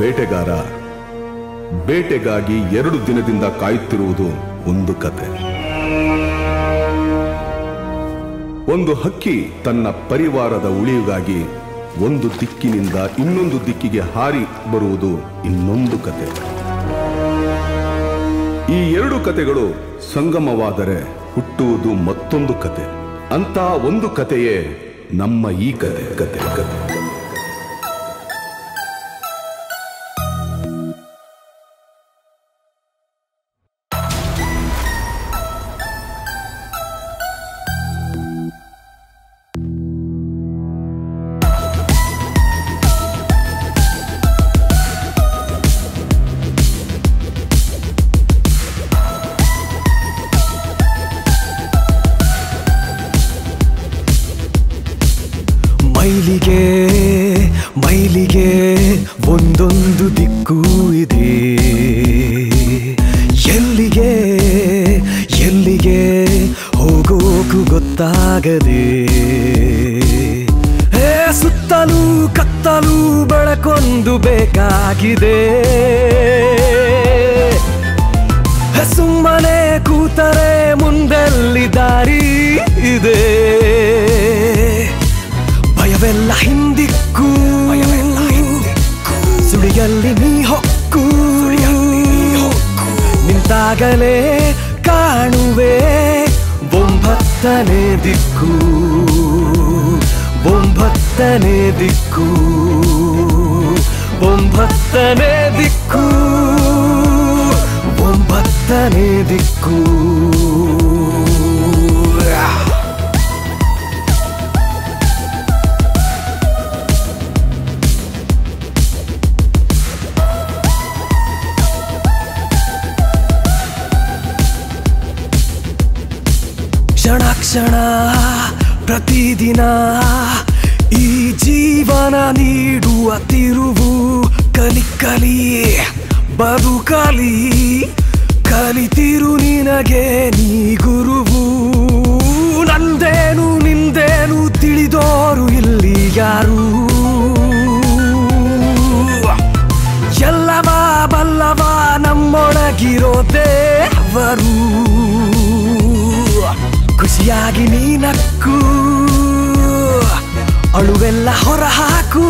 ಬೇಟೆಗಾರ ಬೇಟೆಗಾಗಿ ಎರಡು ದಿನದಿಂದ ಕಾಯುತ್ತಿರುವುದು ಒಂದು ಕತೆ ಒಂದು ಹಕ್ಕಿ ತನ್ನ ಪರಿವಾರದ ಉಳಿವಿಗಾಗಿ ಒಂದು ದಿಕ್ಕಿನಿಂದ ಇನ್ನೊಂದು ದಿಕ್ಕಿಗೆ ಹಾರಿ ಬರುವುದು ಇನ್ನೊಂದು ಕತೆ ಈ ಎರಡು ಕತೆಗಳು ಸಂಗಮವಾದರೆ ಹುಟ್ಟುವುದು ಮತ್ತೊಂದು ಕತೆ ಅಂತ ಒಂದು ಕತೆಯೇ ನಮ್ಮ ಈ ಕತೆ ಕತೆ ಕತೆ ಮೈಲಿಗೆ ಮೈಲಿಗೆ ಒಂದೊಂದು ದಿಕ್ಕು ಇದೆ ಎಲ್ಲಿಗೆ ಎಲ್ಲಿಗೆ ಹೋಗೋಕು ಗೊತ್ತಾಗದೆ ಏ, ಸುತ್ತಲೂ ಕತ್ತಲು ಬೆಳಕೊಂದು ಬೇಕಾಗಿದೆ ಸುಮ್ಮನೆ ಕೂತರೆ ಮುಂದೆಲ್ಲಿ ದಾರಿ ಇದೆ ಭಯವೆಲ್ಲ ಹಿಂದಿಕ್ಕು ಭಯವೆಲ್ಲ ಹಿಂದಿಕ್ಕು ಸುಳಿಯಲ್ಲಿ ನೀ ಹೊಕ್ಕು ನಿಂತಾಗಲೇ ಕಾಣುವೆ ಒಂಬತ್ತನೇ ದಿಕ್ಕು ಒಂಬತ್ತನೇ ದಿಕ್ಕು ಒಂಬತ್ತನೇ ದಿಕ್ಕು ಒಂಬತ್ತನೇ ದಿಕ್ಕು ಕ್ಷಣ ಕ್ಷಣ ಪ್ರತಿದಿನ ಈ ಜೀವನ ನೀಡುವ ತಿರುವು ಕಲಿ ಕಲಿ ಬದುಕಲಿ ಕಲಿತಿರು ನಿನಗೆ ನೀ ಗುರುವು ನಂದೇನು ನಿಂದೇನು ತಿಳಿದೋರು ಇಲ್ಲಿ ಯಾರು ಎಲ್ಲವ ಬಲ್ಲವ ನಮ್ಮೊಳಗಿರೋ ದೇವರು ಖುಷಿಯಾಗಿ ನೀನಕ್ಕು ಅಳುವೆಲ್ಲ ಹೊರಹಾಕು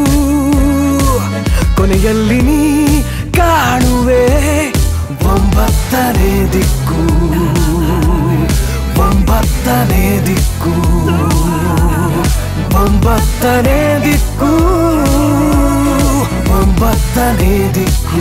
ಕೊನೆಯಲ್ಲಿ ನೀ ಕಾಣುವೆ ಒಂಬತ್ತನೇ ದಿಕ್ಕು ಒಂಬತ್ತನೇ ದಿಕ್ಕು ಒಂಬತ್ತನೇ ದಿಕ್ಕು ಒಂಬತ್ತನೇ ದಿಕ್ಕು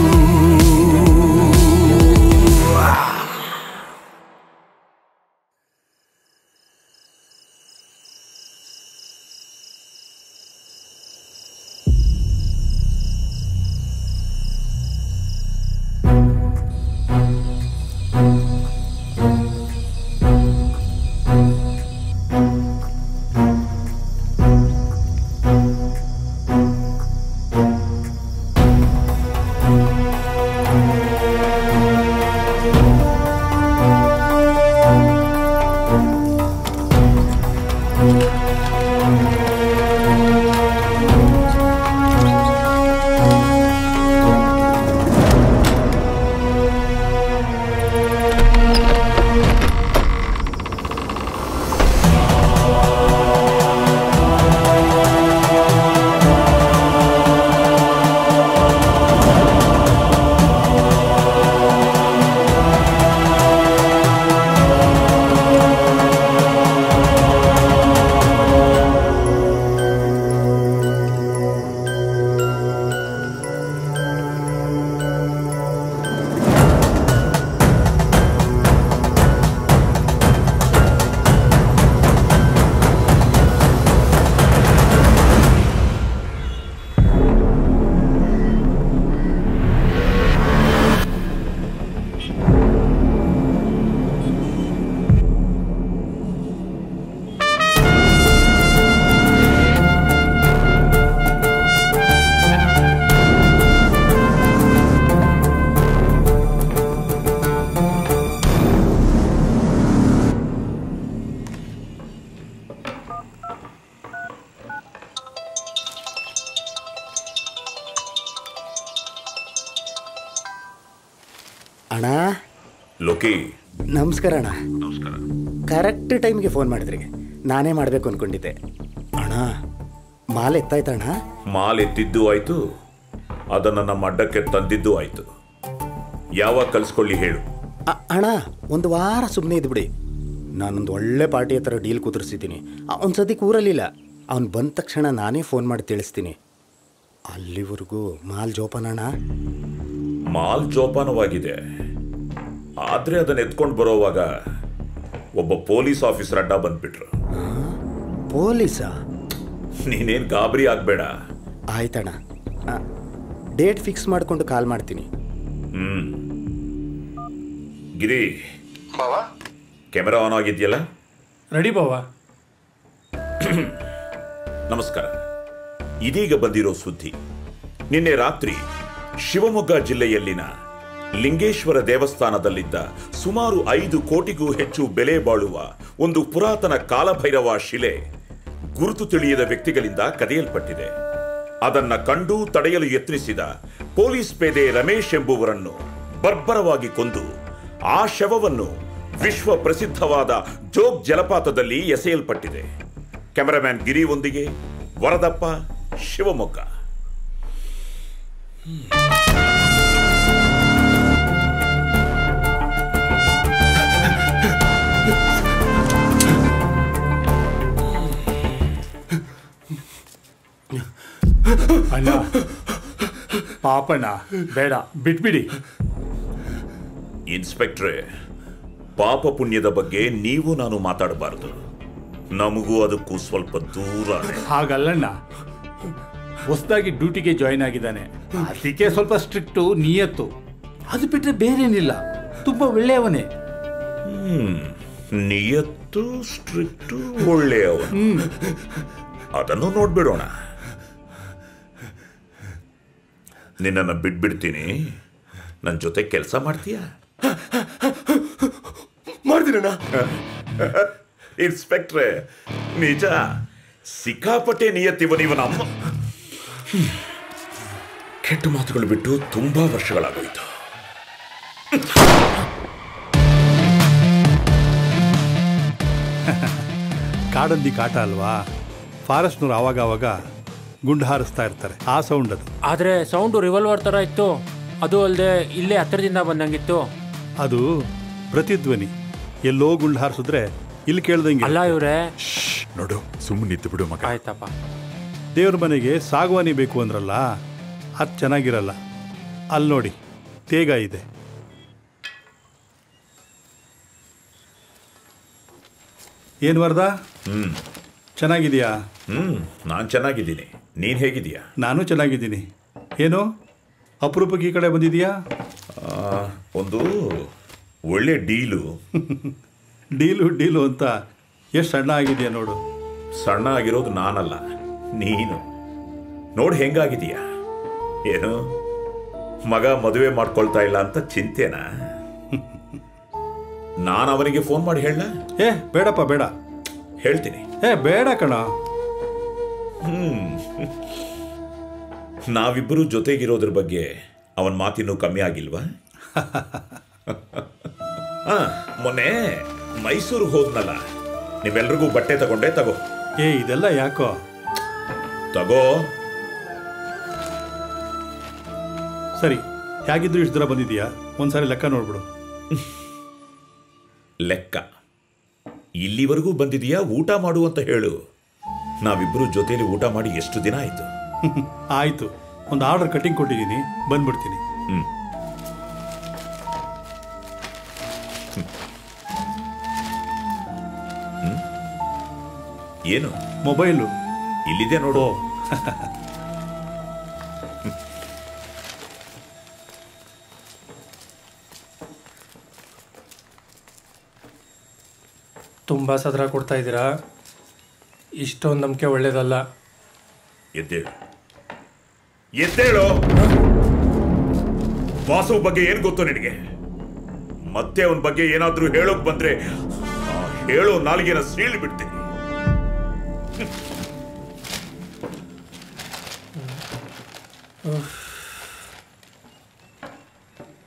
ಅಣ್ಣ ಲೋಕಿ ನಮಸ್ಕಾರ ಅಣ್ಣ ಕರೆಕ್ಟ್ ಟೈಮ್ಗೆ ಫೋನ್ ಮಾಡಿದ್ರಿ ನಾನೇ ಮಾಡಬೇಕು ಅನ್ಕೊಂಡಿದ್ದೆ ಅಣ್ಣ ಮಾಲ್ ಎತ್ತಾಯ್ತಣ್ಣ ಮಾಲ್ ಎತ್ತಿದ್ದು ಆಯ್ತು ಅದನ್ನ ನಮ್ಮ ಅಡ್ಡಕ್ಕೆ ತಂದಿದ್ದು ಆಯ್ತು ಯಾವಾಗ ಕಲ್ಸ್ಕೊಳ್ಳಿ ಹೇಳು ಅ- ಅಣ್ಣ ಒಂದು ವಾರ ಸುಮ್ಮನೆ ಇದ್ಬಿಡಿ ನಾನೊಂದು ಒಳ್ಳೆ ಪಾರ್ಟಿ ಹತ್ರ ಡೀಲ್ ಕುದುರಿಸಿದ್ದೀನಿ ಅವ್ನು ಸದ್ಯಕ್ಕೆ ಊರಲ್ಲಿಲ್ಲ ಅವ್ನು ಬಂದ ತಕ್ಷಣ ನಾನೇ ಫೋನ್ ಮಾಡಿ ತಿಳಿಸ್ತೀನಿ ಅಲ್ಲಿವರೆಗೂ ಮಾಲ್ ಜೋಪಾನ ಅಣ್ಣ ಮಾಲ್ ಜೋಪಾನವಾಗಿದೆ ಆದ್ರೆ ಅದನ್ನ ಎತ್ಕೊಂಡು ಬರೋವಾಗ ಒಬ್ಬ ಪೊಲೀಸ್ ಆಫೀಸರ್ ಅಡ್ಡ ಬಂದ್ಬಿಟ್ರು ಪೊಲೀಸಾ ನೀನೇನ್ ಗಾಬರಿ ಆಗ್ಬೇಡ ಆಯ್ತಣ್ಣ ಡೇಟ್ ಫಿಕ್ಸ್ ಮಾಡಿಕೊಂಡು ಕಾಲ್ ಮಾಡ್ತೀನಿ ಗಿರಿ ಕ್ಯಾಮೆರಾ ಆನ್ ಆಗಿದ್ಯಲ್ಲ ರೆಡಿ ಬಾವ ನಮಸ್ಕಾರ ಇದೀಗ ಬಂದಿರೋ ಸುದ್ದಿ ನಿನ್ನೆ ರಾತ್ರಿ ಶಿವಮೊಗ್ಗ ಜಿಲ್ಲೆಯಲ್ಲಿನ ಲಿಂಗೇಶ್ವರ ದೇವಸ್ಥಾನದಲ್ಲಿದ್ದ ಸುಮಾರು ಐದು ಕೋಟಿಗೂ ಹೆಚ್ಚು ಬೆಲೆ ಬಾಳುವ ಒಂದು ಪುರಾತನ ಕಾಲಭೈರವ ಶಿಲೆ ಗುರುತು ತಿಳಿಯದ ವ್ಯಕ್ತಿಗಳಿಂದ ಕದಿಯಲ್ಪಟ್ಟಿದೆ ಅದನ್ನ ಕಂಡು ತಡೆಯಲು ಯತ್ನಿಸಿದ ಪೊಲೀಸ್ ಪೇದೆ ರಮೇಶ್ ಎಂಬುವರನ್ನು ಬರ್ಬರವಾಗಿ ಕೊಂದು ಆ ಶವವನ್ನು ವಿಶ್ವ ಪ್ರಸಿದ್ಧವಾದ ಜೋಗ್ ಜಲಪಾತದಲ್ಲಿ ಎಸೆಯಲ್ಪಟ್ಟಿದೆ ಕ್ಯಾಮರಾಮ್ಯಾನ್ ಗಿರಿಯೊಂದಿಗೆ ವರದಪ್ಪ ಶಿವಮೊಗ್ಗ ಅಣ್ಣ ಪಾಪಣ್ಣ ಬೇಡ ಬಿಟ್ಬಿಡಿ ಇನ್ಸ್ಪೆಕ್ಟ್ರೆ ಪಾಪ ಪುಣ್ಯದ ಬಗ್ಗೆ ನೀವು ನಾನು ಮಾತಾಡಬಾರದು ನಮಗೂ ಅದಕ್ಕೂ ಸ್ವಲ್ಪ ದೂರ ಹಾಗಲ್ಲಣ್ಣ ಹೊಸದಾಗಿ ಡ್ಯೂಟಿಗೆ ಜಾಯಿನ್ ಆಗಿದ್ದಾನೆ ಅದಕ್ಕೆ ಸ್ವಲ್ಪ ಸ್ಟ್ರಿಕ್ಟು ನಿಯತ್ತು ಅದು ಬಿಟ್ರೆ ಬೇರೇನಿಲ್ಲ ತುಂಬಾ ಒಳ್ಳೆಯವನೇ ನಿಯತ್ತು ಸ್ಟ್ರಿಕ್ಟು ಒಳ್ಳೆಯವ ಅದನ್ನು ನೋಡ್ಬಿಡೋಣ ನಿನ್ನನ್ನು ಬಿಟ್ಬಿಡ್ತೀನಿ ನನ್ನ ಜೊತೆ ಕೆಲಸ ಮಾಡ್ತೀಯಾ ಮಾಡ್ತೀನಣ್ಣ ಇನ್ಸ್ಪೆಕ್ಟ್ರೆ ನಿಜ ಸಿಕ್ಕಾಪಟ್ಟೆ ನಿಯತ್ತಿವ ನೀವು ನಮ್ಮ ಕೆಟ್ಟ ಮಾತುಗಳು ಬಿಟ್ಟು ತುಂಬಾ ವರ್ಷಗಳಾಗೋಯ್ತು ಕಾಡಂದಿ ಕಾಟ ಅಲ್ವಾ ಫಾರೆಸ್ಟ್ನವ್ರು ಆವಾಗ ಆವಾಗ ಗುಂಡು ಹಾರಿಸ್ತಾ ಇರ್ತಾರೆ ಆ ಸೌಂಡ್ ಅದು ಆದರೆ ಸೌಂಡು ರಿವಾಲ್ವರ್ ಥರ ಇತ್ತು ಅದು ಅಲ್ಲದೆ ಇಲ್ಲೇ ಹತ್ತಿರದಿಂದ ಬಂದಂಗಿತ್ತು ಅದು ಪ್ರತಿಧ್ವನಿ ಎಲ್ಲೋ ಗುಂಡು ಹಾರಿಸಿದ್ರೆ ಇಲ್ಲಿ ಕೇಳ್ದಂಗೆ ಅಲ್ಲ ಇವ್ರೆ ನೋಡು ಸುಮ್ಮನೆ ನಿಂತು ಬಿಡು ಮಗ ಆಯ್ತಪ್ಪ ದೇವ್ರ ಮನೆಗೆ ಸಾಗವಾನಿ ಬೇಕು ಅಂದ್ರಲ್ಲ ಅದು ಚೆನ್ನಾಗಿರಲ್ಲ ಅಲ್ಲಿ ನೋಡಿ ತೇಗ ಇದೆ ಏನು ವರ್ದ ಹ್ಮ್ ಚೆನ್ನಾಗಿದೆಯಾ ಹ್ಮ್ ನಾನ್ ಚೆನ್ನಾಗಿದ್ದೀನಿ ನೀನ್ ಹೇಗಿದೀಯಾ ನಾನು ಚೆನ್ನಾಗಿದ್ದೀನಿ ಏನು ಅಪರೂಪಕ್ಕೆ ಈ ಕಡೆ ಬಂದಿದೀಯಾ ಆ, ಒಂದು ಒಳ್ಳೆ ಡೀಲು ಡೀಲು ಡೀಲು ಅಂತ ಎಷ್ಟು ಸಣ್ಣ ಆಗಿದೆಯಾ ನೋಡು ಸಣ್ಣ ಆಗಿರೋದು ನಾನಲ್ಲ ನೀನು ನೋಡ್ ಹೆಂಗಾಗಿದೀಯಾ ಏನು ಮಗ ಮದುವೆ ಮಾಡ್ಕೊಳ್ತಾ ಇಲ್ಲ ಅಂತ ಚಿಂತೆನಾ ನಾನು ಅವನಿಗೆ ಫೋನ್ ಮಾಡಿ ಹೇಳ ಏ ಬೇಡಪ್ಪ ಬೇಡ ಹೇಳ್ತೀನಿ ಏ ಬೇಡ ಕಣ ನಾವಿಬ್ಬರು ಜೊತೆಗಿರೋದ್ರ ಬಗ್ಗೆ ಅವನ ಮಾತಿನ್ನೂ ಕಮ್ಮಿ ಆಗಿಲ್ವಾ ಆ, ಮೊನ್ನೆ ಮೈಸೂರಿಗೆ ಹೋದ್ನಲ್ಲ ನೀವೆಲ್ರಿಗೂ ಬಟ್ಟೆ ತಗೊಂಡೆ ತಗೋ ಏ ಇದೆಲ್ಲ ಯಾಕೋ ತಗೋ ಸರಿ ಹೇಗಿದ್ರು ಇಷ್ಟು ದೂರ ಬಂದಿದೀಯಾ ಒಂದ್ಸಾರಿ ಲೆಕ್ಕ ನೋಡ್ಬಿಡು ಲೆಕ್ಕ ಇಲ್ಲಿವರೆಗೂ ಬಂದಿದೀಯಾ ಊಟ ಮಾಡು ಅಂತ ಹೇಳು ನಾವಿಬ್ಬರು ಜೊತೆಲಿ ಊಟ ಮಾಡಿ ಎಷ್ಟು ದಿನ ಆಯ್ತು ಆಯ್ತು ಒಂದು ಆರ್ಡರ್ ಕಟಿಂಗ್ ಕೊಟ್ಟಿದ್ದೀನಿ ಬಂದ್ಬಿಡ್ತೀನಿ ಹ್ಮ್ ಹ್ಮ್? ಏನು ಮೊಬೈಲು ಇಲ್ಲಿದೆ ನೋಡು ತುಂಬ ಸದರ ಕೊಡ್ತಾ ಇದ್ದೀರಾ ಇಷ್ಟೊಂದು ನಂಬಿಕೆ ಒಳ್ಳೇದಲ್ಲ ಎದ್ದೇಳು ಎದ್ದೇಳು ವಾಸು ಬಗ್ಗೆ ಏನ್ ಗೊತ್ತು ನಿನಗೆ ಮತ್ತೆ ಅವನ ಬಗ್ಗೆ ಏನಾದ್ರೂ ಹೇಳೋಕ್ ಬಂದ್ರೆ ಆ ಹೇಳೋ ನಾಲಿಗೆನ ಸೀಳಿ ಬಿಡ್ತೀನಿ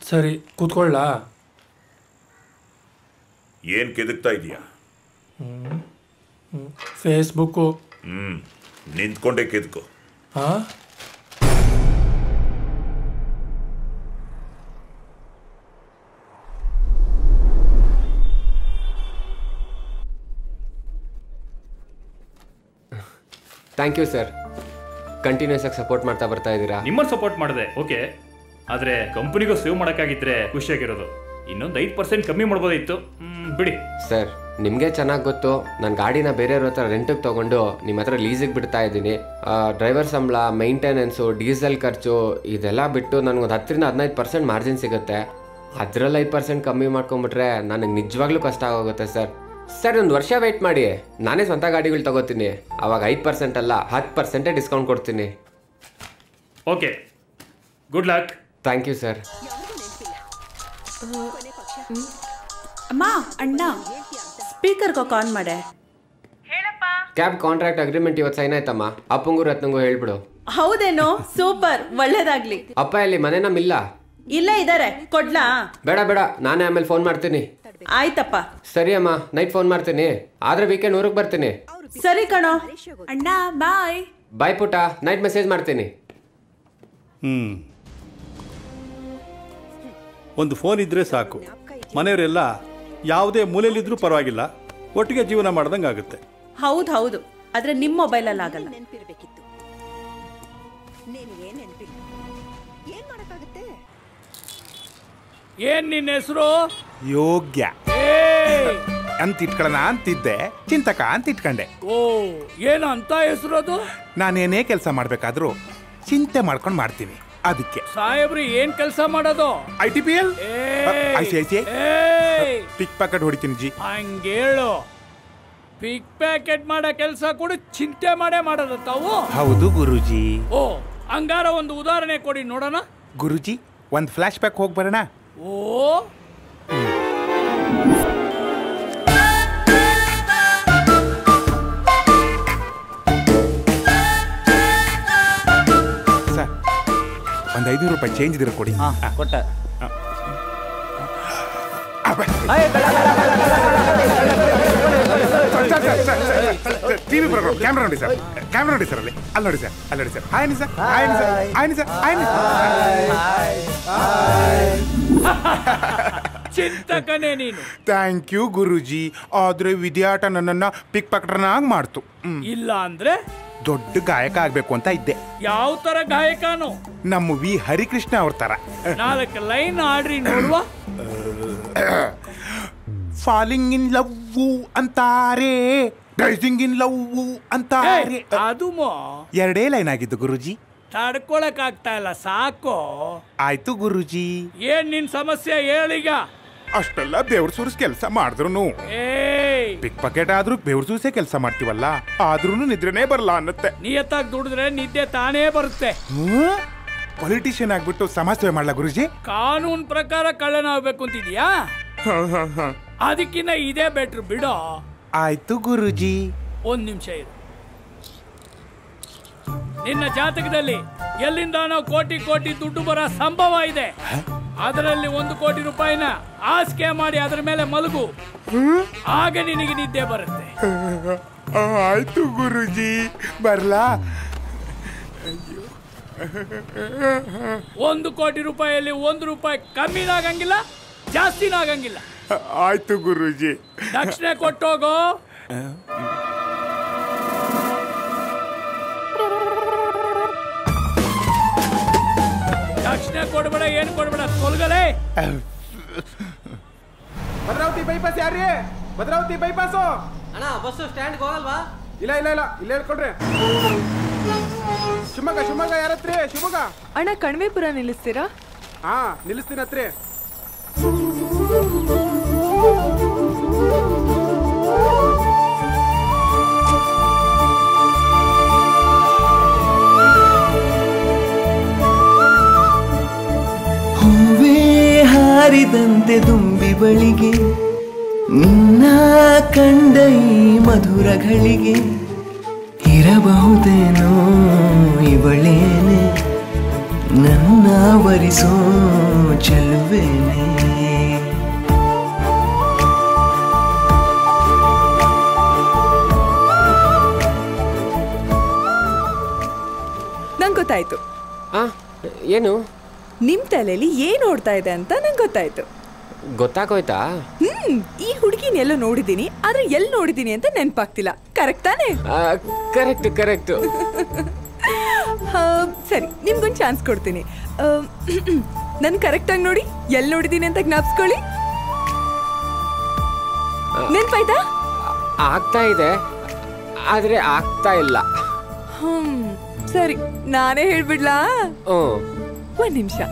ಸರಿ ಕೂತ್ಕೊಳ್ಳಾ ಏನ್ ಕೆದಕ್ತಾ ಇದೀಯಾ ಫೇಸ್ಬುಕ್ಕು ಹ್ಮ್ ನಿಂತ್ಕೊಂಡೇ ಕೆದ್ಕೋ ಹಾಂ ಥ್ಯಾಂಕ್ ಯು ಸರ್ ಕಂಟಿನ್ಯೂಸ್ ಆಗಿ ಸಪೋರ್ಟ್ ಮಾಡ್ತಾ ಬರ್ತಾ ಇದ್ದೀರಾ ನಿಮ್ಮನ್ನು ಸಪೋರ್ಟ್ ಮಾಡಿದೆ ಓಕೆ ಆದರೆ ಕಂಪನಿಗೂ ಸೇವ್ ಮಾಡೋಕ್ಕಾಗಿದ್ರೆ ಖುಷಿಯಾಗಿರೋದು ಇನ್ನೊಂದು ಐದು ಪರ್ಸೆಂಟ್ ಕಮ್ಮಿ ಮಾಡ್ಬೋದಿತ್ತು ಹ್ಮ್, ಬಿಡಿ ಸರ್ ನಿಮಗೆ ಚೆನ್ನಾಗಿ ಗೊತ್ತು ನಾನು ಗಾಡಿನ ಬೇರೆಯವ್ರ ಹತ್ರ ರೆಂಟಿಗೆ ತೊಗೊಂಡು ನಿಮ್ಮ ಹತ್ರ ಲೀಸಿಗೆ ಬಿಡ್ತಾ ಇದ್ದೀನಿ ಡ್ರೈವರ್ ಸಂಬಳ ಮೈಂಟೆನೆನ್ಸು ಡೀಸೆಲ್ ಖರ್ಚು ಇದೆಲ್ಲ ಬಿಟ್ಟು ನನಗೊಂದು ಹತ್ತರಿಂದ ಹದಿನೈದು ಪರ್ಸೆಂಟ್ ಮಾರ್ಜಿನ್ ಸಿಗುತ್ತೆ ಅದರಲ್ಲಿ ಐದು ಪರ್ಸೆಂಟ್ ಕಮ್ಮಿ ಮಾಡ್ಕೊಂಬಿಟ್ರೆ ನನಗೆ ನಿಜವಾಗ್ಲೂ ಕಷ್ಟ ಆಗೋಗುತ್ತೆ ಸರ್ ಸರ್ ಒಂದು ವರ್ಷ ವೆಯ್ಟ್ ಮಾಡಿ ನಾನೇ ಸ್ವಂತ ಗಾಡಿಗಳು ತಗೋತೀನಿ ಅವಾಗ ಐದು ಪರ್ಸೆಂಟ್ ಅಲ್ಲ ಹತ್ತು ಪರ್ಸೆಂಟೇ ಡಿಸ್ಕೌಂಟ್ ಕೊಡ್ತೀನಿ okay good luck thank you sir ಅಮ್ಮ ಅಣ್ಣ ಸ್ಪೀಕರ್ಗೆ ಆನ್ ಮಾಡೆ ಕ್ಯಾಬ್ ಕಾಂಟ್ರಾಕ್ಟ್ ಅಗ್ರಿಮೆಂಟ್ ಇವತ್ತು ಸೈನ್ ಆಯ್ತಮ್ಮ ಅಪ್ಪಂಗೂ ರತ್ನಂಗೂ ಹೇಳ್ಬಿಡು ಹೌದೇನೋ ಸೂಪರ್ ಒಳ್ಳೇದಾಗ್ಲಿ ಅಪ್ಪ ಇಲ್ಲಿ ಮನೆ ನಮ್ಮಿಲ್ಲ ಇಲ್ಲೇ ಇದಾರೆ ಕೊಡ್ಲಾ ಬೇಡ ಬೇಡ ನಾನೇ ಆಮೇಲೆ ಫೋನ್ ಮಾಡ್ತೀನಿ ಆಯ್ತಪ್ಪ ಸರಿ ಅಮ್ಮ ನೈಟ್ ಫೋನ್ ಮಾಡ್ತೀನಿ ಆದ್ರೆ ವೀಕೆಂಡ್ ಊರಿಗೆ ಬರ್ತೀನಿ ಸರಿ ಕಣೋ ಅಣ್ಣ ಬಾಯ್ ಬಾಯ್ ಪುಟ ನೈಟ್ ಮೆಸೇಜ್ ಮಾಡ್ತೀನಿ ಹ್ಞೂ ಒಂದು ಫೋನ್ ಇದ್ದರೆ ಸಾಕು ಮನೆಯವರೆಲ್ಲ ಯಾವುದೇ ಮೂಲೆಯಲ್ಲಿದ್ದರೂ ಪರವಾಗಿಲ್ಲ ಒಟ್ಟಿಗೆ ಜೀವನ ಮಾಡ್ದಂಗೆ ಆಗುತ್ತೆ ಹೌದು ಹೌದು ಆದ್ರೆ ನಿಮ್ಮ ಮೊಬೈಲಲ್ಲಿ ಆಗಲ್ಲ ಏನ್ ನಿನ್ನ ಹೆಸರು ಯೋಗ್ಯ ಅಂತ ಇಟ್ಕೊಳ್ಳೋಣ ಅಂತಿದ್ದೆ ಚಿಂತಕ ಅಂತ ಇಟ್ಕೊಂಡೆ ಓ ಏನು ಅಂತ ಹೆಸರು ಅದು ನಾನೇನೇ ಕೆಲಸ ಮಾಡ್ಬೇಕಾದ್ರೂ ಚಿಂತೆ ಮಾಡ್ಕೊಂಡು ಮಾಡ್ತೀನಿ ಅದಕ್ಕೆ ಸಾಹೇಬ್ರಿ ಏನ್ ಕೆಲಸ ಮಾಡೋದು ಐ ಟಿ ಪಿ ಎಲ್ ಏಯ್! ಐ ಸಿ ಐ ಸಿ ಏಯ್! ಪಿಕ್ ಪ್ಯಾಕೆಟ್ ಹೊಡಿತೀನಿ ಜಿ ಹಂಗೇಳು ಪಿಕ್ ಪ್ಯಾಕೆಟ್ ಮಾಡೋ ಕೆಲಸ ಕೂಡ ಚಿಂತೆ ಮಾಡೇ ಮಾಡೋದ ತಾವು ಹೌದು ಗುರುಜಿ ಓ ಹಂಗಾರ ಒಂದು ಉದಾಹರಣೆ ಕೊಡಿ ನೋಡೋಣ ಗುರುಜಿ ಒಂದು ಫ್ಲಾಶ್ ಬ್ಯಾಕ್ ಹೋಗಿ ಬರೋಣ ಓ ಸರ್ ಒಂದು ಐನೂರು ರೂಪಾಯಿ ಚೇಂಜ್ ಇದ್ರೆ ಕೊಡಿ ಕೊಟ್ಟ ಟಿವಿ ಪ್ರೋಗ್ರಾಮ್ ಕ್ಯಾಮ್ರಾ ನೋಡಿ ಸರ್ ಕ್ಯಾಮ್ರಾ ನೋಡಿ ಸರ್ ಅಲ್ಲಿ ಅಲ್ಲಿ ನೋಡಿ ಸರ್ ಅಲ್ಲಿ ನೋಡಿ ಸರ್ ಹಾಯ್ ಅನಿ ಸರ್ ಹಾಯ್ ಅನಿ ಸರ್ ಹಾಯ್ ಅನಿ ಸರ್ ಹಾಯ್ ಚಿಂತಕನೇ ನೀನು ಥ್ಯಾಂಕ್ ಯು ಗುರುಜಿ ಆದ್ರೆ ವಿದ್ಯಾಟ ನನ್ನನ್ನ ಪಿಕ್ ಪಾಕೆಟ್ರನಾಗ್ ಮಾಡ್ತು ಹ್ಮ್. ಇಲ್ಲ ಅಂದ್ರೆ ದೊಡ್ಡ ಗಾಯಕ ಆಗ್ಬೇಕು ಅಂತ ಇದ್ದೆ ಯಾವ ತರ ಗಾಯಕನು ನಮ್ಮ ವಿ ಹರಿಕೃಷ್ಣ ಅವ್ರ ತರ ನಾಲ್ಕು ಲೈನ್ ಆಡ್ರಿ ನೋಡುವ ಫಾಲಿಂಗ್ ಇನ್ ಲವ್ ಅಂತಾರೆ ರೈಸಿಂಗ್ ಇನ್ ಲವ್ ಅಂತಾರೆ ಅದು ಮೋ ಎರಡೇ ಲೈನ್ ಆಗಿದ್ದು ಗುರುಜಿ ತಡ್ಕೊಳಕ್ ಆಗ್ತಾ ಇಲ್ಲ ಸಾಕು ಆಯ್ತು ಗುರುಜಿ ಏನ್ ನಿನ್ ಸಮಸ್ಯೆ ಹೇಳೀಗ ಅಷ್ಟೆಲ್ಲ ಬೆವ್ರ ಸುರಿಸ್ ಕೆಲಸ ಮಾಡಿದ್ರು ಏಯ್ ಪಿಕ್ ಪಾಕೆಟ್ ಆದ್ರೂ ಬೆವ್ರ ಸೂಸೆ ಕೆಲಸ ಮಾಡ್ತೀವಲ್ಲ ಆದ್ರೂ ನಿದ್ರೆನೇ ಬರಲ್ಲ ಅನ್ನತ್ತೆ ನಿಯತ್ತಾಗಿ ದುಡಿದ್ರೆ ನಿದ್ದೆ ತಾನೇ ಬರುತ್ತೆ ಪೊಲಿಟಿಷಿಯನ್ ಆಗ್ಬಿಟ್ಟು ಸಮಾಜ ಸೇವೆ ಮಾಡ್ಲಾ ಗುರುಜಿ ಕಾನೂನ್ ಪ್ರಕಾರ ಕಳ್ಳನ ಆಗ್ಬೇಕು ಅಂತಿದ್ಯಾ ಅದಕ್ಕಿನ್ನ ಇದೇ ಬೆಟ್ರ್ ಬಿಡೋ ಆಯ್ತು ಗುರುಜಿ ಒಂದ್ ನಿಮಿಷ ಇರು ನಿನ್ನ ಜಾತಕದಲ್ಲಿ ಎಲ್ಲಿಂದಾನೋ ಕೋಟಿ ಕೋಟಿ ದುಡ್ಡು ಬರೋ ಸಂಭವ ಇದೆ ಅದರಲ್ಲಿ ಒಂದು ಕೋಟಿ ರೂಪಾಯಿನ ಆಸ್ಕೆ ಮಾಡಿ ಅದರ ಮೇಲೆ ಮಲಗು ಆಗ ನಿನಗೆ ನಿದ್ದೆ ಬರುತ್ತೆ ಆಯ್ತು ಗುರುಜಿ ಬರ್ಲಾ ಒಂದು ಕೋಟಿ ರೂಪಾಯಿಯಲ್ಲಿ ಒಂದು ರೂಪಾಯಿ ಕಮ್ಮಿನಾಗಂಗಿಲ್ಲ ಜಾಸ್ತಿನಾಗಂಗಿಲ್ಲ ಆಯ್ತು ಗುರುಜಿ ದಕ್ಷಿಣೆ ಕೊಟ್ಟೋಗೋ ದಕ್ಷಿಣೆ ಕೊಡ್ಬೇಡ ಏನು ಕೊಡ್ಬೇಡ ತೊಲಗಲೇ ಭದ್ರಾವತಿ ಬೈಪಾಸ್ ಯಾರ್ರಿ ಭದ್ರಾವತಿ ಬೈಪಾಸು ಅಣ್ಣ ಬಸ್ಸು ಸ್ಟ್ಯಾಂಡ್ ಹೋಗಲ್ವಾ ಇಲ್ಲ ಇಲ್ಲ ಇಲ್ಲ ಇಲ್ಲ ಹೇಳ್ಕೊಡ್ರಿ ಶಿವಮೊಗ್ಗ ಶಿವಮೊಗ್ಗ ಯಾರತ್ರಿ ಶಿವಮೊಗ್ಗ ಅಣ್ಣ ಕಣಿವೆಪುರ ನಿಲ್ಲಿಸ್ತೀರಾ ಹಾ ನಿಲ್ಲಿಸ್ತೀನಿ ಹತ್ರಿ ಹೂವೇ ಹಾರಿದಂತೆ ದುಂಬಿ ಬಳಿಗೆ ನಿನ್ನ ಕಂಡ ಈ ಮಧುರಗಳಿಗೆ ಇರಬಹುದೇನೋ ಇವಳೇನೆ ನನ್ನ ವರಿಸೋ ಚೆಲುವೇನೆ ನಂಗೆ ಗೊತ್ತಾಯ್ತು ಆ ಏನು ನಿಮ್ ತಲೆಯಲ್ಲಿ ಏನ್ ಓಡ್ತಾ ಇದೆ ಅಂತ ನಂಗೆ ಗೊತ್ತಾಯ್ತು ಗೊತ್ತಾಗೋಯ್ತಾ ಹ್ಮ್ ಈ ಹುಡುಗಿನ ಎಲ್ಲೋ ನೋಡಿದೀನಿ ಆದ್ರೆ ಎಲ್ಲಿ ನೋಡಿದೀನಿ ಅಂತ ನೆನ್ಪಾಗ್ತಿಲ್ಲ ಕರೆಕ್ಟ್ ತಾನೇ ಕರೆಕ್ಟ್ ಕರೆಕ್ಟ್ ಹಾ, ಸರಿ ನಿಮ್ಗೊಂದು ಚಾನ್ಸ್ ಕೊಡ್ತೀನಿ ನನ್ ಕರೆಕ್ಟ್ ಆಗಿ ನೋಡಿ ಎಲ್ಲಿ ನೋಡಿದೀನಿ ಅಂತ ಜ್ಞಾಪಿಸ್ಕೊಳ್ಳಿ ನೆನ್ಪಾಯ್ತಾ ಆಗ್ತಾ ಇದೆ ಆದ್ರೆ ಆಗ್ತಾ ಇಲ್ಲ ಹ್ಮ್ ಸರಿ ನಾನೇ ಹೇಳ್ಬಿಡ್ಲಾ ಹ್ಮ್ ಒಂದ್ ನಿಮಿಷ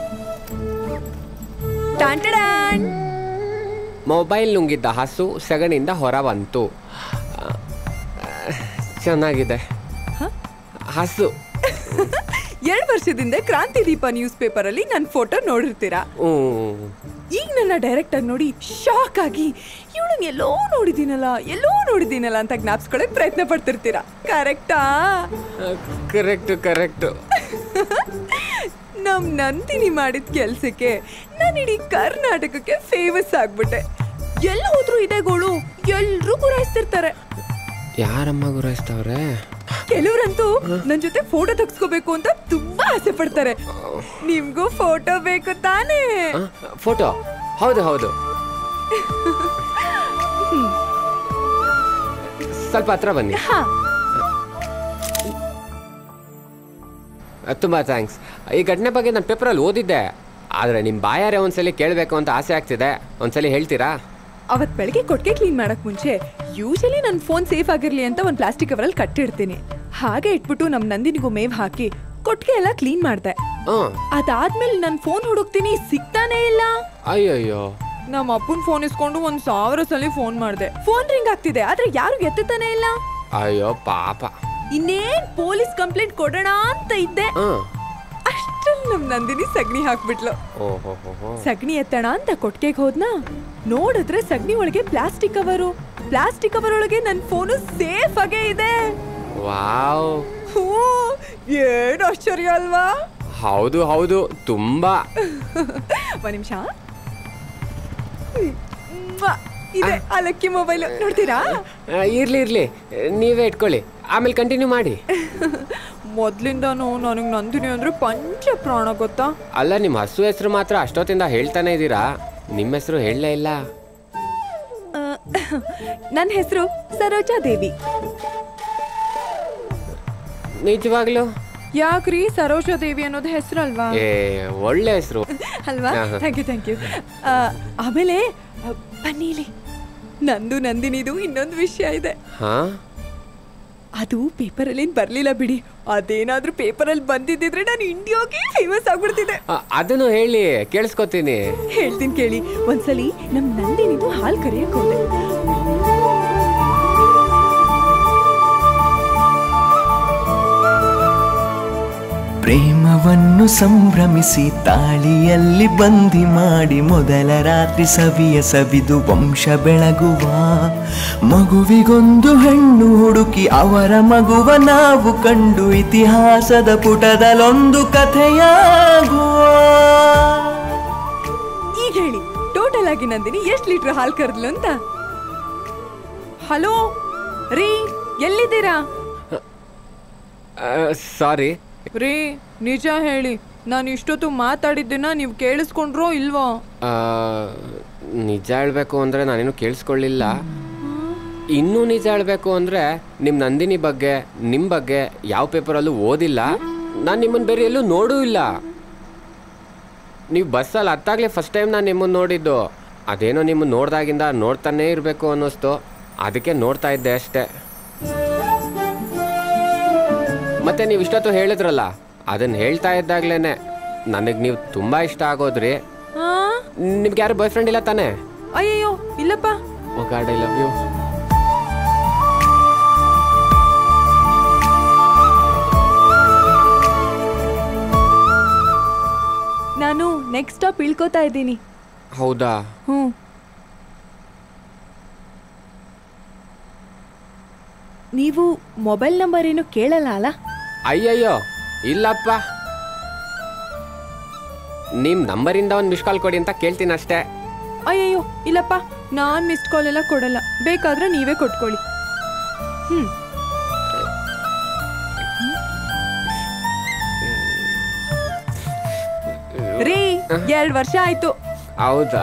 ಟಾಂಟಡಾನ್ ಮೊಬೈಲ್ ನುಂಗಿದ್ದ ಹಸು ಸೆಗಣಿಂದ ಹೊರ ಬಂತು ಆ, ಚೆನ್ನಾಗಿದೆ ಹಸು ಎರಡ್ ವರ್ಷದಿಂದ ಕ್ರಾಂತಿ ದೀಪ ನ್ಯೂಸ್ ಪೇಪರ್ ಅಲ್ಲಿ ನನ್ ಫೋಟೋ ನೋಡಿರ್ತೀರಾ ಹ್ಮ್ ಈಗ ನನ್ನ ಡೈರೆಕ್ಟ್ ಆಗಿ ನೋಡಿ ಶಾಕ್ ಆಗಿ ಇವಳನ್ನ ಎಲ್ಲೋ ನೋಡಿದ್ದೀನಲ್ಲ ಎಲ್ಲೋ ನೋಡಿದ್ದೀನಲ್ಲ ಅಂತ ಜ್ಞಾಪಿಸ್ಕೊಳಕ್ ಪ್ರಯತ್ನ ಪಡ್ತಿರ್ತೀರಾ ಕರೆಕ್ಟಾ ಕರೆಕ್ಟ್ ಕರೆಕ್ಟ್ ನಮ್ ನಂದಿನಿ ಮಾಡಿದ ಕೆಲ್ಸಕ್ಕೆ ನಾನು ಇಡೀ ಕರ್ನಾಟಕಕ್ಕೆ ಫೇಮಸ್ ಆಗ್ಬಿಟ್ಟೆ ಎಲ್ಲ ಹೋದ್ರು ಇದೇ ಗೋಳು ಎಲ್ರೂ ಗುರಾಯಿಸ್ತಿರ್ತಾರೆ ಯಾರಮ್ಮ ಗುರಾಯಿಸ್ತವ್ರೆ ಕೆಲವ್ರಂತೂ ನನ್ ಜೊತೆ ಫೋಟೋ ತೆಗ್ಸ್ಕೋಬೇಕು ಅಂತ ತುಂಬಾ ಆಸೆ ಪಡ್ತಾರೆ ನಿಮ್ಗೂ ಫೋಟೋ ಬೇಕು ತಾನೇ ಫೋಟೋ ಹೌದು ಹೌದು ಸ್ವಲ್ಪ ಹತ್ರ ಬನ್ನಿ ಹಾ ತುಂಬ ಥ್ಯಾಂಕ್ಸ್ ಈ ಘಟನೆ ಬಗ್ಗೆ ನಾನು ಪೇಪರಲ್ಲಿ ಓದಿದ್ದೆ ಆದರೆ ನಿಮ್ಮ ಬಾಯಾರೆ ಒಂದ್ಸಲಿ ಕೇಳಬೇಕು ಅಂತ ಆಸೆ ಆಗ್ತಿದೆ ಒಂದ್ಸಲಿ ಹೇಳ್ತೀರಾ ಅವತ್ ಬೆಳಗ್ಗೆ ಕೊಟ್ಟಿಗೆ ಕ್ಲೀನ್ ಮಾಡಕ್ ಮುಂಚೆ ಯೂಶಲಿ ನನ್ನ ಫೋನ್ ಸೇಫ್ ಆಗಿರ್ಲಿ ಅಂತ ಒಂದು ಪ್ಲಾಸ್ಟಿಕ್ ಕವರಲ್ಲಿ ಕಟ್ಟಿಡ್ತೀನಿ ಹಾಗೆ ಇಟ್ಬಿಟ್ಟು ನಮ್ ನಂದಿನಿಗೂ ಮೇವ್ ಹಾಕಿ ಕೊಟ್ಟಿಗೆ ಎಲ್ಲ ಕ್ಲೀನ್ ಮಾಡ್ದೆ ಹಾಂ ಅದಾದ್ಮೇಲೆ ನನ್ ಫೋನ್ ಹುಡುಕ್ತೀನಿ ಸಿಗ್ತಾನೇ ಇಲ್ಲ ಅಯ್ಯಯ್ಯೋ ನಮ್ಮ ಅಪ್ಪನ್ ಫೋನ್ ಇಸ್ಕೊಂಡು ಒಂದ್ ಸಾವಿರ ಸಲ ಫೋನ್ ಮಾಡ್ದೆ ಫೋನ್ ರಿಂಗ್ ಆಗ್ತಿದೆ ಆದ್ರೆ ಯಾರು ಎತ್ತುತ್ತಾನೆ ಇಲ್ಲ ಅಯ್ಯೋ ಪಾಪ ಇನ್ನೇನ್ ಪೊಲೀಸ್ ಕಂಪ್ಲೇಂಟ್ ಕೊಡೋಣ ಅಂತ ಇದ್ದೆ ಹಾಂ ಅಷ್ಟ್ರಲ್ಲಿ ನಮ್ ನಂದಿನಿ ಸಗಣಿ ಹಾಕ್ಬಿಟ್ಲು ಓಹೋ ಹೋ ಹೋ ಸಗಣಿ ಎತ್ತಣ ಅಂತ ಕೊಟ್ಟಿಗೆಗೆ ಹೋದ್ನಾ ನೋಡಿದ್ರೆ ಸಗಣಿ ಒಳಗೆ ಪ್ಲಾಸ್ಟಿಕ್ ಕವರು ಪ್ಲಾಸ್ಟಿಕ್ ಕವರ್ ಒಳಗೆ ನನ್ ಫೋನು ಸೇಫ್ ಆಗೇ ಇದೆ ವಾವ್ ಹೂ ಏನ್ ಆಶ್ಚರ್ಯ ಅಲ್ವಾ ಹೌದು ಹೌದು ತುಂಬಾ ಒಂದ್ ನಿಮಿಷ ಇದೆ ಆ ಲಕ್ಕಿ ಮೊಬೈಲ್ ನೋಡ್ತೀರಾ ಆ, ಇರ್ಲಿ ಇರ್ಲಿ ನೀವೇ ಇಟ್ಕೊಳ್ಳಿ ಆಮೇಲೆ ಕಂಟಿನ್ಯೂ ಮಾಡಿ ಮೊದ್ಲಿಂದಾನು ನನಗ್ ನಂದಿನಿ ಅಂದ್ರೆ ಪಂಚ ಪ್ರಾಣ ಗೊತ್ತಾ ಅಲ್ಲ ನಿಮ್ಮ ಹಸು ಹೆಸರು ಮಾತ್ರ ಅಷ್ಟೊತ್ತಿಂದ ಹೇಳ್ತಾನೆ ಇದ್ದೀರಾ ನಿಮ್ಮ ಹೆಸರು ಹೇಳಲೇ ಇಲ್ಲ ನನ್ನ ಹೆಸರು ಸರೋಜಾ ದೇವಿ ನಿಜವಾಗ್ಲು ಯಾಕ್ರಿ ಸರೋಜಾ ದೇವಿ ಅನ್ನೋದು ಹೆಸರಲ್ವಾ ಏ ಒಳ್ಳೆ ಹೆಸರು ಅಲ್ವಾ ಹಾ, ಹಾ. ಥ್ಯಾಂಕ್ ಯು ಥ್ಯಾಂಕ್ ಯು ಆಮೇಲೆ ಆ, ಬನ್ನಿ ಇಲ್ಲಿ ನಂದು ನಂದಿನಿದು ಇನ್ನೊಂದು ವಿಷಯ ಇದೆ ಹಾ ಅದು ಪೇಪರಲ್ಲಿ ಬರ್ಲಿಲ್ಲ ಬಿಡಿ ಅದೇನಾದ್ರೂ ಪೇಪರಲ್ಲಿ ಬಂದಿದ್ದಿದ್ರೆ ನಾನು ಇಂಡಿಯಾಗೆ ಫೇಮಸ್ ಆಗ್ಬಿಡ್ತಿದ್ದೆ ಆ, ಅದನ್ನು ಹೇಳಿ ಕೇಳಿಸ್ಕೊತೀನಿ ಹೇಳ್ತೀನಿ ಕೇಳಿ ಒಂದ್ಸಲಿ ನಮ್ ನಂದಿನಿದು ಹಾಲ್ ಕರೆಯಕ್ ಹೋದೆ ಪ್ರೇಮವನ್ನು ಸಂಭ್ರಮಿಸಿ ತಾಳಿಯಲ್ಲಿ ಬಂದಿ ಮಾಡಿ ಮೊದಲ ರಾತ್ರಿ ಸವಿಯ ಸವಿದು ವಂಶ ಬೆಳಗುವ ಮಗುವಿಗೊಂದು ಹೆಣ್ಣು ಹುಡುಕಿ ಅವರ ಮಗುವ ನಾವು ಕಂಡು ಇತಿಹಾಸದ ಪುಟದಲ್ಲೊಂದು ಕಥೆಯಾಗುವ ಈಗ ಹೇಳಿ ಟೋಟಲ್ ಆಗಿ ನಂದಿನಿ ಎಷ್ಟ್ ಲೀಟರ್ ಹಾಲ್ ಕರೆದ್ಲು ಅಂತ ಹಲೋ ರೀ ಎಲ್ಲಿದ್ದೀರಾ ಸಾರಿ ರೀ ನಿಜ ಹೇಳಿ ನಾನು ಇಷ್ಟೊತ್ತು ಮಾತಾಡಿದ್ದನ್ನ ನೀವು ಕೇಳಿಸ್ಕೊಂಡ್ರೋ ಇಲ್ವೋ ನಿಜ ಹೇಳ್ಬೇಕು ಅಂದರೆ ನಾನೇನು ಕೇಳಿಸ್ಕೊಳ್ಳಿಲ್ಲ ಇನ್ನೂ ನಿಜ ಹೇಳಬೇಕು ಅಂದರೆ ನಿಮ್ಮ ನಂದಿನಿ ಬಗ್ಗೆ ನಿಮ್ಮ ಬಗ್ಗೆ ಯಾವ ಪೇಪರಲ್ಲೂ ಓದಿಲ್ಲ ನಾನು ನಿಮ್ಮನ್ನು ಬೇರೆ ಎಲ್ಲೂ ನೋಡೂ ಇಲ್ಲ ನೀವು ಬಸ್ಸಲ್ಲಿ ಹತ್ತಾಗಲೇ ಫಸ್ಟ್ ಟೈಮ್ ನಾನು ನಿಮ್ಮನ್ನು ನೋಡಿದ್ದು ಅದೇನೋ ನಿಮ್ಮನ್ನು ನೋಡ್ದಾಗಿಂದ ನೋಡ್ತಾನೇ ಇರಬೇಕು ಅನ್ನಿಸ್ತು ಅದಕ್ಕೆ ನೋಡ್ತಾ ಇದ್ದೆ ಅಷ್ಟೇ ಮತ್ತೆ ನೀವು ಇಷ್ಟೊತ್ತು ಹೇಳಿದ್ರಲ್ಲ ಅದನ್ನು ಹೇಳ್ತಾ ಇದ್ದಾಗ್ಲೇನೆ ನನಗೆ ನೀವು ತುಂಬ ಇಷ್ಟ ಆಗೋದ್ರಿ ಆ? ನಿಮ್ಗೆ ಯಾರು ಬಾಯ್ ಫ್ರೆಂಡ್ ಇಲ್ಲ ತಾನೇ ಅಯ್ಯಯ್ಯೋ ಇಲ್ಲಪ್ಪ oh god I love you ನಾನು ನೆಕ್ಸ್ಟ್ ಸ್ಟಾಪ್ ಇಳ್ಕೋತಾ ಇದ್ದೀನಿ ಹೌದಾ ಹ್ಞೂ ನೀವು ಮೊಬೈಲ್ ನಂಬರ್ ಏನು ಕೇಳಲ್ಲ ಅಲ್ಲ ಅಯ್ಯಯ್ಯೋ ಇಲ್ಲಪ್ಪ ನಿಮ್ಮ ನಂಬರಿಂದ ಒಂದು ಮಿಸ್ ಕಾಲ್ ಕೊಡಿ ಅಂತ ಕೇಳ್ತೀನಿ ಅಷ್ಟೇ ಅಯ್ಯಯ್ಯೋ ಇಲ್ಲಪ್ಪ ನಾನ್ ಮಿಸ್ಡ್ ಕಾಲ್ ಎಲ್ಲ ಕೊಡಲ್ಲ ಬೇಕಾದ್ರೆ ನೀವೇ ಕೊಟ್ಕೊಳ್ಳಿ ಹ್ಮ್ ರೀ ಎರಡ್ ವರ್ಷ ಆಯ್ತು ಹೌದಾ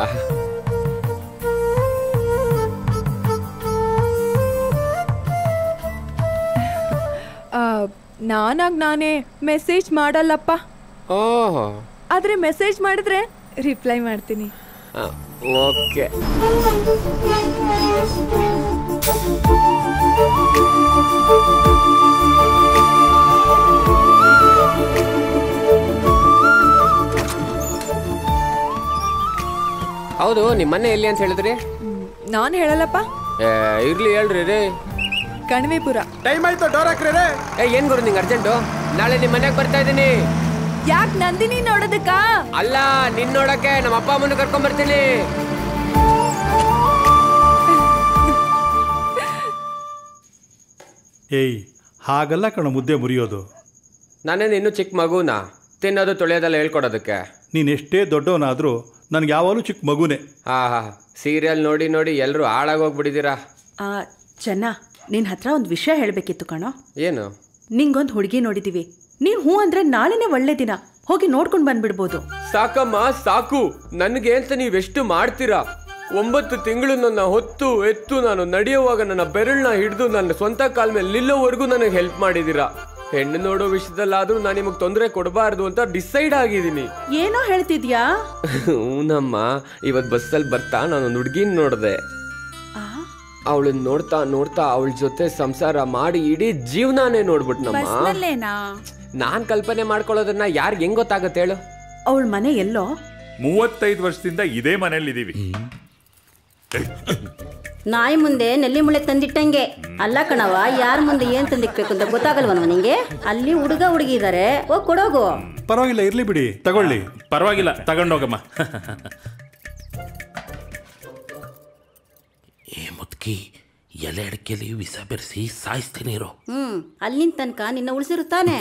ಆ, ನಾನಾಗ್ ನಾನೇ ಮೆಸೇಜ್ ಮಾಡಲ್ಲಪ್ಪ ಓಹ್ ಆದ್ರೆ ಮೆಸೇಜ್ ಮಾಡಿದ್ರೆ ರಿಪ್ಲೈ ಮಾಡ್ತೀನಿ ಓಕೆ ಹೌದು ನಿಮ್ಮ ಮನೆ ಎಲ್ಲಿ ಅಂತ ಹೇಳಿದ್ರಿ ನಾನ್ ಹೇಳಲ್ಲಪ್ಪ ಏ, ಇರ್ಲಿ ಹೇಳ್ರಿ ರೀ ಕಣಿವೆಪುರ ಟೈಮ್ ಆಯ್ತು ಡೋರ್ ಹಾಕ್ರಿ ರೇ ಏ ಏನ್ ಗುರು ನಿಂಗೆ ಅರ್ಜೆಂಟು ನಾಳೆ ನಿಮ್ಮ ಮನೆಗೆ ಬರ್ತಾ ಇದ್ದೀನಿ ಯಾಕ್ ನಂದಿನಿ ನೋಡೋದಕ್ಕ ಅಲ್ಲ ನಿನ್ ನೋಡಕ್ಕೆ ನಮ್ಮ ಅಪ್ಪ ಅಮ್ಮನ ಕರ್ಕೊಂಡ್ ಬರ್ತೀನಿ ಏಯ್ ಹಾಗಲ್ಲ ಕಣ ಮುದ್ದೆ ಮುರಿಯೋದು ನಾನೇನು ಇನ್ನೂ ಚಿಕ್ಕ ಮಗುನ ತಿನ್ನೋದು ತೊಳೆಯೋದೆಲ್ಲ ಹೇಳ್ಕೊಡೋದಕ್ಕೆ ನೀನು ಎಷ್ಟೇ ದೊಡ್ಡವನಾದರೂ ನನಗೆ ಯಾವಾಗಲೂ ಚಿಕ್ಕ ಮಗುನೇ ಹಾ ಹಾ ಸೀರಿಯಲ್ ನೋಡಿ ನೋಡಿ ಎಲ್ಲರೂ ಹಾಳಾಗೋಗ್ಬಿಟ್ಟಿದ್ದೀರಾ ಆ, ಚೆನ್ನ ನಿನ್ ಹತ್ರ ಒಂದು ವಿಷಯ ಹೇಳಬೇಕಿತ್ತು ಕಣೋ ಏನು ನಿಂಗೊಂದು ಹುಡುಗಿ ನೋಡಿದೀವಿ ನೀನ್ ಹೂ ಅಂದ್ರೆ ನಾಳೆನೇ ಒಳ್ಳೆ ದಿನ ಹೋಗಿ ನೋಡ್ಕೊಂಡು ಬಂದ್ಬಿಡ್ಬೋದು ಸಾಕಮ್ಮ ಸಾಕು ನನಗೆ ಅಂತ ನೀವೆಷ್ಟು ಮಾಡ್ತೀರಾ ಒಂಬತ್ತು ತಿಂಗಳು ನನ್ನ ಹೊತ್ತು ಎತ್ತು ನಾನು ನಡೆಯುವಾಗ ನನ್ನ ಬೆರಳನ್ನ ಹಿಡಿದು ನನ್ನ ಸ್ವಂತ ಕಾಲ ಮೇಲೆ ನಿಲ್ಲೋವರೆಗೂ ನನಗೆ ಹೆಲ್ಪ್ ಮಾಡಿದ್ದೀರಾ ಹೆಣ್ಣು ನೋಡೋ ವಿಷಯದಲ್ಲಾದ್ರೂ ನಾನು ನಿಮಗೆ ತೊಂದರೆ ಕೊಡಬಾರ್ದು ಅಂತ ಡಿಸೈಡ್ ಆಗಿದ್ದೀನಿ ಏನೋ ಹೇಳ್ತಿದ್ಯಾ ಹೂನಮ್ಮ ಇವತ್ತು ಬಸ್ಸಲ್ಲಿ ಬರ್ತಾ ನಾನೊಂದು ಹುಡುಗಿನ ನೋಡಿದೆ ಅವಳನ್ನ ನೋಡ್ತಾ ನೋಡ್ತಾ ಅವಳ ಜೊತೆ ಸಂಸಾರ ಮಾಡಿ ಇಡೀ ಜೀವನಾನೇ ನೋಡ್ಬಿಟ್ನಮ್ಮ ಬಸ್ನಲ್ಲೇನಾ ನಾನ್ ಕಲ್ಪನೆ ಮಾಡ್ಕೊಳ್ಳೋದನ್ನ ಯಾರಿಗೆ ಹೆಂಗ್ ಗೊತ್ತಾಗತ್ತೆ ಹೇಳು ಅವಳ ಮನೆ ಎಲ್ಲೋ ಮೂವತ್ತೈದು ವರ್ಷದಿಂದ ಇದೇ ಮನೇಲಿ ಇದೀವಿ ನಾಯಿ ಮುಂದೆ ನೆಲ್ಲಿ ಮುಳೆ ತಂದಿಟ್ಟಂಗೆ ಅಲ್ಲ ಕಣವ ಯಾರ ಮುಂದೆ ಏನ್ ತಂದಿಕ್ಬೇಕು ಅಂತ ಗೊತ್ತಾಗಲ್ವನ್ವ ನಿಂಗೆ ಅಲ್ಲಿ ಹುಡುಗ ಹುಡುಗಿ ಇದಾರೆ ಹೋಗ್ ಕೊಡೋಗು ಪರವಾಗಿಲ್ಲ ಇರ್ಲಿ ಬಿಡಿ ತಗೊಳ್ಳಿ ಪರವಾಗಿಲ್ಲ ತಗೊಂಡೋಗಮ್ಮ ಏ ಮುದ್ಕಿ ಎಲೆ ಅಡಿಕೆಲಿ ವಿಷ ಬೆರೆಸಿ ಸಾಯಿಸ್ತೀನಿ ಇರೋ ಹ್ಮ್ ಅಲ್ಲಿನ ತನಕ ನಿನ್ನ ಉಳಿಸಿರುತ್ತಾನೆ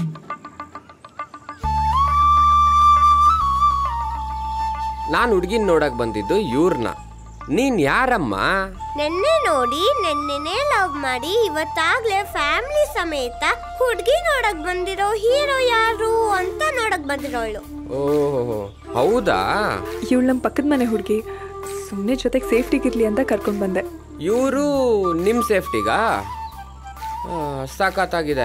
ನಾನು ಹುಡುಗಿನ ನೋಡಕ್ ಬಂದಿದ್ದು ಇವ್ರನ್ನ ನೀನ್ ಯಾರಮ್ಮ ನೆನ್ನೆ ನೋಡಿ ನೆನ್ನೆನೆ ಲವ್ ಮಾಡಿ ಇವತ್ತಾಗ್ಲೇ ಫ್ಯಾಮಿಲಿ ಸಮೇತ ಹುಡ್ಗಿ ನೋಡಕ್ ಬಂದಿರೋ ಹೀರೋ ಯಾರು ಅಂತ ನೋಡಕ್ ಬಂದಿರೋಳು ಓಹೋ ಹೌದಾ ಇವಳು ನಮ್ಮ ಪಕ್ಕದ ಮನೆ ಹುಡುಗಿ ಸುಮ್ಮನೆ ಜೊತೆಗೆ ಸೇಫ್ಟಿಗಿರ್ಲಿ ಅಂತ ಕರ್ಕೊಂಡು ಬಂದೆ ಇವರು ನಿಮ್ ಸೇಫ್ಟಿಗಾ ಆ, ಸಾಕಾತಾಗಿದೆ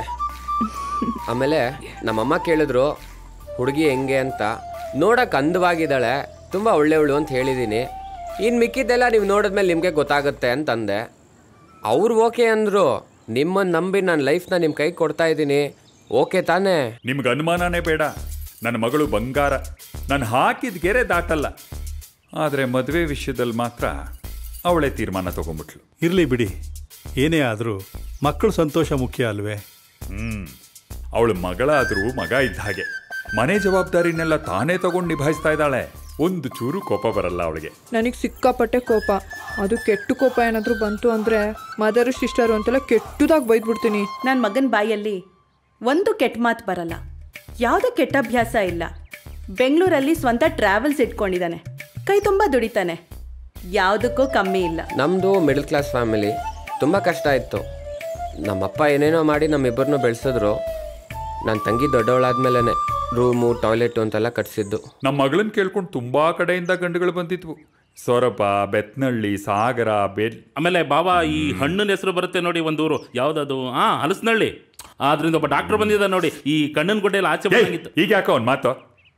ಆಮೇಲೆ ನಮ್ಮಮ್ಮ ಕೇಳಿದ್ರು ಹುಡುಗಿ ಹೆಂಗೆ ಅಂತ ನೋಡಕ್ ಅಂದವಾಗಿದ್ದಾಳೆ ತುಂಬ ಒಳ್ಳೆಯವಳು ಅಂತ ಹೇಳಿದ್ದೀನಿ ಇನ್ನು ಮಿಕ್ಕಿದ್ದೆಲ್ಲ ನೀವು ನೋಡಿದ್ಮೇಲೆ ನಿಮಗೆ ಗೊತ್ತಾಗುತ್ತೆ ಅಂತಂದೆ ಅವ್ರು ಓಕೆ ಅಂದರು ನಿಮ್ಮನ್ನು ನಂಬಿ ನಾನು ಲೈಫ್ನ ನಿಮ್ಮ ಕೈಗೆ ಕೊಡ್ತಾ ಇದ್ದೀನಿ ಓಕೆ ತಾನೇ ನಿಮ್ಗೆ ಅನುಮಾನನೇ ಬೇಡ ನನ್ನ ಮಗಳು ಬಂಗಾರ ನಾನು ಹಾಕಿದ ಗೆರೆ ದಾಟಲ್ಲ ಆದರೆ ಮದುವೆ ವಿಷಯದಲ್ಲಿ ಮಾತ್ರ ಅವಳೇ ತೀರ್ಮಾನ ತಗೊಂಡ್ಬಿಟ್ಲು ಇರಲಿ ಬಿಡಿ ಏನೇ ಆದರೂ ಮಕ್ಕಳು ಸಂತೋಷ ಮುಖ್ಯ ಅಲ್ವೇ ಹ್ಮ್ ಅವಳು ಮಗಳಾದ್ರೂ ಮಗ ಇದ್ದ ಹಾಗೆ ಮನೆ ಜವಾಬ್ದಾರಿನೆಲ್ಲ ತಾನೇ ತಗೊಂಡು ನಿಭಾಯಿಸ್ತಾ ಇದ್ದಾಳೆ ಒಂದು ಚೂರು ಕೋಪ ಬರಲ್ಲ ಅವಳಿಗೆ ನನಗೆ ಸಿಕ್ಕಾಪಟ್ಟೆ ಕೋಪ ಅದು ಕೆಟ್ಟು ಕೋಪ ಏನಾದರೂ ಬಂತು ಅಂದರೆ ಮದರು ಸಿಸ್ಟರು ಅಂತೆಲ್ಲ ಕೆಟ್ಟದಾಗಿ ಬೈದ್ಬಿಡ್ತೀನಿ ನನ್ನ ಮಗನ ಬಾಯಲ್ಲಿ ಒಂದು ಕೆಟ್ಟ ಮಾತು ಬರಲ್ಲ ಯಾವುದೇ ಕೆಟ್ಟ ಅಭ್ಯಾಸ ಇಲ್ಲ ಬೆಂಗಳೂರಲ್ಲಿ ಸ್ವಂತ ಟ್ರಾವೆಲ್ಸ್ ಇಟ್ಕೊಂಡಿದ್ದಾನೆ ಕೈ ತುಂಬ ದುಡಿತಾನೆ ಯಾವುದಕ್ಕೂ ಕಮ್ಮಿ ಇಲ್ಲ ನಮ್ಮದು ಮಿಡಲ್ ಕ್ಲಾಸ್ ಫ್ಯಾಮಿಲಿ ತುಂಬ ಕಷ್ಟ ಇತ್ತು ನಮ್ಮಪ್ಪ ಏನೇನೋ ಮಾಡಿ ನಮ್ಮಿಬ್ಬರನ್ನೂ ಬೆಳೆಸಿದ್ರು ನನ್ನ ತಂಗಿ ದೊಡ್ಡವಳಾದ್ಮೇಲೆ ರೂಮು ಟಾಯ್ಲೆಟು ಅಂತೆಲ್ಲ ಕಟ್ಸಿದ್ದು ನಮ್ಮ ಮಗಳನ್ನ ಕೇಳ್ಕೊಂಡು ತುಂಬಾ ಕಡೆಯಿಂದ ಗಂಡುಗಳು ಬಂದಿದ್ವು ಸೊರಬ ಬೆತ್ನಳ್ಳಿ ಸಾಗರ ಬೇಲ್ ಆಮೇಲೆ ಬಾಬಾ ಈ ಹಣ್ಣಿನ ಹೆಸರು ಬರುತ್ತೆ ನೋಡಿ ಒಂದು ಊರು ಯಾವ್ದದು ಹಾ ಹಲಸನಹಳ್ಳಿ ಆದ್ರಿಂದ ಒಬ್ಬ ಡಾಕ್ಟರ್ ಬಂದಿದ್ದ ನೋಡಿ ಈ ಕಣ್ಣಿನ ಗುಡ್ಡೆಯಲ್ಲಿ ಆಚೆ ಬಂದಂಗಿತ್ತು ಈಗ ಯಾಕೋ ಅವ್ನು ಮಾತು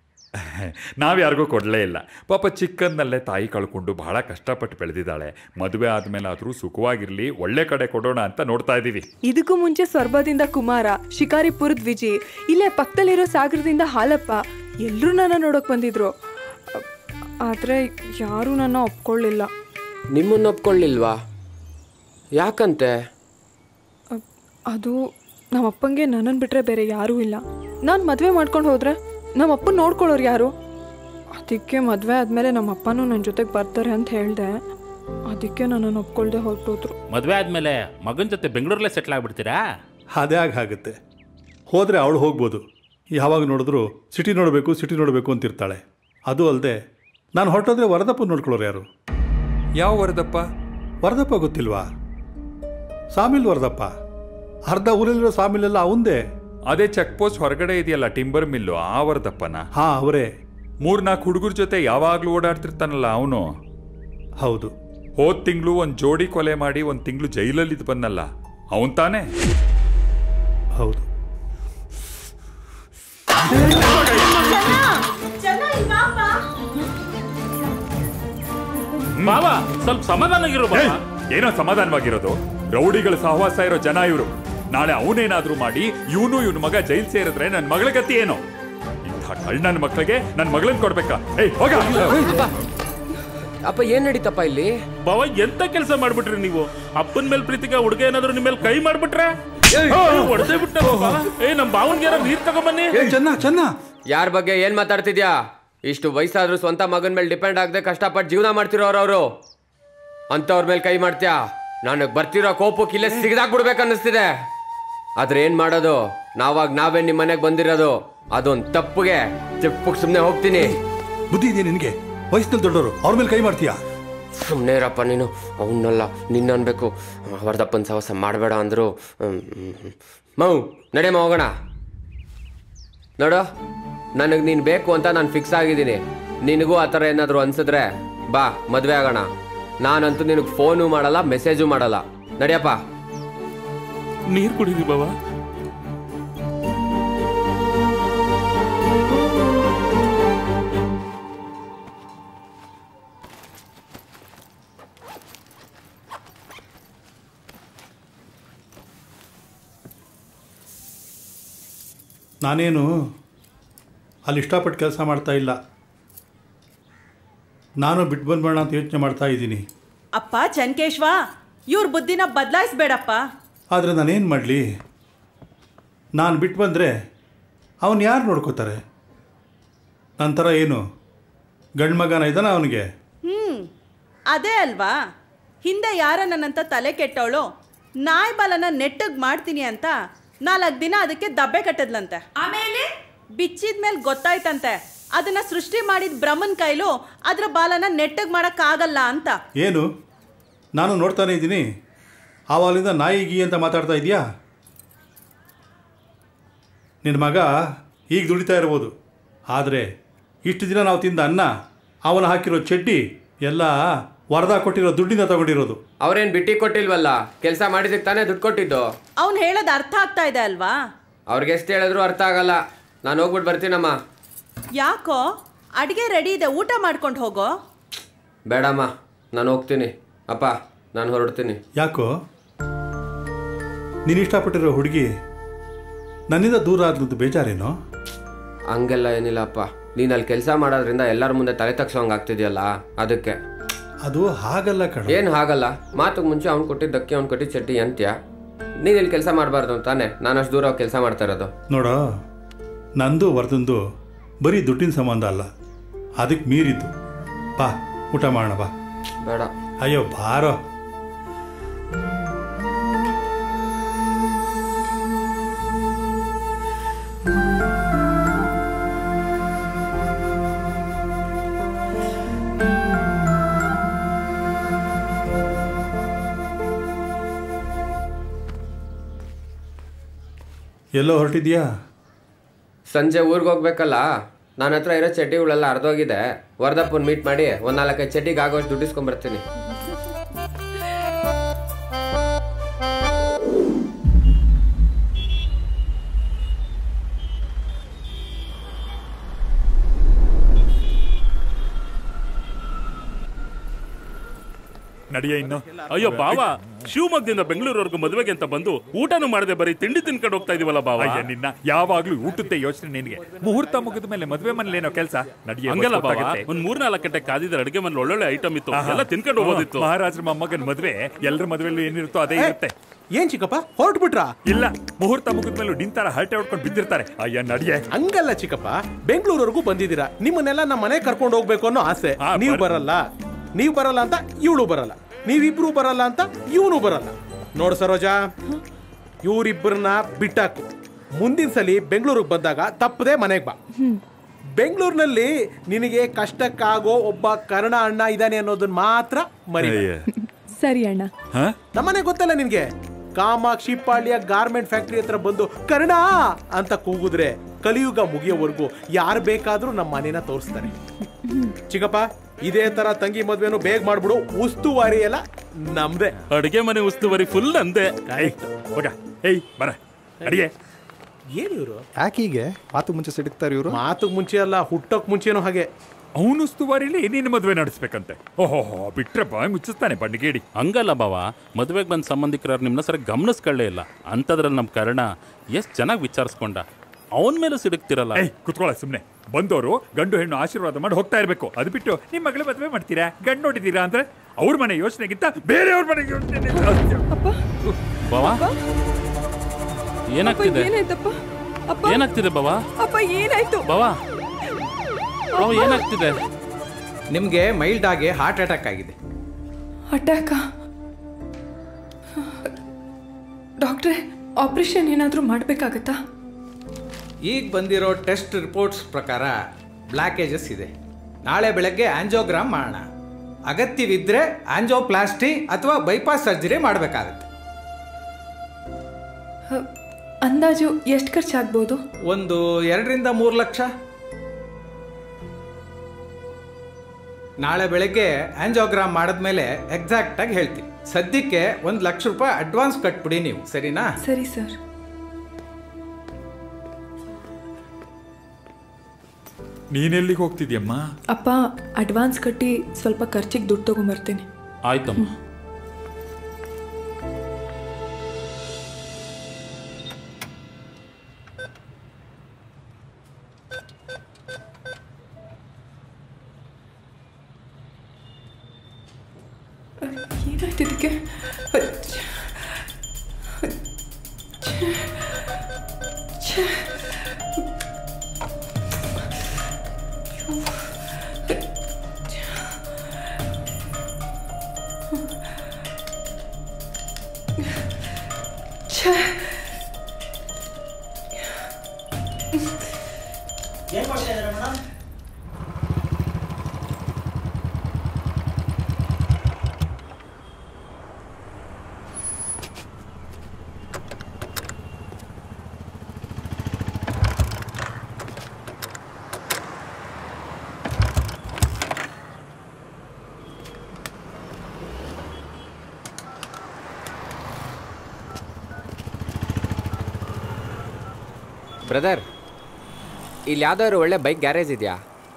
ನಾವ್ ಯಾರಿಗೂ ಕೊಡಲೇ ಇಲ್ಲ ಪಾಪ ಚಿಕ್ಕಂದಲ್ಲೇ ತಾಯಿ ಕಳ್ಕೊಂಡು ಬಹಳ ಕಷ್ಟಪಟ್ಟು ಬೆಳೆದಿದ್ದಾಳೆ ಮದುವೆ ಆದ್ಮೇಲೆ ಆದ್ರೂ ಸುಖವಾಗಿರ್ಲಿ ಒಳ್ಳೆ ಕಡೆ ಕೊಡೋಣ ಅಂತ ನೋಡ್ತಾ ಇದ್ದೀವಿ ಇದಕ್ಕೂ ಮುಂಚೆ ಸ್ವರ್ಬದಿಂದ ಕುಮಾರ ಶಿಕಾರಿಪುರದ ವಿಜಿ ಇಲ್ಲೇ ಪಕ್ಕದಲ್ಲಿರೋ ಸಾಗರದಿಂದ ಹಾಲಪ್ಪ ಎಲ್ಲರೂ ನನ್ನ ನೋಡೋಕೆ ಬಂದಿದ್ರು ಆದರೆ ಯಾರೂ ನನ್ನ ಒಪ್ಕೊಳ್ಳಿಲ್ಲ ನಿಮ್ಮನ್ನು ಒಪ್ಕೊಳ್ಳಿಲ್ವಾ ಯಾಕಂತೆ ಅದು ನಮ್ಮ ಅಪ್ಪಂಗೆ ನನ್ನನ್ನು ಬಿಟ್ಟರೆ ಬೇರೆ ಯಾರೂ ಇಲ್ಲ ನಾನು ಮದುವೆ ಮಾಡ್ಕೊಂಡು ಹೋದ್ರೆ ನಮ್ಮ ಅಪ್ಪನ ನೋಡ್ಕೊಳ್ಳೋರು ಯಾರು ಅದಕ್ಕೆ ಮದುವೆ ಆದಮೇಲೆ ನಮ್ಮ ಅಪ್ಪನೂ ನನ್ನ ಜೊತೆಗೆ ಬರ್ತಾರೆ ಅಂತ ಹೇಳಿದೆ ಅದಕ್ಕೆ ನನ್ನನ್ನು ಒಪ್ಕೊಳ್ದೆ ಹೊರಟೋದ್ರು ಮದುವೆ ಆದ್ಮೇಲೆ ಮಗನ ಜೊತೆ ಬೆಂಗಳೂರಲ್ಲೇ ಸೆಟ್ಲ್ ಆಗ್ಬಿಡ್ತೀರಾ ಅದೇ ಆಗ ಆಗುತ್ತೆ ಹೋದರೆ ಅವಳು ಹೋಗ್ಬೋದು ಯಾವಾಗ ನೋಡಿದ್ರು ಸಿಟಿ ನೋಡಬೇಕು ಸಿಟಿ ನೋಡಬೇಕು ಅಂತಿರ್ತಾಳೆ ಅದು ಅಲ್ಲದೆ ನಾನು ಹೊರಟೋದ್ರೆ ವರದಪ್ಪ ನೋಡ್ಕೊಳ್ಳೋರು ಯಾರು ಯಾವ ವರದಪ್ಪ ವರದಪ್ಪ ಗೊತ್ತಿಲ್ವಾ ಸಾಮಿಲ್ ವರದಪ್ಪ ಅರ್ಧ ಊರಲ್ಲಿರೋ ಸಾಮಿಲೆಲ್ಲ ಅವಂದೇ ಅದೇ ಚೆಕ್ ಪೋಸ್ಟ್ ಹೊರಗಡೆ ಇದೆಯಲ್ಲ ಟಿಂಬರ್ ಮಿಲ್ಲು ಆ ವರದಪ್ಪನ ಹಾ ಅವರೇ ಮೂರ್ನಾಲ್ಕು ಹುಡುಗರ ಜೊತೆ ಯಾವಾಗ್ಲೂ ಓಡಾಡ್ತಿರ್ತಾನಲ್ಲ ಅವನು ಹೌದು ಹೋದ್ ತಿಂಗಳು ಒಂದ್ ಜೋಡಿ ಕೊಲೆ ಮಾಡಿ ಒಂದ್ ತಿಂಗಳು ಜೈಲಲ್ಲಿ ಇದ್ ಬಂದಲ್ಲ ಅವನ್ ತಾನೇ ಹೌದು ಬಾಬಾ ಸ್ವಲ್ಪ ಸಮಾಧಾನಗಿರು ಬಾಬಾ ಏನೋ ಸಮಾಧಾನವಾಗಿರೋದು ರೌಡಿಗಳ ಸಹವಾಸ ಇರೋ ಜನ ಇವರು ನಾಳೆ ಅವನೇನಾದ್ರೂ ಮಾಡಿ ಇವನು ಇವನ ಮಗ ಜೈಲ್ ಸೇರಿದ್ರೆ ನನ್ನ ಮಗಳ ಗತಿ ಏನು ಇಂಥ ಕಳ್ಳನ ಮಕ್ಕಳಿಗೆ ನನ್ನ ಮಗಳನ್ನ ಕೊಡ್ಬೇಕಾ ಏಯ್ ಹೋಗ ಅಪ್ಪ ಏನ್ ನಡೀತಪ್ಪ ಇಲ್ಲಿ ಬಾವ ಎಂತ ಕೆಲಸ ಮಾಡ್ಬಿಟ್ರಿ ನೀವು ಅಪ್ಪನ ಮೇಲೆ ಪ್ರೀತಿಗೆ ಹುಡುಗ ಏನಾದ್ರು ನಿಮ್ಮ ಮೇಲೆ ಕೈ ಮಾಡ್ಬಿಟ್ರೆ ಹೊಡೆದೇ ಬಿಟ್ಟ ಏ ನಮ್ ಬಾವನ್ಗೆ ಯಾರೋ ನೀರ್ ತಗೊಂಬನ್ನಿ ಚೆನ್ನ ಚೆನ್ನ ಯಾರ ಬಗ್ಗೆ ಏನ್ ಮಾತಾಡ್ತಿದ್ಯಾ ಇಷ್ಟು ವಯಸ್ಸಾದ್ರೂ ಸ್ವಂತ ಮಗನ ಮೇಲೆ ಡಿಪೆಂಡ್ ಆಗದೆ ಕಷ್ಟಪಟ್ಟು ಜೀವನ ಮಾಡ್ತಿರೋರು ಅವರು ಅಂತವ್ರ ಮೇಲೆ ಕೈ ಮಾಡ್ತ್ಯಾ ನನಗೆ ಬರ್ತಿರೋ ಕೋಪಕ್ಕೆ ಇಲ್ಲೇ ಸಿಗದಾಕ್ಬಿಡ್ಬೇಕು ಅನ್ನಿಸ್ತಿದೆ ಆದ್ರೆ ಏನ್ ಮಾಡೋದು ನಾವಾಗ ನಾವೇ ನಿಮ್ಮ ಮನೆಗೆ ಬಂದಿರೋದು ಅದೊಂದು ತಪ್ಪುಗೆ ಚೆಪ್ಪಕ್ಕೆ ಸುಮ್ಮನೆ ಹೋಗ್ತೀನಿ ಬುದ್ಧಿ ಇದೆಯಾ ನಿನಗೆ ವಯಸ್ಸಿನಲ್ಲಿ ದೊಡ್ಡವರು ಅವ್ರ ಮೇಲೆ ಕೈ ಮಾಡ್ತೀಯಾ ಸುಮ್ಮನೆ ಇರಪ್ಪ ನೀನು ಅವನ್ನೆಲ್ಲ ನಿನ್ನ ಅನ್ಬೇಕು ವರದಪ್ಪನ ಸಹವಾಸ ಮಾಡಬೇಡ ಅಂದರು ಮೌ ನಡೆಯಮ್ಮ ಹೋಗೋಣ ನೋಡು ನನಗೆ ನೀನು ಬೇಕು ಅಂತ ನಾನು ಫಿಕ್ಸ್ ಆಗಿದ್ದೀನಿ ನಿನಗೂ ಆ ಥರ ಏನಾದರೂ ಅನ್ಸಿದ್ರೆ ಬಾ ಮದುವೆ ಆಗೋಣ ನಾನಂತೂ ನಿನಗೆ ಫೋನು ಮಾಡಲ್ಲ ಮೆಸೇಜು ಮಾಡಲ್ಲ ನಡಿಯಪ್ಪ ನೀರ್ ಕುಡಿದಿ ಬಾವ ನಾನೇನು ಅಲ್ಲಿ ಇಷ್ಟಪಟ್ಟು ಕೆಲಸ ಮಾಡ್ತಾ ಇಲ್ಲ ನಾನು ಬಿಟ್ಟು ಬಂದ್ಬೇಡ ಅಂತ ಯೋಚನೆ ಮಾಡ್ತಾ ಇದ್ದೀನಿ ಅಪ್ಪ ಚನ್ಕೇಶ್ವ ಇವ್ರ ಬುದ್ಧಿನ ಬದಲಾಯಿಸ್ಬೇಡಪ್ಪ ಆದರೆ ನಾನೇನು ಮಾಡಲಿ ನಾನು ಬಿಟ್ಟು ಬಂದರೆ ಅವನು ಯಾರು ನೋಡ್ಕೋತಾರೆ ನನ್ನ ಥರ ಏನು ಗಂಡು ಮಗನ ಇದ್ದಾನ ಅವನಿಗೆ ಹ್ಮ್ ಅದೇ ಅಲ್ವಾ ಹಿಂದೆ ಯಾರ ನನ್ನಂತ ತಲೆ ಕೆಟ್ಟವಳು ನಾಯಿ ಬಾಲನ ನೆಟ್ಟಗ್ ಮಾಡ್ತೀನಿ ಅಂತ ನಾಲ್ಕು ದಿನ ಅದಕ್ಕೆ ದಬ್ಬೆ ಕಟ್ಟದ್ಲಂತೆ ಆಮೇಲೆ ಬಿಚ್ಚಿದ ಮೇಲೆ ಗೊತ್ತಾಯ್ತಂತೆ ಅದನ್ನ ಸೃಷ್ಟಿ ಮಾಡಿದ ಬ್ರಹ್ಮನ್ ಕೈಲು ಅದ್ರ ಬಾಲನ ನೆಟ್ಟಗ್ ಮಾಡಕ್ಕಾಗಲ್ಲ ಅಂತ ಏನು ನಾನು ನೋಡ್ತಾನೆ ಇದ್ದೀನಿ ಆವಾಗಲಿಂದ ನಾಯಿ ಗೀ ಅಂತ ಮಾತಾಡ್ತಾ ಇದೆಯಾ ನಿನ್ನ ಮಗ ಈಗ ದುಡಿತಾ ಇರ್ಬೋದು ಆದರೆ ಇಷ್ಟು ದಿನ ನಾವು ತಿಂದ ಅನ್ನ ಅವನು ಹಾಕಿರೋ ಚಡ್ಡಿ ಎಲ್ಲ ವರದಾ ಕೊಟ್ಟಿರೋ ದುಡ್ಡಿಂದ ತಗೊಂಡಿರೋದು ಅವ್ರೇನು ಬಿಟ್ಟಿ ಕೊಟ್ಟಿಲ್ವಲ್ಲ ಕೆಲಸ ಮಾಡಿದಕ್ಕೆ ತಾನೇ ದುಡ್ಡು ಕೊಟ್ಟಿದ್ದು ಅವ್ನು ಹೇಳೋದು ಅರ್ಥ ಆಗ್ತಾ ಇದೆ ಅಲ್ವಾ ಅವ್ರಿಗೆ ಎಷ್ಟು ಹೇಳಿದ್ರು ಅರ್ಥ ಆಗಲ್ಲ ನಾನು ಹೋಗ್ಬಿಟ್ಟು ಬರ್ತೀನಮ್ಮ ಯಾಕೋ ಅಡಿಗೆ ರೆಡಿ ಇದೆ ಊಟ ಮಾಡ್ಕೊಂಡು ಹೋಗೋ ಬೇಡಮ್ಮ ನಾನು ಹೋಗ್ತೀನಿ ಅಪ್ಪ ನಾನು ಹೊರಡ್ತೀನಿ ಯಾಕೋ ನೀನು ಇಷ್ಟಪಟ್ಟಿರೋ ಹುಡುಗಿ ನನ್ನಿಂದ ದೂರ ಆದ್ಲಂತ ಬೇಜಾರೇನೋ ಹಂಗೆಲ್ಲ ಏನಿಲ್ಲ ಅಪ್ಪ ನೀನು ಅಲ್ಲಿ ಕೆಲಸ ಮಾಡೋದ್ರಿಂದ ಎಲ್ಲರ ಮುಂದೆ ತಲೆ ತಗ್ಸೋಂಗೆ ಆಗ್ತಿದೆಯಲ್ಲ ಅದಕ್ಕೆ ಅದು ಹಾಗಲ್ಲ ಕಣ ಏನು ಹಾಗಲ್ಲ ಮಾತುಗೆ ಮುಂಚೆ ಅವ್ನು ಕೊಟ್ಟಿದ್ದಕ್ಕೆ ಅವ್ನು ಕೊಟ್ಟಿದ್ದ ಚಟ್ಟಿ ಅಂತ್ಯ ನೀನು ಇಲ್ಲಿ ಕೆಲಸ ಮಾಡಬಾರ್ದು ತಾನೆ ನಾನು ಅಷ್ಟು ದೂರ ಕೆಲಸ ಮಾಡ್ತಾ ಇರೋದು ನೋಡೋ ನಂದು ವರದಂದು ಬರೀ ದುಡ್ಡಿನ ಸಂಬಂಧ ಅಲ್ಲ ಅದಕ್ಕೆ ಮೀರಿದ್ದು ಬಾ ಊಟ ಮಾಡೋಣ ಬಾ ಬೇಡ ಅಯ್ಯೋ ಬಾರೋ ಎಲ್ಲೋ ಹೊರಟಿದ್ಯಾ ಸಂಜೆ ಊರಿಗೆ ಹೋಗ್ಬೇಕಲ್ಲ ನನ್ನ ಹತ್ರ ಇರೋ ಚಡ್ಡಿಗಳೆಲ್ಲ ಅರ್ಧೋಗಿದೆ ವರದಪ್ಪನ ಮೀಟ್ ಮಾಡಿ ಒಂದು ನಾಲ್ಕೈದು ಚಡ್ಡಿಗೆ ಆಗೋಷ್ಟು ದುಡ್ಡಿಸ್ಕೊಂಡ್ಬರ್ತೀನಿ ನಡಿಯ ಇನ್ನು ಅಯ್ಯೋ ಬಾವ ಶಿವಮೊಗ್ಗದಿಂದ ಬೆಂಗಳೂರವರೆಗೂ ಮದುವೆಗೆ ಅಂತ ಬಂದು ಊಟನೂ ಮಾಡದೆ ಬರೀ ತಿಂಡಿ ತಿನ್ಕೊಂಡು ಹೋಗ್ತಾ ಇದೀವಲ್ಲ ಬಾವ ಅಯ್ಯ ನಿನ್ನ ಯಾವಾಗ್ಲೂ ಊಟದ್ದೇ ಯೋಚನೆ ನಿನಗೆ ಮುಹೂರ್ತ ಮುಗಿದ ಮೇಲೆ ಮದುವೆ ಮನೇಲಿ ಏನೋ ಕೆಲಸ ನಡಿಯ ಹಂಗಲ್ಲ ಬಾವ ಒಂದ್ ಮೂರ್ ನಾಲ್ಕು ಗಂಟೆ ಕಾದಿದ್ರೆ ಅಡಿಗೆ ಮನೇಲಿ ಒಳ್ಳೊಳ್ಳೆ ಐಟಮ್ ಇತ್ತು ಎಲ್ಲ ತಿನ್ಕೊಂಡು ಹೋಗೋದಿತ್ತು ಮಹಾರಾಜರ ಮೊಮ್ಮಗನ ಮದುವೆ ಎಲ್ಲರ ಮದುವೆಲ್ಲೂ ಏನಿರುತ್ತೋ ಅದೇ ಇರುತ್ತೆ ಏನ್ ಚಿಕ್ಕಪ್ಪ ಹೊರಟು ಬಿಟ್ರಾ ಇಲ್ಲ ಮುಹೂರ್ತ ಮುಗಿದ ಮೇಲೂ ನಿಂತಾರ ಹರಟೆ ಹೊಡ್ಕೊಂಡು ಬಿದ್ದಿರ್ತಾರೆ ಅಯ್ಯ ನಡಿಯೆ ಹಂಗಲ್ಲ ಚಿಕ್ಕಪ್ಪ ಬೆಂಗಳೂರವರೆಗೂ ಬಂದಿದ್ದೀರಾ ನಿಮ್ಮನ್ನೆಲ್ಲ ನಮ್ಮ ಮನೆ ಕರ್ಕೊಂಡು ಹೋಗ್ಬೇಕು ಅನ್ನೋ ಆಸೆ ನೀವು ಬರಲ್ಲ ನೀವು ಬರಲ್ಲ ಅಂತ ಇವಳು ಬರಲ್ಲ ನೀವಿಬ್ರು ಬರಲ್ಲ ಅಂತ ಇವನು ಬರಲ್ಲ ನೋಡು ಸರೋಜಾ ಇವರಿಬ್ಬರನ್ನ ಬಿಟ್ಟಾಕು ಮುಂದಿನ ಸಲಿ ಬೆಂಗಳೂರಿಗೆ ಬಂದಾಗ ತಪ್ಪದೆ ಮನೆಗೆ ಬಾ ಬೆಂಗಳೂರಿನಲ್ಲಿ ನಿನಗೆ ಕಷ್ಟಕ್ಕಾಗೋ ಒಬ್ಬ ಕರ್ಣ ಅಣ್ಣ ಇದ್ದಾನೆ ಅನ್ನೋದನ್ನ ಮಾತ್ರ ಮರಿ ಸರಿ ಅಣ್ಣ ನಮ್ಮನೆ ಗೊತ್ತಲ್ಲ ನಿನ್ಗೆ ಕಾಮಾಕ್ಷಿ ಪಾಳ್ಯ ಗಾರ್ಮೆಂಟ್ ಫ್ಯಾಕ್ಟ್ರಿ ಹತ್ರ ಬಂದು ಕರ್ಣ ಅಂತ ಕೂಗಿದ್ರೆ ಕಲಿಯುಗ ಮುಗಿಯೋವರೆಗೂ ಯಾರು ಬೇಕಾದ್ರೂ ನಮ್ಮ ಮನೇನ ತೋರಿಸ್ತಾರೆ ಚಿಕ್ಕಪ್ಪ ಇದೇ ತರ ತಂಗಿ ಮದ್ವೆನು ಬೇಗ ಮಾಡ್ಬಿಡು ಉಸ್ತುವಾರಿ ಎಲ್ಲ ನಮ್ದೇ ಅಡಿಗೆ ಮನೆ ಉಸ್ತುವಾರಿ ಫುಲ್ ಅಂದೆ ಹೋಗ ಏಯ್ ಬರ ಅಡಿಗೆ ಏನ್ ಇವರು ಯಾಕೀಗೆ ಮಾತು ಮುಂಚೆ ಸಿಡುಕ್ತಾರೆ ಇವರು ಮಾತು ಮುಂಚೆ ಅಲ್ಲ ಹುಟ್ಟೋಕ್ ಮುಂಚೆನೂ ಹಾಗೆ ಅವನು ಉಸ್ತುವಾರಿಲಿ ನಿನ್ನ ಮದುವೆ ನಡೆಸ್ಬೇಕಂತೆ ಓಹೋ ಬಿಟ್ರೆ ಬಾಯ್ ಮುಚ್ಚಿಸ್ತಾನೆ ಬಂಡಿಗೇಡಿ ಹಂಗಲ್ಲ ಬಾವ ಮದುವೆಗೆ ಬಂದ ಸಂಬಂಧಿಕರು ನಿಮ್ಮನ್ನ ಸರಿ ಗಮನಿಸ್ಕೊಳ್ಳೇ ಇಲ್ಲ ಅಂಥದ್ರಲ್ಲಿ ನಮ್ಮ ಕರ್ಣ ಎಷ್ಟು ಚೆನ್ನಾಗಿ ವಿಚಾರಿಸ್ಕೊಂಡ ಅವನ ಮೇಲೆ ಸಿಡುಕ್ತಿರಲ್ಲ ಏಯ್ ಕುತ್ಕೊಳ್ಳ ಸುಮ್ಮನೆ ಬಂದವರು ಗಂಡು ಹೆಣ್ಣು ಆಶೀರ್ವಾದ ಮಾಡಿ ಹೋಗ್ತಾ ಇರಬೇಕು ಅದು ಬಿಟ್ಟು ನಿಮ್ಮ ಮಗಳ ಮದುವೆ ಮಾಡ್ತೀರಾ ಗಂಡು ನೋಡಿದ್ದೀರಾ ಅಂದ್ರೆ ಅವ್ರ ಮನೆ ಯೋಚನೆಗಿಂತ ಬೇರೆಯವ್ರ ಮನೆಗೆ ಯೋಚನೆ ಜಾಸ್ತಿ. ಬಾವ ಏನಾಗ್ತಿದೆ ಏನಾಯ್ತಪ್ಪ ಅಪ್ಪ ಏನಾಗ್ತಿದೆ ಬಾವ ಅಪ್ಪ ಏನಾಯ್ತು ಬಾವ ಬಾವ ಏನಾಗ್ತಿದೆ ನಿಮಗೆ ಮೈಲ್ಡ್ ಆಗಿ ಹಾರ್ಟ್ ಅಟ್ಯಾಕ್ ಆಗಿದೆ ಅಟ್ಯಾಕ ಡಾಕ್ಟ್ರೆ ಆಪರೇಷನ್ ಏನಾದರೂ ಮಾಡಬೇಕಾಗತ್ತಾ ಈಗ ಬಂದಿರೋ ಟೆಸ್ಟ್ ರಿಪೋರ್ಟ್ಸ್ ಪ್ರಕಾರ ಬ್ಲಾಕೇಜಸ್ ಇದೆ ನಾಳೆ ಬೆಳಗ್ಗೆ ಆಂಜೋಗ್ರಾಮ್ ಮಾಡೋಣ ಅಗತ್ಯವಿದ್ದರೆ ಆಂಜೋಪ್ಲಾಸ್ಟಿ ಅಥವಾ ಬೈಪಾಸ್ ಸರ್ಜರಿ ಮಾಡಬೇಕಾಗತ್ತೆ ಅಂದಾಜು ಎಷ್ಟು ಖರ್ಚಾಗ್ಬೋದು ಒಂದು ಎರಡರಿಂದ ಮೂರು ಲಕ್ಷ ನಾಳೆ ಬೆಳಗ್ಗೆ ಆಂಜೋಗ್ರಾಮ್ ಮಾಡಿದ್ಮೇಲೆ ಎಕ್ಸಾಕ್ಟಾಗಿ ಹೇಳ್ತೀನಿ ಸದ್ಯಕ್ಕೆ ಒಂದು ಲಕ್ಷ ರೂಪಾಯಿ ಅಡ್ವಾನ್ಸ್ ಕಟ್ಬಿಡಿ ನೀವು ಸರಿನಾ ಸರಿ ಸರ್ ನೀನೆಲ್ಲಿಗೆ ಹೋಗ್ತಿದ್ಯಮ್ಮ ಅಪ್ಪ ಅಡ್ವಾನ್ಸ್ ಕಟ್ಟಿ ಸ್ವಲ್ಪ ಖರ್ಚಿಗೆ ದುಡ್ಡು ತೊಗೊಂಬರ್ತೀನಿ ಆಯ್ತಮ್ಮ ಏನಾಯ್ತು ಇದಕ್ಕೆ ಬ್ರದರ್ ಇಲ್ಲಿ ಯಾವ್ದಾದ್ರು ಒಳ್ಳೆ ಬೈಕ್ ಗ್ಯಾರೇಜ್ ಇದೆಯಾ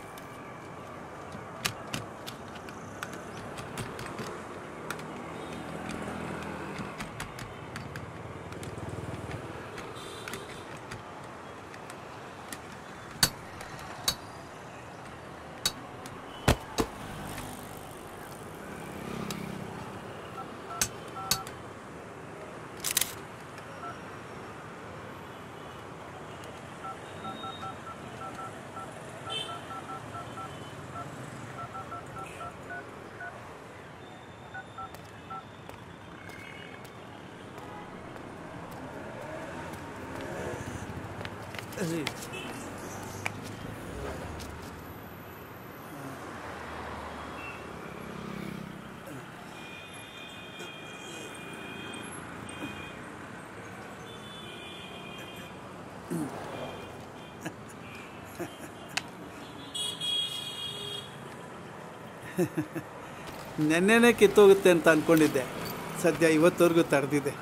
ನೆನ್ನೆನೇ ಕಿತ್ತೋಗುತ್ತೆ ಅಂತ ಅಂದ್ಕೊಂಡಿದ್ದೆ ಸದ್ಯ ಇವತ್ತವರೆಗೂ ತಡೆದಿದೆ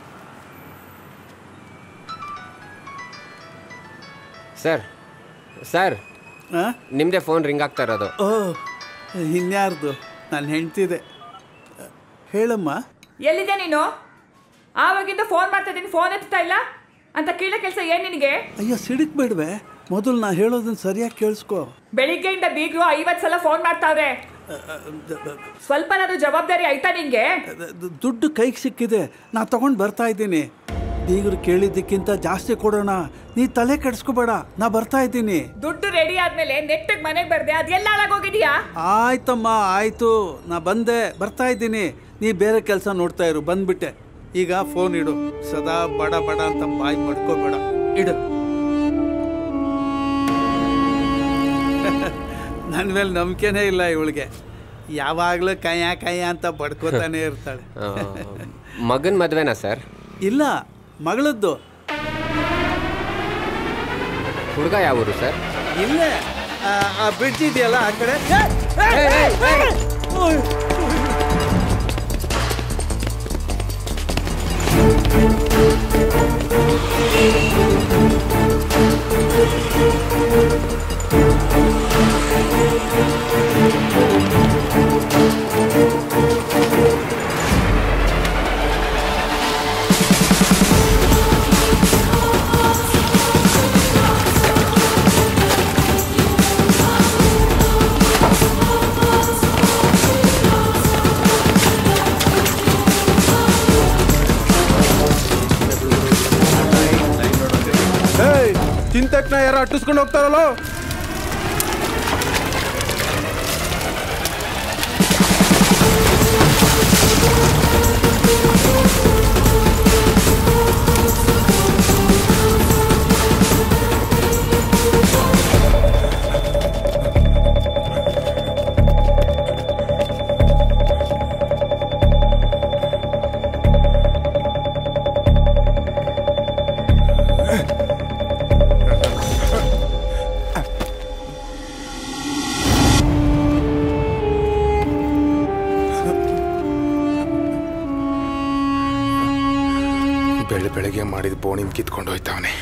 ಸರ್ ಸರ್ ನಿಮ್ಮದೇ ಫೋನ್ ರಿಂಗ್ ಆಗ್ತಾ ಇರೋದು ಓ ಇನ್ಯಾರ್ದು ನನ್ನ ಹೆಂಡ್ತಿದೆ ಹೇಳಮ್ಮ ಎಲ್ಲಿದೆ ನೀನು ಆವಾಗಿಂದ ಫೋನ್ ಮಾಡ್ತಾ ಇದ್ದೀನಿ ಫೋನ್ ಎತ್ತಾ ಇಲ್ಲ ಅಂತ ಕೀಳ ಕೆಲಸ ಏನ್ ನಿನಗೆ ಅಯ್ಯೋ ಸಿಡಿಕ್ಬೇಡ್ವೆ ಮೊದಲು ನಾ ಹೇಳೋದನ್ನ ಸರಿಯಾಗಿ ಕೇಳಿಸ್ಕೊ ಬೆಳಿಗ್ಗೆಯಿಂದ ಬೀಗ್ರು ಐವತ್ ಸಲ ಫೋನ್ ಮಾಡ್ತಾವ್ರೆ ಸ್ವಲ್ಪನಾದ್ರೂ ಜವಾಬ್ದಾರಿ ಆಯ್ತಾ ನಿಂಗೆ ದುಡ್ಡು ಕೈಗೆ ಸಿಕ್ಕಿದೆ ನಾ ತಗೊಂಡು ಬರ್ತಾ ಇದ್ದೀನಿ ಬೀಗರು ಕೇಳಿದ್ದಕ್ಕಿಂತ ಜಾಸ್ತಿ ಕೊಡೋಣ ನೀ ತಲೆ ಕೆಡಿಸ್ಕೋಬೇಡ ನಾ ಬರ್ತಾ ಇದ್ದೀನಿ ದುಡ್ಡು ರೆಡಿ ಆದ್ಮೇಲೆ ನೆಟ್ಟಿಗೆ ಮನೆಗೆ ಬರ್ದೆ ಅದೆಲ್ಲ ಹಾಳಾಗೋಗಿದ್ಯಾ ಆಯ್ತಮ್ಮ ಆಯ್ತು ನಾ ಬಂದೆ ಬರ್ತಾ ಇದ್ದೀನಿ ನೀ ಬೇರೆ ಕೆಲಸ ನೋಡ್ತಾ ಇರು ಬಂದ್ಬಿಟ್ಟೆ ಈಗ ಫೋನ್ ಇಡು ಸದಾ ಬಡ ಬಡ ಅಂತ ಬಾಯಿ ಮಾಡ್ಕೋಬೇಡ ಇಡು ನನ್ನ ಮೇಲೆ ನಂಬಿಕೆನೇ ಇಲ್ಲ ಇವಳಿಗೆ ಯಾವಾಗಲೂ ಕಯ್ಯ ಕಯ್ಯ ಅಂತ ಬಡ್ಕೋತಾನೆ ಇರ್ತಾಳೆ ಮಗನ ಮದ್ವೆನಾ ಸರ್ ಇಲ್ಲ ಮಗಳದ್ದು ಹುಡುಗ ಯಾವ ಊರು ಸರ್ ಇಲ್ಲೇ ಆ, ಆ ಬ್ರಿಡ್ಜ್ ಇದೆಯಲ್ಲ ಆ ಕಡೆ ಏಯ್ ಚಿಂತಕ್ನ ಯಾರೋ ಅಟ್ಟಿಸ್ಕೊಂಡು ಹೋಗ್ತಾರಲ್ಲೋ ಬೆಳೆ ಬೆಳಗ್ಗೆ ಮಾಡಿದ ಬೋಣಿನ ಕಿತ್ಕೊಂಡು ಹೋಯ್ತಾವನೆ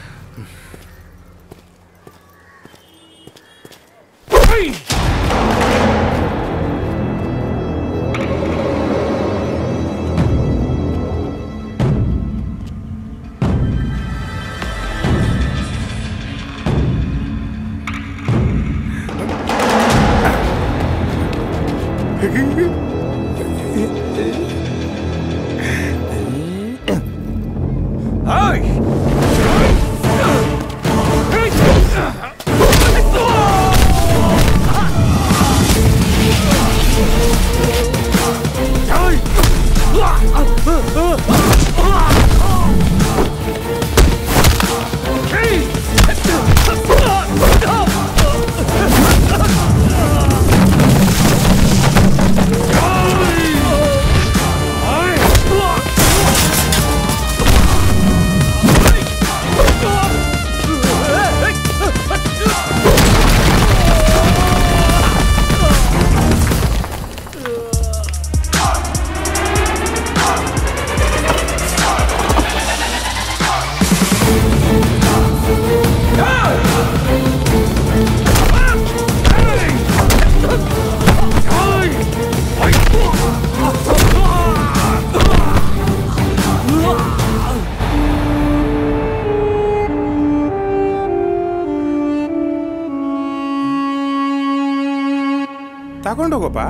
ತಗೊಂಡೋಗಪ್ಪ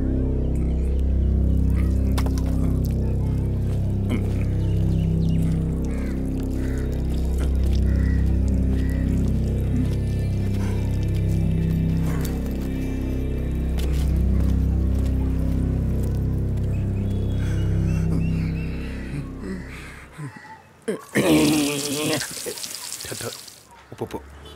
ಉಪ್ಪು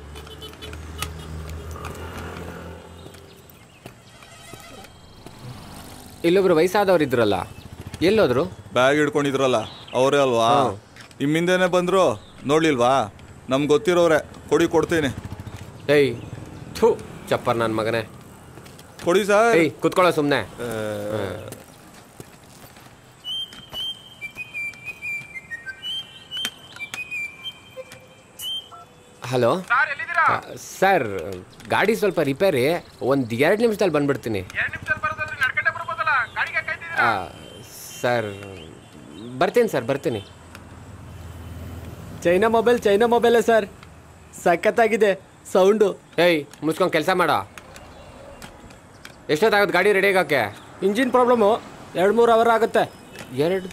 ಇಲ್ಲೊಬ್ರು ವಯಸ್ಸಾದವ್ರು ಇದ್ರಲ್ಲ ಎಲ್ಲೋದ್ರು ಬ್ಯಾಗ್ ಹಿಡ್ಕೊಂಡಿದ್ರಲ್ಲ ಅವರೇ ಅಲ್ವಾ ನಿಮ್ಮಿಂದೇನೆ ಬಂದ್ರು ನೋಡ್ಲಿಲ್ವಾ ನಮ್ಗೆ ಗೊತ್ತಿರೋರೆ ಕೊಡಿ ಕೊಡ್ತೀನಿ ಏಯ್ ಥೂ ಚಪ್ಪರ್ ನನ್ನ ಮಗನೇ ಕೊಡಿ ಸರ್ ಏಯ್ ಕುತ್ಕೊಳ್ಳೋ ಸುಮ್ಮನೆ ಹಲೋ ಸರ್ ಗಾಡಿ ಸ್ವಲ್ಪ ರಿಪೇರಿ ಒಂದು ಎರಡು ನಿಮಿಷದಲ್ಲಿ ಬಂದ್ಬಿಡ್ತೀನಿ ಆ, ಸರ್ ಬರ್ತೀನಿ ಸರ್ ಬರ್ತೀನಿ ಚೈನಾ ಮೊಬೈಲ್ ಚೈನಾ ಮೊಬೈಲೇ ಸರ್ ಸಖತ್ತಾಗಿದೆ ಸೌಂಡು ಏಯ್ ಮುಚ್ಕೊಂಡು ಕೆಲಸ ಮಾಡೋ ಎಷ್ಟೊತ್ತಾಗುತ್ತೆ ಗಾಡಿ ರೆಡಿ ಆಗೋಕ್ಕೆ ಇಂಜಿನ್ ಪ್ರಾಬ್ಲಮ್ಮು ಎರಡು ಮೂರು ಅವರ್ ಆಗುತ್ತೆ ಎರಡು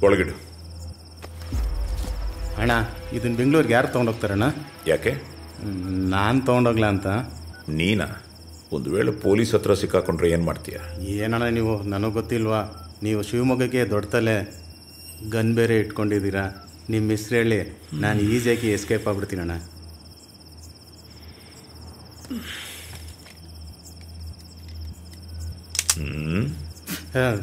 ಒಳಗಿಡು ಅಣ್ಣ ಇದನ್ನ ಬೆಂಗಳೂರಿಗೆ ಯಾರು ತೊಗೊಂಡೋಗ್ತಾರಣ್ಣ ಯಾಕೆ ನಾನು ತೊಗೊಂಡೋಗ್ಲಾ ಅಂತ ನೀನಾ ಒಂದು ವೇಳೆ ಪೊಲೀಸ್ ಹತ್ರ ಸಿಕ್ಕಾಕೊಂಡ್ರೆ ಏನು ಮಾಡ್ತೀಯ ಏನಣ್ಣ ನೀವು ನನಗೆ ಗೊತ್ತಿಲ್ವಾ ನೀವು ಶಿವಮೊಗ್ಗಕ್ಕೆ ದೊಡ್ಡ ತಲೆ ಗನ್ ಬೇರೆ ಇಟ್ಕೊಂಡಿದ್ದೀರಾ ನಿಮ್ಮ ಹೆಸ್ರು ಹೇಳಿ ನಾನು ಈಸಿಯಾಗಿ ಎಸ್ಕೇಪ್ ಆಗ್ಬಿಡ್ತೀನಣ್ಣ ಹ್ಞೂ ಹಾಂ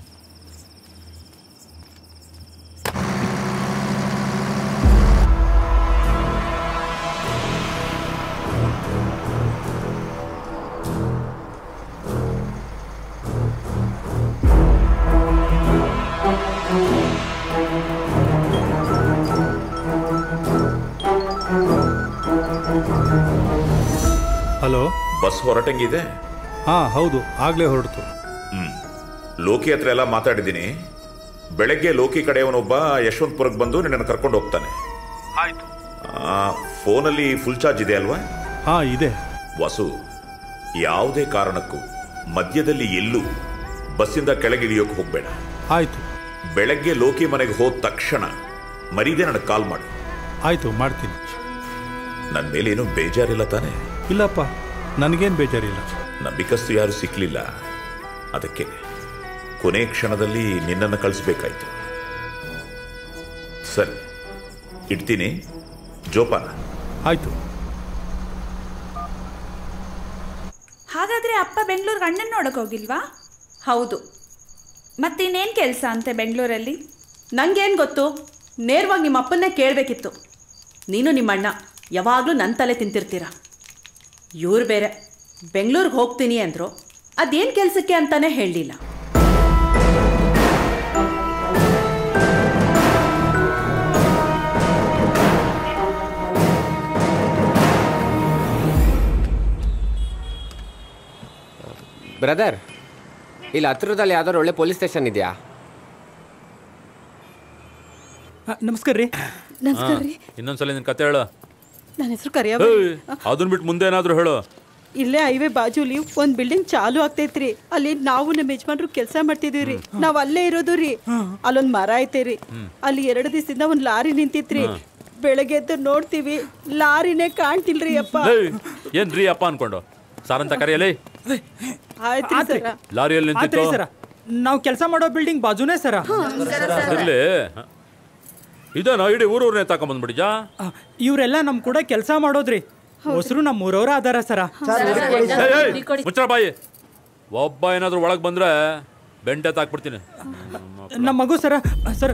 ಹಲೋ ಬಸ್ ಹೊರಟಂಗಿದೆ ಹಾಂ ಹೌದು ಆಗಲೇ ಹೊರಡ್ತು ಹ್ಮ್ ಲೋಕಿ ಹತ್ರ ಎಲ್ಲ ಮಾತಾಡಿದ್ದೀನಿ ಬೆಳಗ್ಗೆ ಲೋಕಿ ಕಡೆಯವನೊಬ್ಬ ಯಶವಂತಪುರಕ್ಕೆ ಬಂದು ನಿನ್ನನ್ನು ಕರ್ಕೊಂಡು ಹೋಗ್ತಾನೆ ಆಯ್ತು ಆ, ಫೋನಲ್ಲಿ ಫುಲ್ ಚಾರ್ಜ್ ಇದೆ ಅಲ್ವಾ ಹಾಂ ಇದೆ ವಾಸು ಯಾವುದೇ ಕಾರಣಕ್ಕೂ ಮಧ್ಯದಲ್ಲಿ ಎಲ್ಲೂ ಬಸ್ಸಿಂದ ಕೆಳಗಿಳಿಯೋಕೆ ಹೋಗಬೇಡ ಆಯ್ತು ಬೆಳಗ್ಗೆ ಲೋಕಿ ಮನೆಗೆ ಹೋದ ತಕ್ಷಣ ಮರೀದೆ ನನಗೆ ಕಾಲ್ ಮಾಡು ಆಯ್ತು ಮಾಡ್ತೀನಿ ನನ್ನ ಮೇಲೆ ಏನೂ ಬೇಜಾರಿಲ್ಲ ತಾನೆ ಇಲ್ಲಪ್ಪ ನನಗೇನು ಬೇಜಾರಿಲ್ಲ ನಂಬಿಕಸ್ತು ಯಾರು ಸಿಕ್ಕಲಿಲ್ಲ ಅದಕ್ಕೆ ಕೊನೆ ಕ್ಷಣದಲ್ಲಿ ನಿನ್ನನ್ನು ಕಳಿಸ್ಬೇಕಾಯ್ತು ಸರಿ ಇಡ್ತೀನಿ ಜೋಪಾನ ಆಯ್ತು ಹಾಗಾದ್ರೆ ಅಪ್ಪ ಬೆಂಗಳೂರಿಗೆ ಅಣ್ಣನ ನೋಡಕ್ ಹೋಗಿಲ್ವಾ ಹೌದು ಮತ್ತಿನ್ನೇನು ಕೆಲಸ ಅಂತೆ ಬೆಂಗಳೂರಲ್ಲಿ ನಂಗೇನು ಗೊತ್ತು ನೇರವಾಗಿ ನಿಮ್ಮ ಅಪ್ಪನ್ನೇ ಕೇಳಬೇಕಿತ್ತು ನೀನು ನಿಮ್ಮ ಅಣ್ಣ ಯಾವಾಗಲೂ ನನ್ನ ತಲೆ ತಿಂತಿರ್ತೀರ ಇವ್ರು ಬೇರೆ ಬೆಂಗಳೂರಿಗೆ ಹೋಗ್ತೀನಿ ಅಂದರು ಅದೇನು ಕೆಲಸಕ್ಕೆ ಅಂತಾನೆ ಹೇಳಲಿಲ್ಲ ಬ್ರದರ್ ಇಲ್ಲಿ ಹತ್ರದಲ್ಲಿ ಯಾವ್ದಾದ್ರು ಒಳ್ಳೆ ಪೊಲೀಸ್ ಸ್ಟೇಷನ್ ಇದೆಯಾ ನಮಸ್ಕಾರ ರೀ ನಮಸ್ಕಾರ ರೀ ಇನ್ನೊಂದ್ಸಲ ನಿನ್ ಕತೆ ಹೇಳು ನನ್ನ ಹೆಸರು ಕರಿಯ ಏಯ್, ಅದನ್ ಬಿಟ್ಟು ಮುಂದೆ ಏನಾದ್ರೂ ಹೇಳು ಇಲ್ಲೇ ಹೈವೇ ಬಾಜುಲಿ ಒಂದ್ ಬಿಲ್ಡಿಂಗ್ ಚಾಲು ಆಗ್ತೈತ್ರಿ ಅಲ್ಲಿ ನಾವು ನಮ್ಮ ಯಜಮಾನ್ರು ಕೆಲಸ ಮಾಡ್ತಿದೀವಿ ರೀ ನಾವ್ ಅಲ್ಲೇ ಇರೋದು ರೀ ಅಲ್ಲೊಂದ್ ಮರ ಐತೆ ರೀ ಅಲ್ಲಿ ಎರಡು ದಿವಸದಿಂದ ಒಂದ್ ಲಾರಿ ನಿಂತಿತ್ರಿ ಬೆಳಗ್ಗೆ ಎದ್ದು ನೋಡ್ತೀವಿ ಲಾರಿನೇ ಕಾಣ್ತಿಲ್ರಿ ಅಪ್ಪ ಏಯ್, ಏನ್ ರೀ ಅಪ್ಪ ಅನ್ಕೊಂಡು ಸಾರಂತ ಕರೆಯಲಿ ಆಯ್ತ್ರಿ ಆತ್ರಿ. ಸರ ಲಾರಿಯಲ್ಲಿ ಆತ್ರಿ ನಿಂತಿತ್ತು ಸರ ನಾವು ಕೆಲಸ ಮಾಡೋ ಬಿಲ್ಡಿಂಗ್ ಬಾಜುನೇ ಸರ ಇರ್ಲಿ ಇದೇನೋ ಇಡೀ ಊರೂರ್ನೇ ತಗೊಂಬಂದ್ಬಿಡಿಜಾ ಇವರೆಲ್ಲ ನಮ್ ಕೂಡ ಕೆಲಸ ಮಾಡೋದ್ರಿ ಹೊಸರು ನಮ್ಮ ಊರವ್ರ ಅದಾರ ಸರ ಮುಚ್ಚಳ ಬಾಯಿ ಒಬ್ಬ ಏನಾದ್ರೂ ಒಳಗ್ ಬಂದ್ರೆ ಬೆಂಡೆ ತಾಕ್ಬಿಡ್ತೀನಿ ನಮ್ಮ ಮಗು ಸರ ಸರ್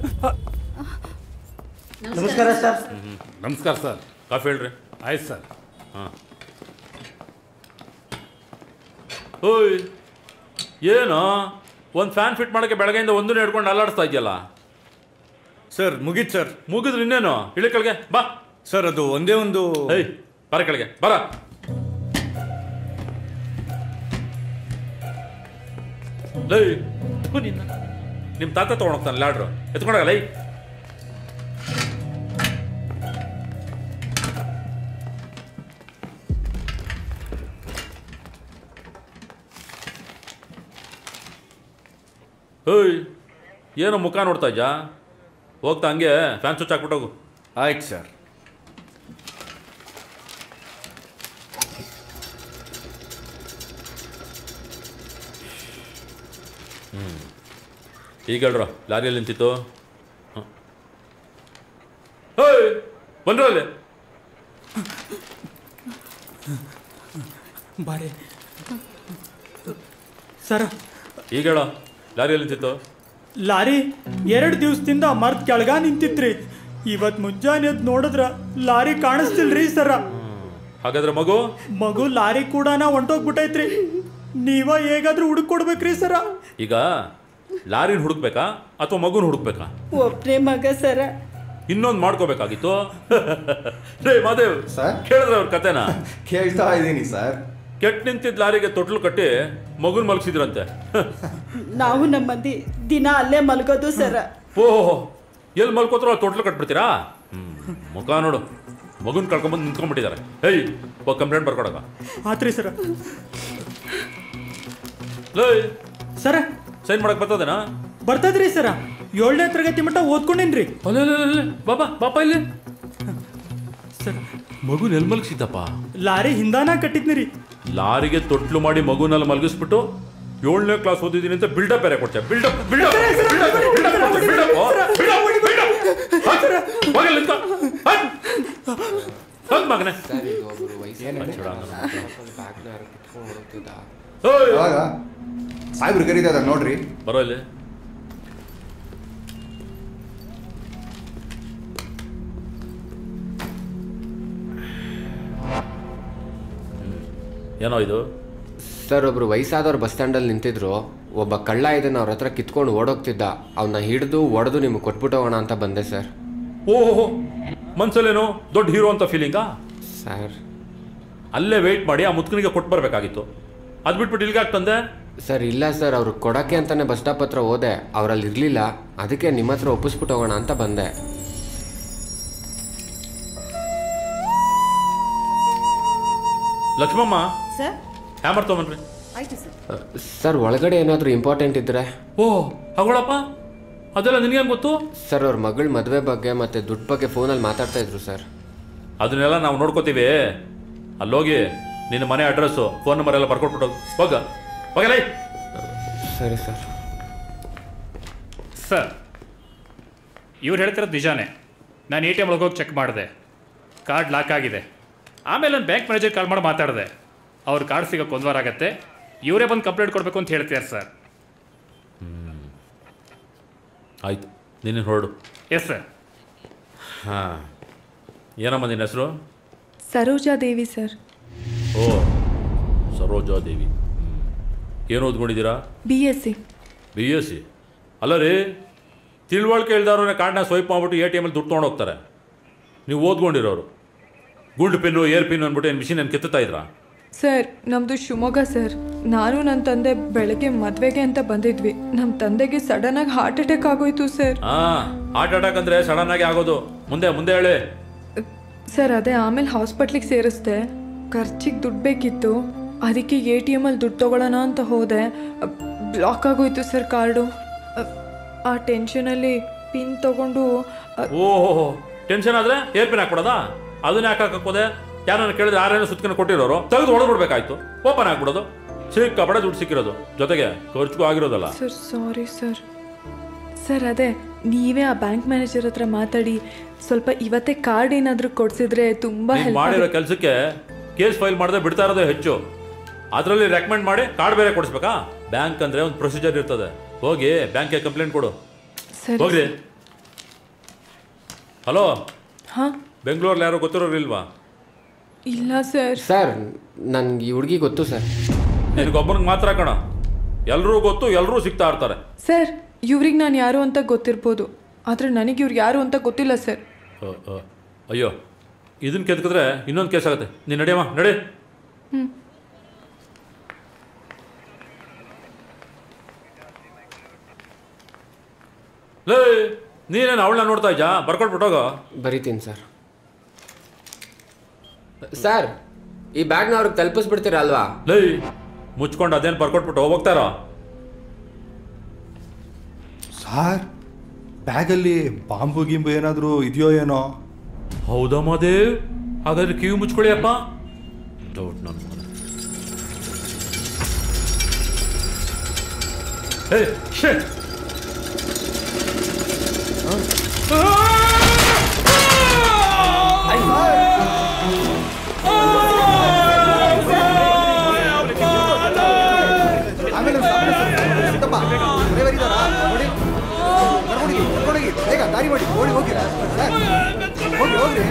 ನಮಸ್ಕಾರ ಸರ್ ನಮಸ್ಕಾರ ಸರ್ ಕಾಫಿ ಹೇಳ್ರಿ ಆಯ್ತು ಸರ್ ಹಾಂ ಓಯ್ ಏನು ಒಂದು ಫ್ಯಾನ್ ಫಿಟ್ ಮಾಡೋಕ್ಕೆ ಬೆಳಗ್ಗೆಯಿಂದ ಒಂದು ಹಿಡ್ಕೊಂಡು ಅಲ್ಲಾಡಿಸ್ತಾ ಇದೆಯಲ್ಲ ಸರ್ ಮುಗೀತು ಸರ್ ಮುಗಿದ್ರು ಇನ್ನೇನು ಇಳಿ ಕೆಳಗೆ ಬಾ ಸರ್ ಅದು ಒಂದೇ ಒಂದು ಏಯ್ ಬರ ಕೆಳಗೆ ಬರ ಲೈ ಥು ನಿನ್ನ ನಿಮ್ಮ ತಾತ ತೊಗೊಂಡೋಗ್ತಾನೆ ಲಾಡ್ರು ಎತ್ಕೊಂಡೋಗಲ್ಲ ಹೇಯ್ ಏನೋ ಮುಖ ನೋಡ್ತಾ ಇದ್ಯಾ ಹೋಗ್ತಾ ಹಂಗೆ ಫ್ಯಾನ್ ಸ್ವಿಚ್ ಹಾಕ್ಬಿಟ್ಟೋಗು ಆಯ್ತು ಸರ್ ಹ್ಞೂ ಈಗ ಹೇಳ್ರ ಲಾರಿಯಲ್ಲಿ ನಿಂತಿತ್ತು ಹಾಂ ಹೇಯ್ ಬಂದ್ರು ಅಲ್ಲಿ ಬಾರಿ ಸರ ಈಗ ಹೇಳ ಲಾರಿಯಲ್ಲಿ ನಿಂತಿತ್ತು ಲಾರಿ ಎರಡು ದಿವಸದಿಂದ ಮರ್ತ್ ಕೆಳಗ ನಿಂತಿತ್ರಿ ಇವತ್ ಮುಂಜಾನೆ ಎದ್ದು ನೋಡಿದ್ರ ಲಾರಿ ಕಾಣಿಸ್ತಿಲ್ರಿ ಸರ ಹಾಗಾದ್ರೆ ಮಗು ಮಗು ಲಾರಿ ಕೂಡ ಹೊಂಟೋಗ್ಬಿಟ್ಟೈತ್ರಿ ನೀವ ಹೇಗಾದ್ರೂ ಹುಡುಕ್ ಕೊಡ್ಬೇಕ್ರಿ ಸರ ಈಗ ಲಾರಿನ ಹುಡುಕ್ಬೇಕಾ ಅಥವಾ ಮಗುನ ಹುಡುಕ್ಬೇಕಾ ಒಬ್ನೇ ಮಗ ಸರ ಇನ್ನೊಂದು ಮಾಡ್ಕೋಬೇಕಾಗಿತ್ತು ರೇ ಮಾದೇವ್ ಕೇಳಿದ್ರೆ ಅವ್ರ ಕತೆನ ಕೇಳ್ತಾ ಇದ್ದೀನಿ ಸರ್ ಕೆಟ್ಟ ನಿಂತಿದ್ದ ಲಾರಿಗೆ ತೊಟ್ಲು ಕಟ್ಟಿ ಮಗುನ್ ಮಲಗಿಸಿದ್ರಂತೆ ನಾವು ನಮ್ಮ ಮಂದಿ ದಿನ ಅಲ್ಲೇ ಮಲ್ಗೋದು ಸರ ಓಹೋ ಎಲ್ಲಿ ಮಲ್ಕೋತಾರೋ ಅಲ್ಲಿ ತೊಟ್ಲು ಕಟ್ಬಿಡ್ತೀರಾ ಹ್ಮ್ ಮುಖ ನೋಡು ಮಗುನ್ ಕಳ್ಕೊಂಬಂದು ನಿಂತ್ಕೊಂಡ್ಬಿಟ್ಟಿದ್ದಾರೆ ಹೇಯ್ ಹೋಗಿ ಕಂಪ್ಲೇಂಟ್ ಬರ್ಕೊಡಕ ಆತ್ರಿ ಸರ ಲೇ ಸರ ಸೈನ್ ಮಾಡಕ್ ಬರ್ತದೇನಾ ಬರ್ತದ್ರಿ ಸರ ಏಳನೇ ತರಗತಿ ಮಟ್ಟ ಓದ್ಕೊಂಡೇನ್ರಿ ಬಾಬಾ ಬಾಪ ಇಲ್ಲಿ ಮಗು ಎಲ್ಲಿ ಮಲಗಿಸಿದ್ದಪ್ಪ ಲಾರಿ ಹಿಂದಾನ ಕಟ್ಟಿದ್ನಿ ರೀ ಲಾರಿಗೆ ತೊಟ್ಲು ಮಾಡಿ ಮಗುನಲ್ಲಿ ಮಲಗಿಸ್ಬಿಟ್ಟು ಏಳನೇ ಕ್ಲಾಸ್ ಓದಿದ್ದೀನಿ ಅಂತ ಬಿಲ್ಡಪ್ ಬೇರೆ ಕೊಡ್ತೇವೆ ಬಿಲ್ಡಪ್ ಬಿಲ್ಡಪ್ ಮಗನೇ ಇವಾಗ ಸಾಹೇಬ್ರು ಕರೀತಾ ನೋಡ್ರಿ ಬರೋ ಇಲ್ಲಿ ಏನೋ ಇದು ಸರ್ ಒಬ್ರು ವಯಸ್ಸಾದವ್ರು ಬಸ್ ಸ್ಟ್ಯಾಂಡಲ್ಲಿ ನಿಂತಿದ್ರು ಒಬ್ಬ ಕಳ್ಳ ಇದನ್ನ ಅವ್ರ ಹತ್ರ ಕಿತ್ಕೊಂಡು ಓಡೋಗ್ತಿದ್ದ ಅವನ್ನ ಹಿಡಿದು ಒಡೆದು ನಿಮ್ಗೆ ಕೊಟ್ಬಿಟ್ಟು ಹೋಗೋಣ ಅಂತ ಬಂದೆ ಸರ್ ಓಹೋ ಮನ್ಸಲ್ಲೇನು ದೊಡ್ಡ ಹೀರೋ ಅಂತ ಫೀಲಿಂಗಾ ಸರ್ ಅಲ್ಲೇ ವೆಯ್ಟ್ ಮಾಡಿ ಆ ಮುತ್ಕನಿಗೆ ಕೊಟ್ಟು ಬರಬೇಕಾಗಿತ್ತು ಅದು ಬಿಟ್ಬಿಟ್ಟು ಇಲ್ಲಿಗೆ ತಂದೆ ಸರ್ ಇಲ್ಲ ಸರ್ ಅವ್ರು ಕೊಡಕ್ಕೆ ಅಂತಾನೆ ಬಸ್ ಸ್ಟಾಪ್ ಹತ್ರ ಹೋದೆ ಅವರಲ್ಲಿ ಇರಲಿಲ್ಲ ಅದಕ್ಕೆ ನಿಮ್ಮ ಹತ್ರ ಒಪ್ಪಿಸ್ಬಿಟ್ಟು ಹೋಗೋಣ ಅಂತ ಬಂದೆ ಲಕ್ಷ್ಮಮ್ಮ ಸರ್ ಹ್ಯಾಮರ್ ತೊಗೊಂಡ್ರಿ ಆಯ್ತು ಸರ್ ಅ, ಸರ್ ಒಳಗಡೆ ಏನಾದರೂ ಇಂಪಾರ್ಟೆಂಟ್ ಇದ್ರೆ ಓ ಹಾಗೊಳಪ್ಪ ಅದೆಲ್ಲ ನಿನಗೇನು ಗೊತ್ತು ಸರ್ ಅವ್ರ ಮಗಳ ಮದುವೆ ಬಗ್ಗೆ ಮತ್ತೆ ದುಡ್ಡು ಬಗ್ಗೆ ಫೋನಲ್ಲಿ ಮಾತಾಡ್ತಾ ಇದ್ರು ಸರ್ ಅದನ್ನೆಲ್ಲ ನಾವು ನೋಡ್ಕೋತೀವಿ ಅಲ್ಲೋಗಿ ನಿನ್ನ ಮನೆ ಅಡ್ರೆಸ್ಸು ಫೋನ್ ನಂಬರ್ ಎಲ್ಲ ಬರ್ಕೊಟ್ಬಿಟ್ಟು ಹೋಗ ಹೋಗಲೇ ಸರಿ ಸರ್ ಸರ್ ಇವ್ರು ಹೇಳ್ತಿರೋದು ನಿಜಾನೇ ನಾನು ಎ ಟಿ ಎಮ್ ಒಳಗೆ ಹೋಗಿ ಚೆಕ್ ಮಾಡಿದೆ ಕಾರ್ಡ್ ಲಾಕ್ ಆಗಿದೆ ಆಮೇಲೆ ನಾನು ಬ್ಯಾಂಕ್ ಮ್ಯಾನೇಜರ್ ಕಾಲ್ ಮಾಡಿ ಮಾತಾಡಿದೆ ಅವ್ರ ಕಾರ್ಡ್ ಸಿಗೋಕೆ ಒಂದು ವಾರ ಆಗತ್ತೆ ಇವರೇ ಬಂದು ಕಂಪ್ಲೇಂಟ್ ಕೊಡಬೇಕು ಅಂತ ಹೇಳ್ತಿದ್ದಾರೆ ಸರ್ ಆಯ್ತು ನೀನು ಹೊರಡು ಎಸ್ ಸರ್ ಹಾಂ ಏನಮ್ಮ ನಿನ್ನ ಹೆಸರು ಸರೋಜಾ ದೇವಿ ಸರ್ ಓ ಸರೋಜಾ ದೇವಿ ಹ್ಮ್. ಏನು ಓದ್ಕೊಂಡಿದ್ದೀರಾ B S C B S C ಅಲ್ಲ ರೀ ತಿಳುವಳಿಕೆ ಇಲ್ದವ್ರನ್ನ ಕಾರ್ಡ್ನ ಸ್ವೈಪ್ ಮಾಡ್ಬಿಟ್ಟು ಎ ಟಿ ಎಮಲ್ಲಿ ದುಡ್ಡು ತೊಗೊಂಡು ಹೋಗ್ತಾರೆ ನೀವು ಓದ್ಕೊಂಡಿರೋರು ಗುಂಡು ಪಿನ್ನು ಏರ್ ಪಿನ್ನು ಅಂದ್ಬಿಟ್ಟು ಏನು ಮಿಷಿನ್ ಏನು ಕೆತ್ತುತ್ತಾ ಇದ್ರಾ ಸರ್ ನಮ್ಮದು ಶಿವಮೊಗ್ಗ ಸರ್ ನಾನು ನನ್ನ ತಂದೆ ಬೆಳಗ್ಗೆ ಮದುವೆಗೆ ಅಂತ ಬಂದಿದ್ವಿ ನಮ್ಮ ತಂದೆಗೆ ಸಡನ್ನಾಗಿ ಹಾರ್ಟ್ ಅಟ್ಯಾಕ್ ಆಗೋಯ್ತು ಸರ್ ಹಾಂ ಹಾರ್ಟ್ ಅಟ್ಯಾಕ್ ಅಂದರೆ ಸಡನ್ ಆಗಿ ಆಗೋದು ಮುಂದೆ ಮುಂದೆ ಹೇಳಿ ಸರ್ ಅದೇ ಆಮೇಲೆ ಹಾಸ್ಪಿಟ್ಲಿಗೆ ಸೇರಿಸ್ದೆ ಖರ್ಚಿಗೆ ದುಡ್ಡು ಬೇಕಿತ್ತು ಅದಕ್ಕೆ ಎ ಟಿ ಎಮಲ್ಲಿ ದುಡ್ಡು ತೊಗೊಳ್ಳೋಣ ಅಂತ ಹೋದೆ ಬ್ಲಾಕ್ ಆಗೋಯ್ತು ಸರ್ ಕಾರ್ಡು ಅ, ಆ ಟೆನ್ಷನಲ್ಲಿ ಪಿನ್ ತಗೊಂಡು ಅ, ಓಹೋ ಟೆನ್ಷನ್ ಆದರೆ ಏರ್ ಪಿನ್ ಹಾಕ್ಬಿಡೋದಾ ಅದನ್ನ ಯಾಕೆ ಹಾಕೋದೆ ಯಾರನ್ನ ಕೇಳಿದ್ರೆ ಯಾರೇನೋ ಸುತ್ಕೊಂಡು ಕೊಟ್ಟಿರೋರು ತೆಗೆದು ಹೊಡೆದ್ಬಿಡ್ಬೇಕಾಯ್ತು ಓಪನ್ ಆಗ್ಬಿಡೋದು ಸಿಕ್ಕಾಪಡೆ ದುಡ್ಡು ಸಿಕ್ಕಿರೋದು ಜೊತೆಗೆ ಖರ್ಚಿಗೂ ಆಗಿರೋದಲ್ಲ ಸರ್ ಸಾರಿ ಸರ್ ಸರ್ ಅದೇ ನೀವೇ ಆ ಬ್ಯಾಂಕ್ ಮ್ಯಾನೇಜರ್ ಹತ್ರ ಮಾತಾಡಿ ಸ್ವಲ್ಪ ಇವತ್ತೇ ಕಾರ್ಡ್ ಏನಾದರೂ ಕೊಡ್ಸಿದ್ರೆ ತುಂಬ ನೀವ್ ಹೆಲ್ಪ್ ಮಾಡಿರೋ ಕೆಲಸಕ್ಕೆ ಕೇಸ್ ಫೈಲ್ ಮಾಡದೆ ಬಿಡ್ತಾ ಇರೋದೇ ಹೆಚ್ಚು ಅದರಲ್ಲಿ ರೆಕಮೆಂಡ್ ಮಾಡಿ ಕಾರ್ಡ್ ಬೇರೆ ಕೊಡಿಸ್ಬೇಕಾ ಬ್ಯಾಂಕ್ ಅಂದ್ರೆ ಒಂದು ಪ್ರೊಸೀಜರ್ ಇರ್ತದೆ ಹೋಗಿ ಬ್ಯಾಂಕ್ಗೆ ಕಂಪ್ಲೇಂಟ್ ಕೊಡು ಸರಿ. ಹೋಗ್ರಿ ಹಲೋ ಹಾಂ ಬೆಂಗಳೂರಲ್ಲಿ ಯಾರೋ ಗೊತ್ತಿರೋರು ಇಲ್ವಾ ಇಲ್ಲ ಸರ್ ಸರ್ ನನ್ಗೆ ಈ ಹುಡುಗಿ ಗೊತ್ತು ಸರ್ ನಿನಗೊಬ್ಬನಿಗೆ ಮಾತ್ರ ಕಣ ಎಲ್ಲರೂ ಗೊತ್ತು ಎಲ್ಲರೂ ಸಿಗ್ತಾ ಇರ್ತಾರೆ ಸರ್ ಇವ್ರಿಗೆ ನಾನು ಯಾರು ಅಂತ ಗೊತ್ತಿರ್ಬೋದು ಆದರೆ ನನಗೆ ಇವ್ರು ಯಾರು ಅಂತ ಗೊತ್ತಿಲ್ಲ ಸರ್ ಅ, ಅ, ಅಯ್ಯೋ ಇದನ್ನ ಕೆತ್ಕಿದ್ರೆ ಇನ್ನೊಂದು ಕೇಸ್ ಆಗುತ್ತೆ ನೀನು ನಡಿಯಮ್ಮ ನಡಿ ಹ್ಞೂ ಲೇ ನೀನೇನು ಅವಳನ್ನ ನೋಡ್ತಾ ಇದ್ಯಾ ಬರ್ಕೊಟ್ಬಿಟ್ಟೋಗೋ ಬರೀತೀನಿ ಸರ್ ಸರ್ ಈ ಬ್ಯಾಗ್ನ ಅವ್ರಿಗೆ ತಲುಪಿಸ್ಬಿಡ್ತೀರಾ ಅಲ್ವಾ ಲೇ ಮುಚ್ಕೊಂಡು ಅದೇನು ಬರ್ಕೊಟ್ಬಿಟ್ಟು ಹೋಗ್ತಾರೋ ಸಾರ್ ಬ್ಯಾಗಲ್ಲಿ ಬಾಂಬು ಗಿಂಬು ಏನಾದರೂ ಇದೆಯೋ ಏನೋ ಹೌದಾ ಮಾದೇವ್ ಹಾಗಾದ್ರೆ ಕಿವಿ ಮುಚ್ಕೊಳ್ಳಿ ಅಪ್ಪ ಡೌಟ್ ನನ್ನ ಮಗನ ಏ ಶೇ ಆಮೇಲೆ ಸಿದ್ದಪ್ಪ ಡ್ರೈವರ್ ಇದ್ದಾರಾ ನೋಡಿ ಕರ್ಕೊಂಡೋಗಿ ಕರ್ಕೊಂಡೋಗಿ ಬೇಗ ದಾರಿ ಮಾಡಿ ಓಡಿ ಹೋಗಿ ಸರ್ ಹೋಗಿ ಹೋಗ್ರಿ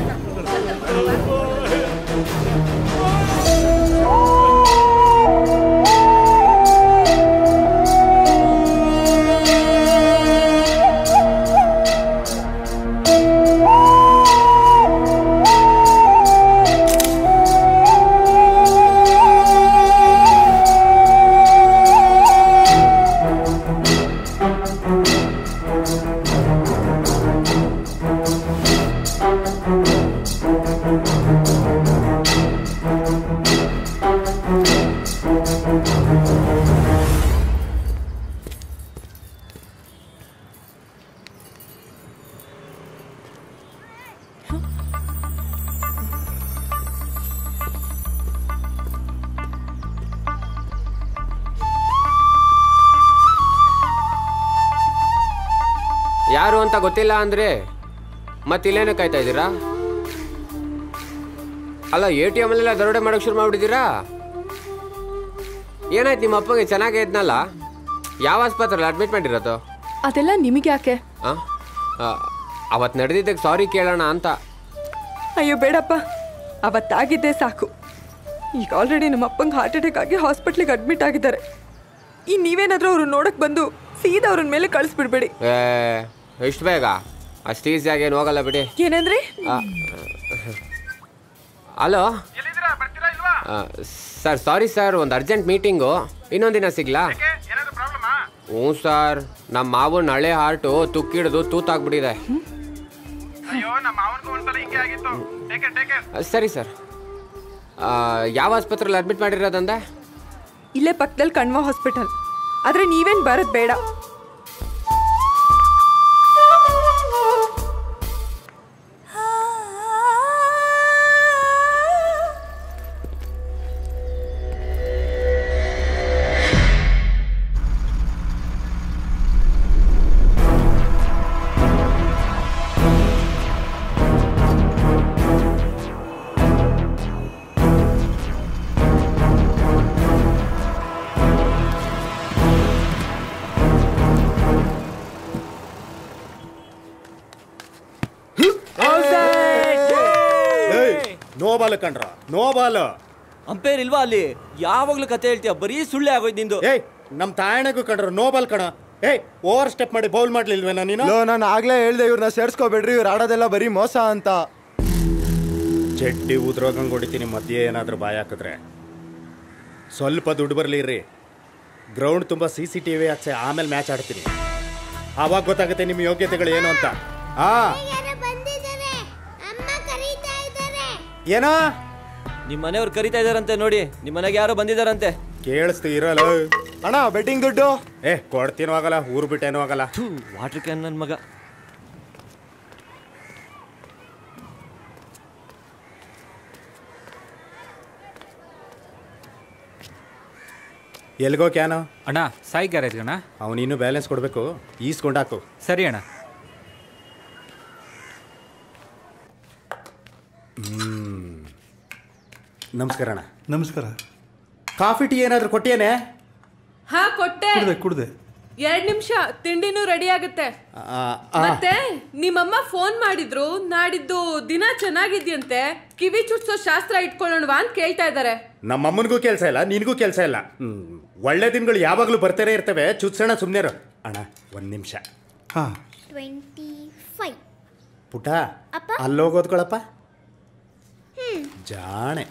ಯಾರು ಅಂತ ಗೊತ್ತಿಲ್ಲ ಅಂದ್ರೆ ಮತ್ತೆ ಇಲ್ಲೇನೇ ಕಾಯ್ತಾ ಇದ್ದೀರಾ ಅಲ್ಲ ಎ ಟಿ ಎಮ್ ಅಲ್ಲೆಲ್ಲ ದರೋಡೆ ಮಾಡೋಕೆ ಶುರು ಮಾಡ್ಬಿಟ್ಟಿದ್ದೀರಾ ಏನಾಯ್ತು ನಿಮ್ಮ ಅಪ್ಪಗೆ ಚೆನ್ನಾಗೇ ಇದ್ನಲ್ಲ ಯಾವ ಆಸ್ಪತ್ರೆಯಲ್ಲಿ ಅಡ್ಮಿಟ್ ಮಾಡಿರೋದು ಅದೆಲ್ಲ ನಿಮಗೆ ಯಾಕೆ ಆ? ಆ, ಅವತ್ತು ನಡೆದಿದ್ದಕ್ಕೆ ಸಾರಿ ಕೇಳೋಣ ಅಂತ ಅಯ್ಯೋ ಬೇಡಪ್ಪ ಅವತ್ತಾಗಿದ್ದೇ ಸಾಕು ಈಗ ಆಲ್ರೆಡಿ ನಮ್ಮ ಅಪ್ಪಂಗೆ ಹಾರ್ಟ್ ಅಟ್ಯಾಕ್ ಆಗಿ ಹಾಸ್ಪಿಟ್ಲಿಗೆ ಅಡ್ಮಿಟ್ ಆಗಿದ್ದಾರೆ ಈ ನೀವೇನಾದರೂ ಅವ್ರು ನೋಡಕ್ ಬಂದು ಸೀದಾ ಅವ್ರನ್ನ ಮೇಲೆ ಕಳಿಸ್ಬಿಡ್ಬೇಡಿ ಏ ಎಷ್ಟು ಬೇಗ ಅಷ್ಟು ಈಸಿಯಾಗಿ ಏನು ಹೋಗಲ್ಲ ಬಿಡಿ ಏನಂದ್ರಿ ಆ, ಹಲೋ ಸರ್ ಸಾರಿ ಸರ್ ಒಂದು ಅರ್ಜೆಂಟ್ ಮೀಟಿಂಗು ಇನ್ನೊಂದಿನ ಸಿಗ್ಲಾ ಹ್ಞೂ ಸರ್ ನಮ್ಮ ಮಾವನ ಹಳೆ ಹಾರ್ಟು ತುಕ್ಕಿಡಿದು ತೂತಾಗ್ಬಿಟ್ಟಿದೆ ಸರಿ ಸರ್ ಆ, ಯಾವ ಆಸ್ಪತ್ರೆಯಲ್ಲಿ ಅಡ್ಮಿಟ್ ಮಾಡಿರೋದಂದೆ ಇಲ್ಲೇ ಪಕ್ಕದಲ್ಲಿ ಕಣ್ವ ಹಾಸ್ಪಿಟಲ್ ಆದರೆ ನೀವೇನು ಬರೋದು ಬೇಡ ನೋ ಬಾಲ್ ಕಣ್ರ ನೋ ಬಾಲ್ ಅಂಪೇರ್ ಇಲ್ವಾ ಅಲ್ಲಿ ಯಾವಾಗ್ಲೂ ಕತೆ ಹೇಳ್ತೀಯ ಬರೀ ಸುಳ್ಳೆ ಆಗೋಯ್ತು ನಿಂದು ಏಯ್ ನಮ್ ತಾಯಣಗೂ ಕಣ್ರ ನೋ ಬಾಲ್ ಕಣ ಏಯ್ ಓವರ್ ಸ್ಟೆಪ್ ಮಾಡಿ ಬೌಲ್ ಮಾಡ್ಲಿಲ್ವೇನೋ ನೀನು ಲೋ ನಾನು ಆಗ್ಲೇ ಹೇಳ್ದೆ ಇವ್ರನ್ನ ಸೇರ್ಸ್ಕೋಬೇಡ್ರಿ ಇವ್ರು ಆಡೋದೆಲ್ಲ ಬರೀ ಮೋಸ ಅಂತ ಚಡ್ಡಿ ಉದ್ರೋಗಂಗ್ ಹೊಡಿತೀನಿ ಮಧ್ಯೆ ಏನಾದ್ರೂ ಬಾಯ್ ಹಾಕಿದ್ರೆ ಸ್ವಲ್ಪ ದುಡ್ಡು ಬರಲಿ ರೀ ಗ್ರೌಂಡ್ ತುಂಬ ಸಿ ಸಿ ಟಿ ವಿ ಹಾಕ್ಸಿ ಆಮೇಲೆ ಮ್ಯಾಚ್ ಆಡ್ತೀನಿ ಆವಾಗ ಗೊತ್ತಾಗುತ್ತೆ ನಿಮ್ಮ ಯೋಗ್ಯತೆಗಳು ಏನು ಅಂತ ಆ ಏನೋ ನಿಮ್ಮ ಮನೆಯವ್ರು ಕರಿತಾ ಇದಾರಂತೆ ನೋಡಿ ನಿಮ್ಮ ಮನೆಗೆ ಯಾರೋ ಬಂದಿದಾರಂತೆ ಕೇಳಿಸ್ತು ಇರಲ್ಲ ಅಣ್ಣ ಬೆಟ್ಟಿಂಗ್ ದುಡ್ಡು ಏ ಕೊಡ್ತೀನೋ ಆಗಲ್ಲ ಊರು ಬಿಟ್ಟೇನೋ ಆಗಲ್ಲ ವಾಟರ್ ಕ್ಯಾನ್ ನನ್ನ ಮಗ ಎಲ್ಗೋ ಕ್ಯಾನು ಅಣ್ಣ ಸಾಯಿ ಗ್ಯಾರೇಜ್ ಅಣ್ಣ ಅವನಿನ್ನೂ ಬ್ಯಾಲೆನ್ಸ್ ಕೊಡಬೇಕು ಈಸ್ಕೊಂಡಾಕು ಸರಿ ಅಣ್ಣ ಹ್ಮ್. ನಮಸ್ಕಾರ ಅಣ್ಣ ನಮಸ್ಕಾರ ಕಾಫಿ ಟೀ ಏನಾದರೂ ಕೊಟ್ಟಿಯೇನೆ ಹಾ ಕೊಟ್ಟೆ ಕುಡ್ದೆ ಕುಡ್ದೆ ಎರಡ್ ನಿಮಿಷ ತಿಂಡಿನೂ ರೆಡಿ ಆಗುತ್ತೆ ಆ, ಆ. ಮತ್ತೆ ನಿಮ್ಮಮ್ಮ ಫೋನ್ ಮಾಡಿದ್ರು ನಾಡಿದ್ದು ದಿನ ಚೆನ್ನಾಗಿದ್ಯಂತೆ ಕಿವಿ ಚುಟ್ಸೋ ಶಾಸ್ತ್ರ ಇಟ್ಕೊಳ್ಳೋಣವಾ ಅಂತ ಕೇಳ್ತಾ ಇದ್ದಾರೆ ನಮ್ಮಮ್ಮನಿಗೂ ಕೆಲಸ ಇಲ್ಲ ನಿನಗೂ ಕೆಲಸ ಇಲ್ಲ ಹ್ಮ್. ಒಳ್ಳೆ ದಿನಗಳು ಯಾವಾಗಲೂ ಬರ್ತಾನೆ ಇರ್ತವೆ ಚುತ್ಸಣ ಸುಮ್ಮನೆ ಅಣ್ಣ ಒಂದು ನಿಮಿಷ ಹಾ ಟ್ವೆಂಟಿ ಫೈವ್ ಪುಟ ಅಪ್ಪ? ಅಲ್ಲೋಗೋದ್ಕೊಳಪ್ಪ ಹ್ಮ್ ಜಾಣೆ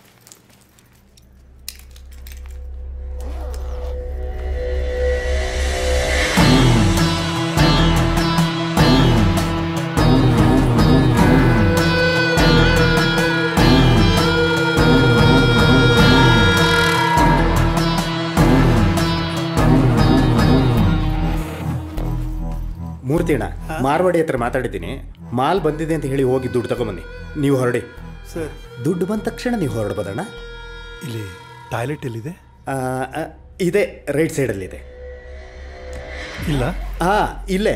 ಮೂರ್ತಿ ಅಣ್ಣ ಮಾರ್ವಾಡಿ ಹತ್ರ ಮಾತಾಡಿದ್ದೀನಿ ಮಾಲ್ ಬಂದಿದೆ ಅಂತ ಹೇಳಿ ಹೋಗಿ ದುಡ್ಡು ತಗೊಂಬನ್ನಿ ನೀವು ಹೊರಡಿ ಸರ್ ದುಡ್ಡು ಬಂದ ತಕ್ಷಣ ನೀವು ಹೊರಡ್ಬೋದಣ್ಣ ಇಲ್ಲಿ ಟಾಯ್ಲೆಟ್ ಎಲ್ಲಿದೆ ಆ, ಆ, ಇದೆ ರೈಟ್ ಸೈಡಲ್ಲಿದೆ ಇಲ್ಲ ಹಾ ಇಲ್ಲೇ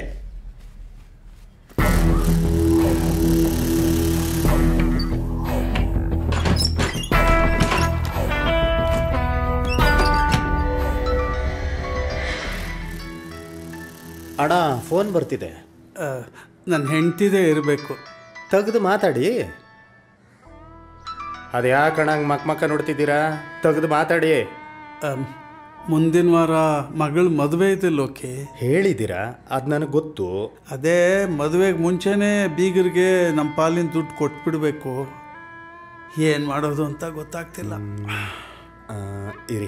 ಅಣ್ಣ ಫೋನ್ ಬರ್ತಿದೆ ನನ್ನ ಹೆಂಡ್ತಿದೇ ಇರಬೇಕು ತೆಗೆದು ಮಾತಾಡಿ ಅದು ಯಾಕಣ ಹಂಗೆ ಮಕ್ ಮಕ್ಕ ನೋಡ್ತಿದ್ದೀರಾ ತೆಗೆದು ಮಾತಾಡಿ ಮುಂದಿನ ವಾರ ಮಗಳ ಮದುವೆ ಐತೆ ಲೋಕಿ ಹೇಳಿದ್ದೀರಾ ಅದು ನನಗೆ ಗೊತ್ತು ಅದೇ ಮದುವೆಗೆ ಮುಂಚೆನೇ ಬೀಗರಿಗೆ ನಮ್ಮ ಪಾಲಿನ ದುಡ್ಡು ಕೊಟ್ಬಿಡ್ಬೇಕು ಏನು ಮಾಡೋದು ಅಂತ ಗೊತ್ತಾಗ್ತಿಲ್ಲ ಆ, ಇರಿ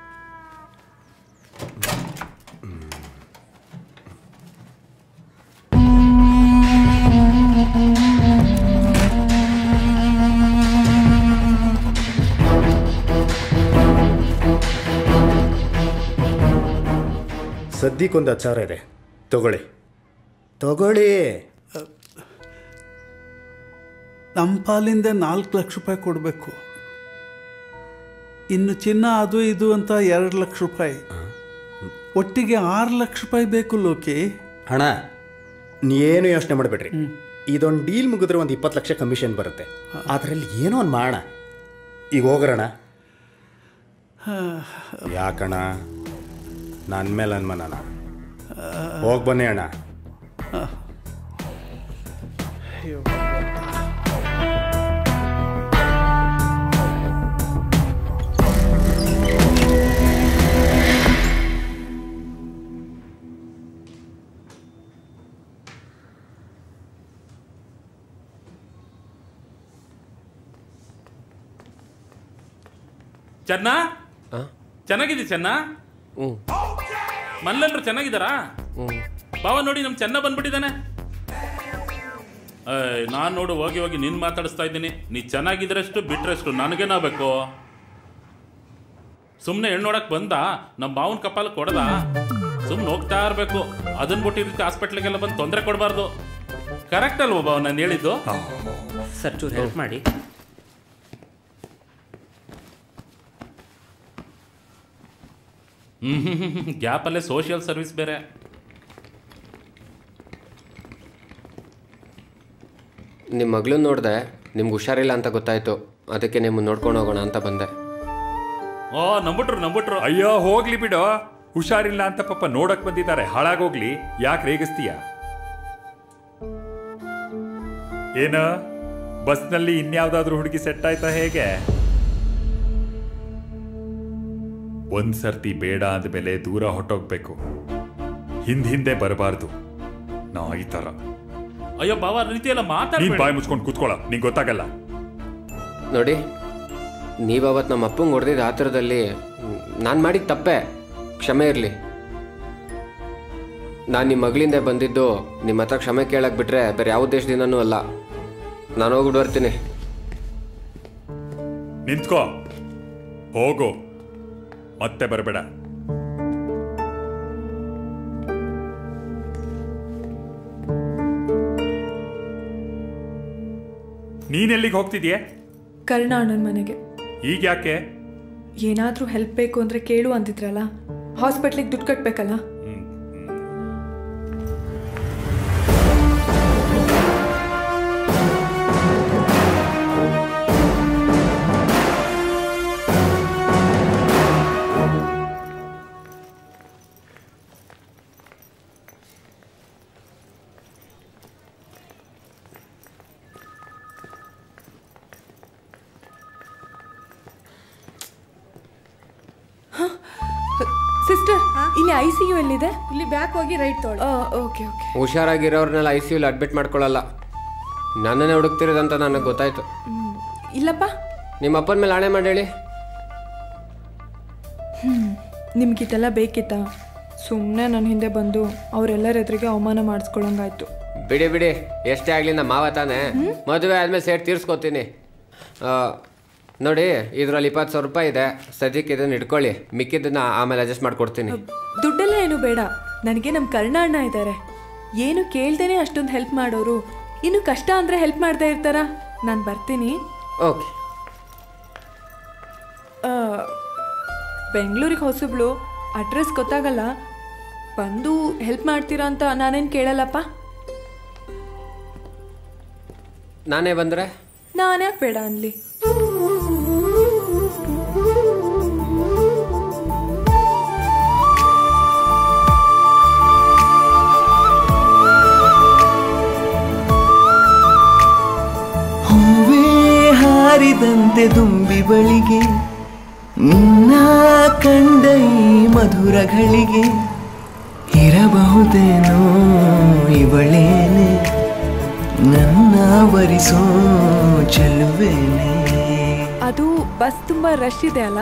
ಸದ್ಯಕ್ಕೊಂದು ಹತ್ತು ಸಾವಿರ ಇದೆ ತಗೊಳ್ಳಿ ತಗೊಳ್ಳಿ ನಮ್ಮ ಪಾಲಿಂದ ನಾಲ್ಕು ಲಕ್ಷ ರೂಪಾಯಿ ಕೊಡಬೇಕು ಇನ್ನು ಚಿನ್ನ ಅದು ಇದು ಅಂತ ಎರಡು ಲಕ್ಷ ರೂಪಾಯಿ ಒಟ್ಟಿಗೆ ಆರು ಲಕ್ಷ ರೂಪಾಯಿ ಬೇಕು ಲೋಕಿ ಹಣ ನೀವೇನು ಯೋಚನೆ ಮಾಡಬೇಡ್ರಿ ಇದೊಂದು ಡೀಲ್ ಮುಗಿದ್ರೆ ಒಂದು ಇಪ್ಪತ್ತು ಲಕ್ಷ ಕಮಿಷನ್ ಬರುತ್ತೆ ಅದರಲ್ಲಿ ಏನೋ ಒಂದು ಮಾಡೋಣ ಈಗ ಹೋಗ್ರಣ ಯಾಕಣ ನನ್ನ ಮೇಲೆ ಅನ್ಮನಣ ಹೋಗಿ ಬನ್ನಿ ಅಣ್ಣ ಚೆನ್ನ ಚೆನ್ನಾಗಿದೆ ಚೆನ್ನ ಮಲ್ಲೆಲ್ರು ಚೆನ್ನಾಗಿದ್ದಾರಾ ಬಾವ ನೋಡಿ ನಮ್ ಚೆನ್ನ ಬಂದ್ಬಿಟ್ಟಿದ್ದಾನೆ ನಾನು ನೋಡು ಹೋಗಿ ಹೋಗಿ ನಿನ್ ಮಾತಾಡಿಸ್ತಾ ಇದ್ದೀನಿ ನೀ ಚೆನ್ನಾಗಿದ್ರಷ್ಟು ಬಿಟ್ರಷ್ಟು ನನಗೇನಾಗಬೇಕು ಸುಮ್ಮನೆ ಹೆಣ್ಣು ನೋಡಕ್ ಬಂದ ನಮ್ಮ ಬಾವನ್ ಕಪಾಲ ಕೊಡದ ಸುಮ್ಮನೆ ಹೋಗ್ತಾ ಇರಬೇಕು ಅದನ್ನ ಬಿಟ್ಟು ಇದಕ್ಕೆ ಹಾಸ್ಪಿಟ್ಲಿಗೆಲ್ಲ ಬಂದು ತೊಂದರೆ ಕೊಡಬಾರ್ದು ಕರೆಕ್ಟ್ ಅಲ್ವಾ ಬಾವ ನಾನು ಹೇಳಿದ್ದು ಸರ್ ಚೂರು ಹೆಲ್ಪ್ ಮಾಡಿ ಹ್ಮ್ ಗ್ಯಾಪಲ್ಲೇ ಸೋಷಿಯಲ್ ಸರ್ವಿಸ್ ಬೇರೆ ನಿಮ್ಮ ಮಗಳನ್ನ ನೋಡಿದೆ ನಿಮ್ಗೆ ಹುಷಾರಿಲ್ಲ ಅಂತ ಗೊತ್ತಾಯ್ತು ಅದಕ್ಕೆ ನಿಮ್ಮನ್ನು ನೋಡ್ಕೊಂಡು ಹೋಗೋಣ ಅಂತ ಬಂದೆ ಓ ನಂಬಿಟ್ರು ನಂಬಿಟ್ರು ಅಯ್ಯೋ ಹೋಗ್ಲಿ ಬಿಡು ಹುಷಾರಿಲ್ಲ ಅಂತ ಪಾಪ ನೋಡಕ್ ಬಂದಿದ್ದಾರೆ ಹಾಳಾಗೋಗ್ಲಿ ಯಾಕೆ ರೇಗಿಸ್ತೀಯ ಏನ ಬಸ್ನಲ್ಲಿ ಇನ್ಯಾವ್ದಾದ್ರೂ ಹುಡುಗಿ ಸೆಟ್ ಆಯ್ತಾ ಹೇಗೆ ಒಂದ್ ಸರ್ತಿ ಬೇಡ ಅಂದ್ಮೇಲೆ ದೂರ ಹೊಟ್ಟೋಗ್ಬೇಕು ಹಿಂದ್ ಹಿಂದೆ ಬರಬಾರ್ದು ನಾ ಈ ತರ ಅಯ್ಯೋ ಬಾವ ಆ ರೀತಿ ಎಲ್ಲ ನೀನ್ ಮಾತಾಡ್ಬೇಡಿ ಬಾಯಿ ಮುಚ್ಕೊಂಡು ಕೂತ್ಕೊಳ್ಳ ನಿಂಗೆ ಗೊತ್ತಾಗಲ್ಲ ನೋಡಿ ನೀವು ಅವತ್ತು ನಮ್ಮ ಅಪ್ಪಂಗೆ ಹೊಡೆದಿದ್ದ ಆತರದಲ್ಲಿ ನಾನು ಮಾಡಿದ ತಪ್ಪೆ ಕ್ಷಮೆ ಇರಲಿ ನಾನು ನಿಮ್ಮ ಮಗಳಿಂದ ಬಂದಿದ್ದು ನಿಮ್ಮ ಹತ್ರ ಕ್ಷಮೆ ಕೇಳಕ್ಕೆ ಬಿಟ್ರೆ ಬೇರೆ ಯಾವ ಉದ್ದೇಶದಿಂದನೂ ಅಲ್ಲ ನಾನು ಹೋಗ್ಬಿಟ್ಟು ಬರ್ತೀನಿ ನಿಂತ್ಕೋ ಹೋಗು ಮತ್ತೆ ಬರಬೇಡ ನೀನೆಲ್ಲಿಗೆ ಹೋಗ್ತಿದ್ಯೆ ಕರ್ಣ ಅಣ್ಣನ ಮನೆಗೆ ಈಗ ಯಾಕೆ ಏನಾದರೂ ಹೆಲ್ಪ್ ಬೇಕು ಅಂದರೆ ಕೇಳು ಅಂತಿದ್ರಲ್ಲ ಹಾಸ್ಪಿಟ್ಲಿಗೆ ದುಡ್ಡು ಕಟ್ಟಬೇಕಲ್ಲ ಸಿಸ್ಟರ್ ಇಲ್ಲಿ ಐ ಸಿ ಯು ಎಲ್ಲಿದೆ ಇಲ್ಲಿ ಬ್ಯಾಕ್ ಹೋಗಿ ರೈಟ್ ತೊಗೊಳ್ಳಿ ಓಕೆ ಓಕೆ ಹುಷಾರಾಗಿರೋರ್ನೆಲ್ಲ ಐ ಸಿ ಯುಲಿ ಅಡ್ಮಿಟ್ ಮಾಡ್ಕೊಳ್ಳಲ್ಲ ನನ್ನನ್ನೇ ಹುಡುಕ್ತಿರೋದಂತ ನನಗೆ ಗೊತ್ತಾಯ್ತು ಇಲ್ಲಪ್ಪ ನಿಮ್ಮ ಅಪ್ಪನ ಮೇಲೆ ಆಣೆ ಮಾಡಿ ಹೇಳಿ ಹ್ಮ್ ನಿಮ್ಗಿದೆಲ್ಲ ಬೇಕಿತ್ತಾ ಸುಮ್ಮನೆ ನನ್ನ ಹಿಂದೆ ಬಂದು ಅವರೆಲ್ಲರ ಎದುರಿಗೆ ಅವಮಾನ ಮಾಡಿಸ್ಕೊಳಂಗಾಯ್ತು ಬಿಡಿ ಬಿಡಿ ಎಷ್ಟೇ ಆಗಲಿ ನಮ್ಮ ಮಾವ ತಾನೆ ಮದುವೆ ಆದಮೇಲೆ ಸೇರಿ ತೀರ್ಸ್ಕೊತೀನಿ ಆ, ನೋಡಿ ಇದರಲ್ಲಿ ಇಪ್ಪತ್ತು ಸಾವಿರ ರೂಪಾಯಿ ಇದೆ ಸದ್ಯಕ್ಕೆ ಇದನ್ನು ಇಟ್ಕೊಳ್ಳಿ ಮಿಕ್ಕಿದ್ದನ್ನ ಆಮೇಲೆ ಅಡ್ಜಸ್ಟ್ ಮಾಡ್ಕೊಡ್ತೀನಿ ದುಡ್ಡೆಲ್ಲ ಏನು ಬೇಡ ನನಗೆ ನಮ್ಮ ಕರ್ಣ ಅಣ್ಣ ಇದ್ದಾರೆ ಏನು ಕೇಳ್ದೇನೆ ಅಷ್ಟೊಂದು ಹೆಲ್ಪ್ ಮಾಡೋರು ಇನ್ನು ಕಷ್ಟ ಅಂದರೆ ಹೆಲ್ಪ್ ಮಾಡ್ತಾ ಇರ್ತಾರ ನಾನು ಬರ್ತೀನಿ ಓಕೆ ಬೆಂಗಳೂರಿಗೆ ಹೊಸಬ್ಳು ಅಡ್ರೆಸ್ ಗೊತ್ತಾಗಲ್ಲ ಬಂದು ಹೆಲ್ಪ್ ಮಾಡ್ತೀರಾ ಅಂತ ನಾನೇನು ಕೇಳಲ್ಲಪ್ಪ ನಾನೇ ಬಂದರೆ ನಾನ್ಯಾಕೆ ಬೇಡ ಅನ್ಲಿ ಹೂವೇ ಹಾರಿದಂತೆ ದುಂಬಿ ಬಳಿಗೆ ನಿನ್ನ ಕಂಡ ಈ ಮಧುರಗಳಿಗೆ ಇರಬಹುದೇನೋ ಇವಳೇನೆ ನನ್ನ ವರಿಸೋ ಚೆಲುವೇನೆ ಅದು ಬಸ್ ತುಂಬ ರಶ್ ಇದೆ ಅಲ್ಲ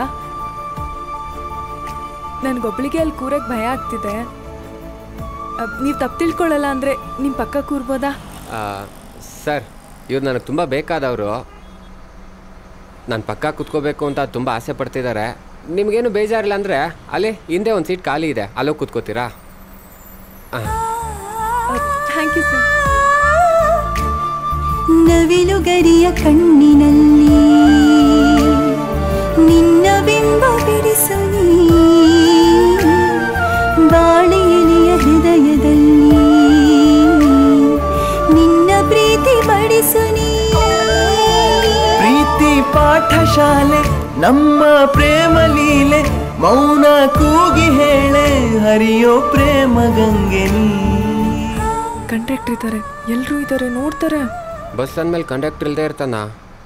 ನನಗೊಬ್ಳಿಗೆ ಅಲ್ಲಿ ಕೂರಕ್ಕೆ ಭಯ ಆಗ್ತಿದೆ ನೀವು ತಪ್ಪು ತಿಳ್ಕೊಳ್ಳಲ್ಲ ಅಂದರೆ ನಿಮ್ಮ ಪಕ್ಕ ಕೂರ್ಬೋದಾ ಸರ್ ಇವ್ರು ನನಗೆ ತುಂಬ ಬೇಕಾದವರು ನಾನು ಪಕ್ಕ ಕುತ್ಕೋಬೇಕು ಅಂತ ತುಂಬ ಆಸೆ ಪಡ್ತಿದ್ದಾರೆ ನಿಮಗೇನು ಬೇಜಾರಿಲ್ಲ ಅಂದರೆ ಅಲ್ಲಿ ಹಿಂದೆ ಒಂದು ಸೀಟ್ ಖಾಲಿ ಇದೆ ಅಲ್ಲೋಗಿ ಕೂತ್ಕೋತೀರಾ ಹಾಂ ಥ್ಯಾಂಕ್ ಯು ಸರ್ ನವಿಲುಗರಿಯ ಕಣ್ಣಿನಲ್ಲಿ ನಿನ್ನ ಬಿಂಬ ಬಿಡಿಸಲಿ ಬಾಳೆಯಲಿಯ ಹೃದಯದಲ್ಲಿ ಶಾಲೆ ನಮ್ಮ ಪ್ರೇಮ ಲೀಲೆ ಮೌನ ಕೂಗಿ ಹೇಳೆ ಹರಿಯೋ ಪ್ರೇಮ ಗಂಗೆ ನೀ ಕಂಟ್ರಾಕ್ಟರ್ ಇದ್ದಾರೆ ಎಲ್ಲರೂ ಇದ್ದಾರೆ ನೋಡ್ತಾರೆ ಬಸ್ ಅಂದ್ಮೇಲೆ ಕಂಡಕ್ಟರ್ ಇಲ್ಲದೆ ಇರ್ತಾನ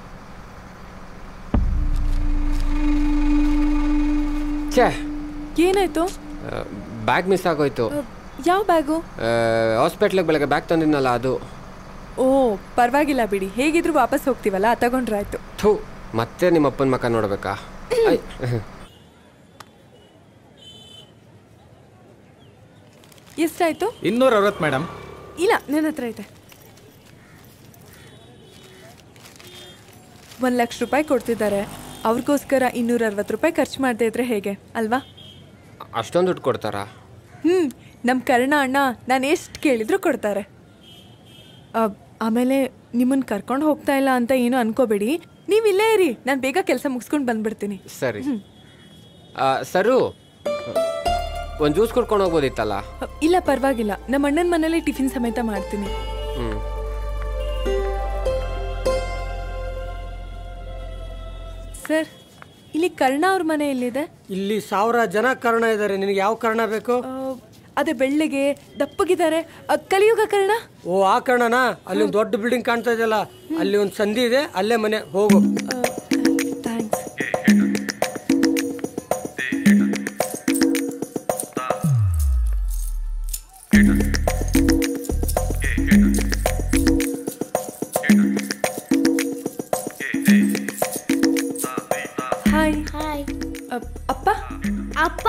ಛೇ ಏನಾಯ್ತು ಬ್ಯಾಗ್ ಮಿಸ್ ಆಗೋಯ್ತು ಯಾವ ಬ್ಯಾಗು ಹಾಸ್ಪಿಟ್ಲಿಗೆ ಬೆಳಗ್ಗೆ ಬ್ಯಾಗ್ ತಂದಿದ್ನಲ್ಲ ಅದು ಓ ಪರವಾಗಿಲ್ಲ ಬಿಡಿ ಹೇಗಿದ್ರು ವಾಪಸ್ ಹೋಗ್ತೀವಲ್ಲ ತಗೊಂಡ್ರಾಯ್ತು ಥೂ ಮತ್ತೆ ನಿಮ್ಮ ಅಪ್ಪನ ಮಕ್ಕ ನೋಡ್ಬೇಕಾ ಐ. ಎಷ್ಟಾಯ್ತು ಇನ್ನೂರ ಅರವತ್ತು ಮೇಡಮ್ ಇಲ್ಲ ನನ್ನ ಹತ್ರ ಐತೆ ಒಂದು ಲಕ್ಷ ರೂಪಾಯಿ ಕೊಡ್ತಿದ್ದಾರೆ ಅವ್ರಿಗೋಸ್ಕರ ಇನ್ನೂರ ಅರವತ್ತು ರೂಪಾಯಿ ಖರ್ಚು ಮಾಡದೇ ಇದ್ರೆ ಹೇಗೆ ಅಲ್ವಾ ಅಷ್ಟೊಂದು ದುಡ್ಡು ಕೊಡ್ತಾರಾ ಹ್ಞೂ ನಮ್ಮ ಕರ್ಣ ಅಣ್ಣ ನಾನು ಎಷ್ಟು ಕೇಳಿದ್ರು ಕೊಡ್ತಾರೆ ಆ, ಆಮೇಲೆ ನಿಮ್ಮನ್ನು ಕರ್ಕೊಂಡು ಹೋಗ್ತಾ ಇಲ್ಲ ಅಂತ ಏನು ಅನ್ಕೋಬೇಡಿ ನೀವು ಇಲ್ಲೇ ಇರಿ ನಾನು ಬೇಗ ಕೆಲಸ ಮುಗಿಸ್ಕೊಂಡು ಬಂದ್ಬಿಡ್ತೀನಿ ಸರಿ ಆ, ಸರು ಒಂದು ಜ್ಯೂಸ್ ಕುಡ್ಕೊಂಡು ಹೋಗ್ಬೋದಿತ್ತಲ್ಲ ಇಲ್ಲ ಪರವಾಗಿಲ್ಲ ನಮ್ಮ ಅಣ್ಣನ ಮನೇಲಿ ಟಿಫಿನ್ ಸಮೇತ ಮಾಡ್ತೀನಿ ಹ್ಞೂ ಸರ್ ಇಲ್ಲಿ ಕರ್ಣ ಅವ್ರ ಮನೆ ಎಲ್ಲಿದೆ ಇಲ್ಲಿ ಸಾವಿರ ಜನ ಕರ್ಣ ಇದ್ದಾರೆ ನಿನಗೆ ಯಾವ ಕರ್ಣ ಬೇಕು ಅದೇ ಬೆಳ್ಳಿಗೆ ದಪ್ಪಗಿದ್ದಾರೆ ಅದ್ ಕಲಿಯುಗ ಕರ್ಣ ಓ ಆ ಕರ್ಣನಾ ಅಲ್ಲಿ ಒಂದು ದೊಡ್ಡ ಬಿಲ್ಡಿಂಗ್ ಕಾಣ್ತಾ ಇದೆಯಲ್ಲ ಅಲ್ಲಿ ಒಂದು ಸಂಧಿ ಇದೆ ಅಲ್ಲೇ ಮನೆ ಹೋಗು ಹಾಯ್ ಹಾಯ್ ಅಪ್ಪ ಅಪ್ಪ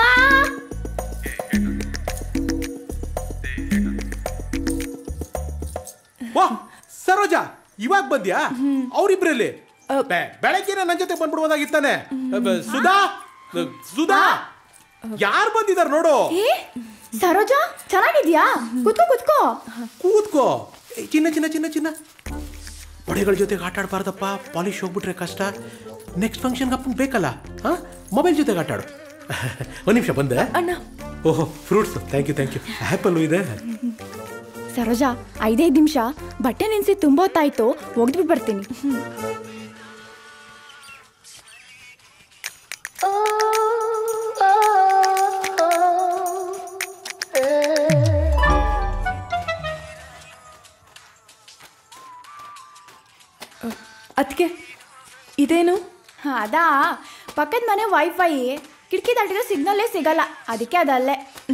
ವಾ ಸರೋಜ ಇವಾಗ ಬಂದ್ಯಾ ಅವ್ರಿಬ್ರಲ್ಲಿ ಬೆಳಗ್ಗೆ ನನ್ನ ಜೊತೆ ಬಂದ್ಬಿಡ್ಬೋದಾಗಿತ್ತಾನೆ ಅಬ್ಬ, ಸುಧಾ ಅ, ಸುಧಾ ಯಾರು ಬಂದಿದಾರ ನೋಡು ಏ ಸರೋಜಾ ಚೆನ್ನಾಗಿದ್ಯಾ ಕುತ್ಕೋ ಕುತ್ಕೋ ಕೂತ್ಕೋ ಏ, ಚಿನ್ನ ಚಿನ್ನ ಚಿನ್ನ ಚಿನ್ನ ಬಡೆಗಳ ಜೊತೆಗೆ ಆಟ ಆಡ್ಬಾರ್ದಪ್ಪ ಪಾಲಿಶ್ ಹೋಗ್ಬಿಟ್ರೆ ಕಷ್ಟ ನೆಕ್ಸ್ಟ್ ಫಂಕ್ಷನ್ಗೆ ಅಪ್ಪನ್ ಬೇಕಲ್ಲ ಹಾ ಮೊಬೈಲ್ ಜೊತೆಗೆ ಆಟ ಆಡು ಒಂದು ನಿಮಿಷ ಬಂದೆ ಅಣ್ಣ ಓಹೋ fruits thank you thank you apple ಇದೆ ಸರೋಜಾ ಐದೈದು ನಿಮಿಷ ಬಟ್ಟೆ ನೆನ್ಸಿ ತುಂಬ ಹೊತ್ತಾಯ್ತು ಒಗ್ದ್ಬಿಟ್ಟು ಬರ್ತೀನಿ ಅದಕ್ಕೆ ಇದೇನು ಅದಾ ಪಕ್ಕದ ಮನೆ ವೈಫೈ ಕಿಟಕಿ ದಾಟಿದ್ರೆ ಸಿಗ್ನಲ್ಲೇ ಸಿಗಲ್ಲ ಅದಕ್ಕೆ ಅದಲ್ಲೇ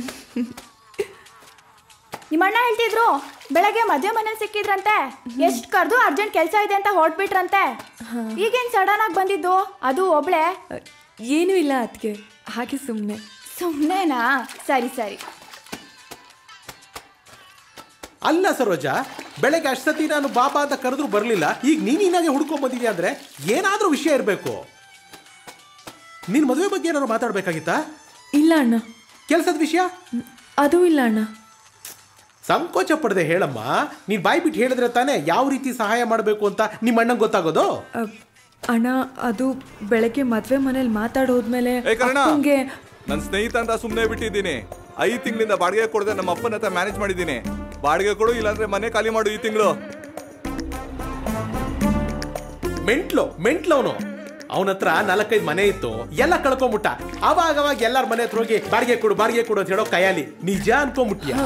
ನಿಮ್ಮ ಅಣ್ಣ ಹೇಳ್ತಿದ್ರು ಬೆಳಗ್ಗೆ ಮದುವೆ ಮನೇಲಿ ಸಿಕ್ಕಿದ್ರಂತೆ ಎಷ್ಟು ಕರೆದು ಅರ್ಜೆಂಟ್ ಕೆಲಸ ಇದೆ ಅಂತ ಹೊರಟ್ಬಿಟ್ರಂತೆ ಈಗೇನು ಸಡನ್ ಆಗಿ ಬಂದಿದ್ದು ಅದು ಒಬ್ಳೆ ಏನೂ ಇಲ್ಲ ಅದಕ್ಕೆ ಹಾಗೆ ಸುಮ್ಮನೆ ಸುಮ್ಮನೆನಾ ಸರಿ ಸರಿ ಅಲ್ಲ ಸರೋಜ ಬೆಳಗ್ಗೆ ಅಷ್ಟು ಸತಿ ನಾನು ಬಾಬಾ ಅಂತ ಕರೆದ್ರು ಬರಲಿಲ್ಲ ಈಗ ನೀನಾಗೆ ಹುಡ್ಕೊಂಡ್ ಬಂದಿದ್ಯಾ ಅಂದ್ರೆ ಏನಾದ್ರೂ ವಿಷಯ ಇರಬೇಕು ನಿನ್ ಮದುವೆ ಬಗ್ಗೆ ಏನಾದ್ರು ಮಾತಾಡ್ಬೇಕಾಗಿತ್ತಾ ಇಲ್ಲ ಅಣ್ಣ ಕೆಲಸದ ವಿಷಯ ಅದು ಇಲ್ಲ ಅಣ್ಣ ಸಂಕೋಚ ಪಡದೆ ಹೇಳಮ್ಮ ನೀನ್ ಬಾಯಿ ಬಿಟ್ಟು ಹೇಳಿದ್ರೆ ತಾನೇ ಯಾವ ರೀತಿ ಸಹಾಯ ಮಾಡಬೇಕು ಅಂತ ನಿಮ್ಮ ಅಣ್ಣಂಗೆ ಗೊತ್ತಾಗೋದು ಅ, ಅಣ್ಣ ಅದು ಬೆಳಗ್ಗೆ ಮದ್ವೆ ಮನೇಲಿ ಮಾತಾಡೋದ್ಮೇಲೆ ಏ ಕರ್ಣ ಅಪ್ಪಂಗೆ ನನ್ನ ಸ್ನೇಹಿತ ಅಂತ ಸುಮ್ಮನೆ ಬಿಟ್ಟಿದ್ದೀನಿ ಐದು ತಿಂಗಳಿಂದ ಬಾಡಿಗೆ ಕೊಡದೆ ನಮ್ಮ ಅಪ್ಪನ ಹತ್ರ ಮ್ಯಾನೇಜ್ ಮಾಡಿದ್ದೀನಿ ಬಾಡಿಗೆ ಕೊಡು ಇಲ್ಲಾಂದ್ರೆ ಮನೆ ಖಾಲಿ ಮಾಡು ಈ ತಿಂಗಳು ಮೆಂಟ್ಲು ಮೆಂಟ್ಲು ಅವನು ಅವನ ಹತ್ರ ನಾಲ್ಕೈದು ಮನೆ ಇತ್ತು ಎಲ್ಲ ಕಳ್ಕೊಂಬಿಟ್ಟ ಅವಾಗ ಅವಾಗ ಎಲ್ಲಾರ ಮನೆ ಹತ್ರ ಹೋಗಿ ಬಾಡಿಗೆ ಕೊಡು ಬಾಡಿಗೆ ಕೊಡು ಅಂತ ಹೇಳೋ ಕೈಯಾಲಿ ನಿಜ ಅನ್ಕೊಂಬಿಟ್ಯಾ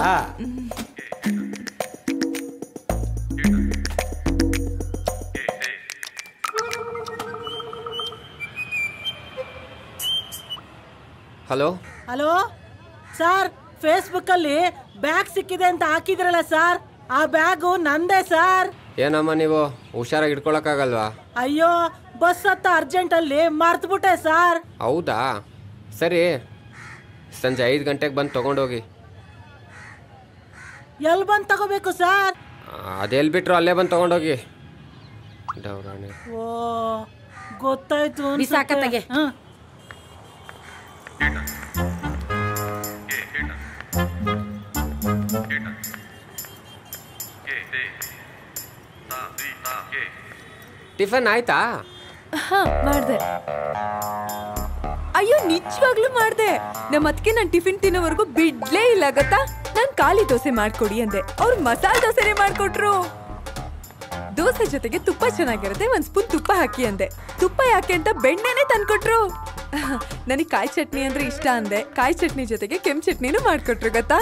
ಹಲೋ ಹಲೋ ಸರ್ ಫೇಸ್ಬುಕ್ ಅಲ್ಲಿ ಬ್ಯಾಗ್ ಸಿಕ್ಕಿದೆ ಅಂತ ಹಾಕಿದ್ರಲ್ಲ ಸರ್ ಆ ಬ್ಯಾಗು ನಂದೇ ಸರ್ ಏನಮ್ಮ ನೀವು ಹುಷಾರಾಗಿ ಇಟ್ಕೊಳಕ್ಕಾಗಲ್ವಾ ಅಯ್ಯೋ ಬಸ್ ಹತ್ತ ಅರ್ಜೆಂಟ್ ಅಲ್ಲಿ ಮರ್ತ್ಬಿಟ್ಟೆ ಸರ್ ಹೌದಾ ಸರಿ ಸಂಜೆ ಐದು ಗಂಟೆಗೆ ಬಂದು ತೊಗೊಂಡೋಗಿ ಎಲ್ ಬಂದ್ ತಗೋಬೇಕು ಸರ್ ಅದೆಲ್ಲಿ ಬಿಟ್ರು ಅಲ್ಲೇ ಬಂದು ತೊಗೊಂಡೋಗಿ ಡೌರಾಣಿ ಓ ಗೊತ್ತಾಯ್ತು ಅನ್ಸುತ್ತೆ. ಬಿಸಾಕತ್ತಗೆ. ಹ. ಟಿಫನ್ ಆಯ್ತಾ ಹಾ ಮಾಡ್ದೆ ಅಯ್ಯೋ ನಿಜವಾಗ್ಲೂ ಮಾಡ್ದೆ ನಮ್ಮ ಅದಕ್ಕೆ ನಾನು ಟಿಫಿನ್ ತಿನ್ನೋವರೆಗೂ ಬಿಡ್ಲೇ ಇಲ್ಲ ಗೊತ್ತಾ ನಾನು ಖಾಲಿ ದೋಸೆ ಮಾಡ್ಕೊಡಿ ಅಂದೆ ಅವ್ರು ಮಸಾಲೆ ದೋಸೆನೇ ಮಾಡ್ಕೊಟ್ರು ದೋಸೆ ಜೊತೆಗೆ ತುಪ್ಪ ಚೆನ್ನಾಗಿರುತ್ತೆ ಒಂದ್ ಸ್ಪೂನ್ ತುಪ್ಪ ಹಾಕಿ ಅಂದೆ ತುಪ್ಪ ಯಾಕೆ ಅಂತ ಬೆಣ್ಣೆನೆ ತಂದ್ಕೊಟ್ರು ನನಗೆ ಕಾಯಿ ಚಟ್ನಿ ಅಂದ್ರೆ ಇಷ್ಟ ಅಂದೆ ಕಾಯಿ ಚಟ್ನಿ ಜೊತೆಗೆ ಕೆಂಪು ಚಟ್ನಿನೂ ಮಾಡ್ಕೊಟ್ರು ಗೊತ್ತಾ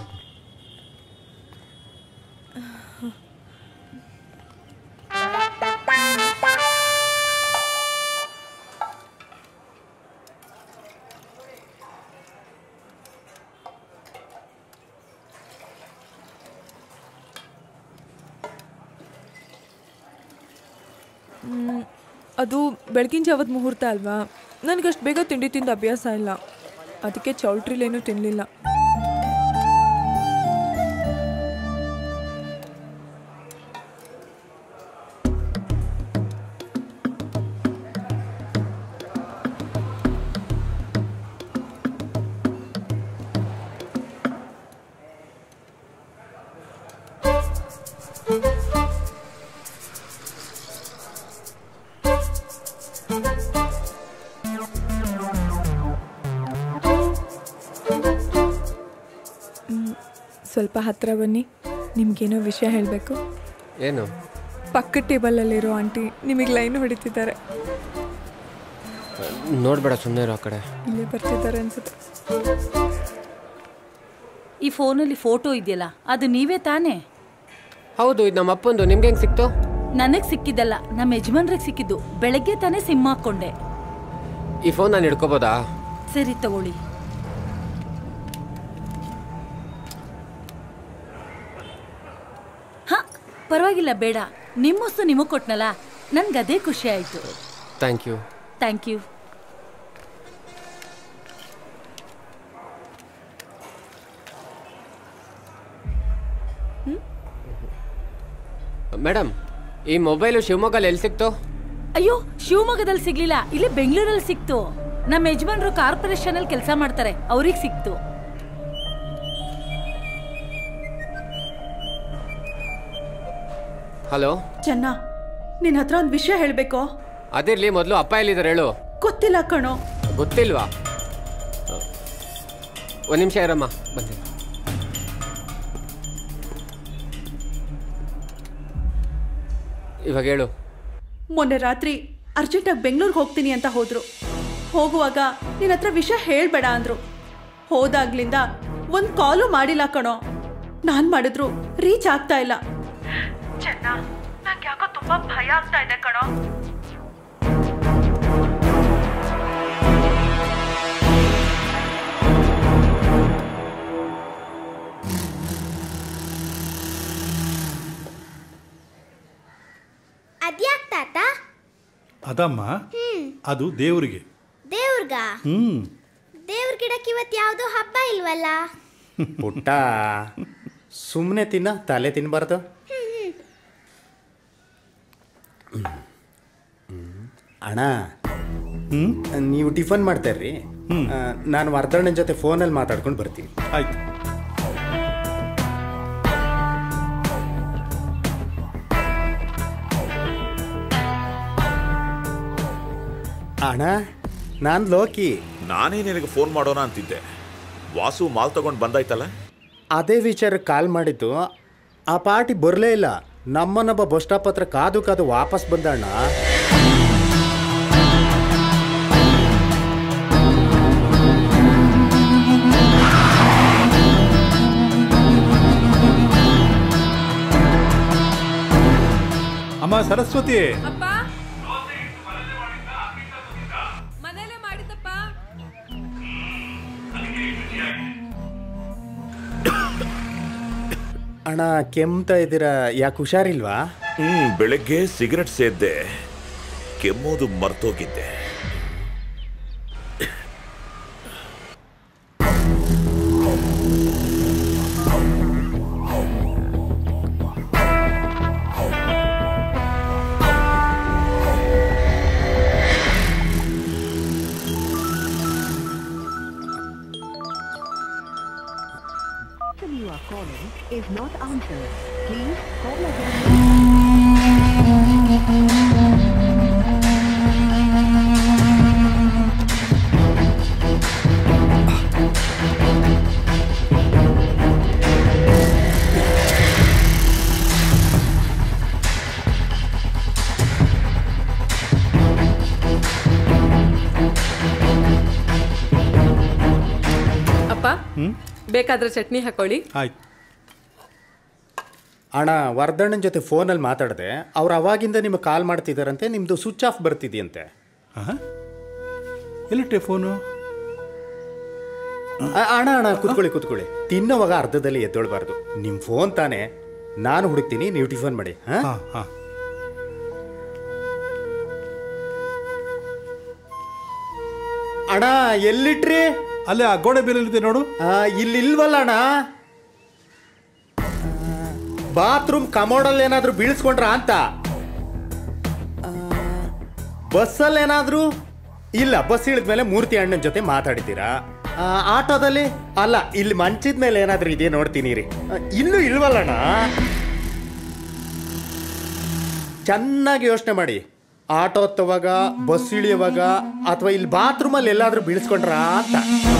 ಮ್, ಅದು ಬೆಳಗಿನ ಜಾವದ ಮುಹೂರ್ತ ಅಲ್ವಾ ನನಗಷ್ಟು ಬೇಗ ತಿಂಡಿ ತಿಂದು ಅಭ್ಯಾಸ ಇಲ್ಲ ಅದಕ್ಕೆ ಚೌಲ್ಟ್ರಿಲೇನೂ ತಿನ್ನಲಿಲ್ಲ ಸ್ವಲ್ಪ ಹತ್ರ ಬನ್ನಿ ನಿಮ್ಗೇನೋ ವಿಷಯ ಹೇಳಬೇಕು ಏನು ಪಕ್ಕದ ಟೇಬಲಲ್ಲಿರೋ ಆಂಟಿ ನಿಮಗೆ ಲೈನ್ ಹೊಡಿತಿದ್ದಾರೆ ನೋಡ್ಬೇಡ ಸುಮ್ಮನೆ ಇರೋ ಆ ಕಡೆ ಇಲ್ಲೇ ಬರ್ತಿದ್ದಾರೆ ಅನ್ಸುತ್ತೆ ಈ ಫೋನಲ್ಲಿ ಫೋಟೋ ಇದೆಯಲ್ಲ ಅದು ನೀವೇ ತಾನೇ ಹೌದು ಇದು ನಮ್ಮ ಅಪ್ಪಂದು ನಿಮ್ಗೆ ಹೆಂಗೆ ಸಿಕ್ತು ನನಗ್ ಸಿಕ್ಕಿದ್ದಲ್ಲ ನಮ್ಮ ಯಜಮಾನ್ರಿಗೆ ಸಿಕ್ಕಿದ್ದು ಬೆಳಗ್ಗೆ ತಾನೇ ಸಿಮ್ ಹಾಕೊಂಡೆ ಈ ಫೋನ್ ನಾನು ಹಿಡ್ಕೋಬೋದಾ ಸರಿ ತಗೊಳ್ಳಿ ಹ ಪರವಾಗಿಲ್ಲ ಬೇಡ ನಿಮ್ಮಸ್ತು ನಿಮಗ್ ಕೊಟ್ನಲ್ಲ ನನ್ಗೆ ಅದೇ ಖುಷಿ ಆಯ್ತು thank you thank you madam ಈ ಮೊಬೈಲು ಶಿವಮೊಗ್ಗಲ್ಲಿ ಎಲ್ಲಿ ಸಿಕ್ತು ಅಯ್ಯೋ ಶಿವಮೊಗ್ಗದಲ್ಲಿ ಸಿಗ್ಲಿಲ್ಲ ಇಲ್ಲಿ ಬೆಂಗಳೂರಲ್ಲಿ ಸಿಕ್ತು ನಮ್ಮ ಯಜಮಾನ್ರು ಕಾರ್ಪೊರೇಷನ್ ಅಲ್ಲಿ ಕೆಲಸ ಮಾಡ್ತಾರೆ ಅವ್ರಿಗೆ ಸಿಕ್ತು ಹಲೋ ಚೆನ್ನ ನಿನ್ನ ಹತ್ರ ಒಂದು ವಿಷಯ ಹೇಳಬೇಕು ಅದಿರ್ಲಿ ಮೊದಲು ಅಪ್ಪ ಎಲ್ಲಿದ್ದಾರೆ ಹೇಳು ಗೊತ್ತಿಲ್ಲ ಕಣೋ ಗೊತ್ತಿಲ್ವಾ ಒಂದು ನಿಮಿಷ ಇರಮ್ಮ ಬಂದೆ ಇವಾಗ ಹೇಳು ಮೊನ್ನೆ ರಾತ್ರಿ ಅರ್ಜೆಂಟಾಗಿ ಬೆಂಗಳೂರಿಗೆ ಹೋಗ್ತೀನಿ ಅಂತ ಹೋದ್ರು ಹೋಗುವಾಗ ನಿನ್ನ ಹತ್ರ ವಿಷಯ ಹೇಳ್ಬೇಡ ಅಂದ್ರು ಹೋದಾಗ್ಲಿಂದ ಒಂದು ಕಾಲು ಮಾಡಿಲ್ಲ ಕಣೋ ನಾನು ಮಾಡಿದ್ರು ರೀಚ್ ಆಗ್ತಾ ಇಲ್ಲ ಚೆನ್ನ ನಂಗೆ ಯಾಕೋ ತುಂಬಾ ಭಯ ಆಗ್ತಾ ಇದೆ ಕಣೋ ಅದ್ಯಾಕ್ ತಾತ ಅದಮ್ಮ ಹ್ಮ್ ಅದು ದೇವರಿಗೆ ದೇವ್ರಿಗ ಹ್ಮ್ ದೇವ್ರ ಗಿಡಕ್ಕೆ ಇವತ್ತು ಯಾವುದೋ ಹಬ್ಬ ಇಲ್ವಲ್ಲ ಪುಟ್ಟ ಸುಮ್ಮನೆ ತಿನ್ನ ತಲೆ ತಿನ್ನಬಾರ್ದು ಅಣ್ಣ ನೀವು ಟಿಫನ್ ಮಾಡ್ತಾರ್ರಿ ನಾನು ವರ್ಧಣ್ಣನ ಜೊತೆ ಫೋನಲ್ಲಿ ಮಾತಾಡ್ಕೊಂಡು ಬರ್ತೀನಿ ಆಯ್ತು ಅಣ್ಣ ನಾನು ಲೋಕಿ ನಾನೇ ನಿನಗೆ ಫೋನ್ ಮಾಡೋಣ ಅಂತಿದ್ದೆ ವಾಸು ಮಾಲ್ ತಗೊಂಡು ಬಂದಾಯ್ತಲ್ಲ ಅದೇ ವಿಚಾರ ಕಾಲ್ ಮಾಡಿದ್ದು ಆ ಪಾರ್ಟಿ ಬರಲೇ ಇಲ್ಲ ನಮ್ಮನ್ನೊಬ್ಬ ಬಸ್ ಸ್ಟಾಪ್ ಹತ್ರ ಕಾದು ಕಾದು ವಾಪಸ್ ಬಂದಣ್ಣ ಅಮ್ಮ ಸರಸ್ವತಿ ಅಪ್ಪ ಮನೇಲೆ ಮಾಡಿದ್ದಪ್ಪ ಅಣ್ಣ ಕೆಮ್ತಾ ಇದ್ದೀರಾ ಯಾಕೆ ಹುಷಾರಿಲ್ವಾ ಹ್ಮ್ ಬೆಳಗ್ಗೆ ಸಿಗರೆಟ್ ಸೇದ್ದೆ ಕೆಮ್ಮೋದು ಮರ್ತೋಗಿದ್ದೆ person you are calling is not answered. Please call again. ಬೇಕಾದ್ರೆ ಚಟ್ನಿ ಹಾಕೊಳ್ಳಿ ಆಯ್ತು ಅಣ್ಣ ವರ್ಧಣ್ಣನ ಜೊತೆ ಫೋನಲ್ಲಿ ಮಾತಾಡಿದೆ ಅವ್ರು ಅವಾಗಿಂದ ನಿಮಗೆ ಕಾಲ್ ಮಾಡ್ತಿದ್ದಾರಂತೆ ನಿಮ್ಮದು ಸ್ವಿಚ್ ಆಫ್ ಬರ್ತಿದೆಯಂತೆ ಎಲ್ಲಿಟ್ಟೆ ಫೋನು ಅ- ಅಣ್ಣ ಅಣ್ಣ ಕೂತ್ಕೊಳ್ಳಿ ಕೂತ್ಕೊಳ್ಳಿ ತಿನ್ನೋವಾಗ ಅರ್ಧದಲ್ಲಿ ಎದ್ದೊಳ್ಬಾರ್ದು ನಿಮ್ಮ ಫೋನ್ ತಾನೇ ನಾನು ಹುಡುಕ್ತೀನಿ ನೀವು ಟಿಫನ್ ಮಾಡಿ ಹಾಂ ಹಾಂ ಅಣ್ಣ ಎಲ್ಲಿಟ್ರಿ ಅಲ್ಲೇ ಆ ಗೋಡೆ ಬೇರೆ ನೋಡು ಇಲ್ಲಿ ಇಲ್ವಲ್ಲ ಅಣ್ಣ ಬಾತ್ರೂಮ್ ಕಮೋಡಲ್ಲಿ ಏನಾದ್ರೂ ಬೀಳಿಸ್ಕೊಂಡ್ರ ಅಂತ ಬಸ್ಸಲ್ಲಿ ಏನಾದ್ರೂ ಇಲ್ಲ ಬಸ್ ಇಳಿದ್ಮೇಲೆ ಮೂರ್ತಿ ಅಣ್ಣನ ಜೊತೆ ಮಾತಾಡಿದ್ದೀರಾ ಆ, ಆಟೋದಲ್ಲಿ ಅಲ್ಲ ಇಲ್ಲಿ ಮಂಚದ ಮೇಲೆ ಏನಾದ್ರೂ ಇದೆಯಾ ನೋಡ್ತೀನಿ ರೀ ಆ, ಇನ್ನೂ ಇಲ್ವಲ್ಲಣ್ಣ ಚೆನ್ನಾಗಿ ಯೋಚನೆ ಮಾಡಿ ಆಟೋ ಹತ್ತುವಾಗ ಬಸ್ ಇಳಿಯುವಾಗ ಅಥವಾ ಇಲ್ಲಿ ಬಾತ್ರೂಮಲ್ಲಿ ಎಲ್ಲಾದ್ರೂ ಬೀಳಿಸ್ಕೊಂಡ್ರಾ ಅಂತ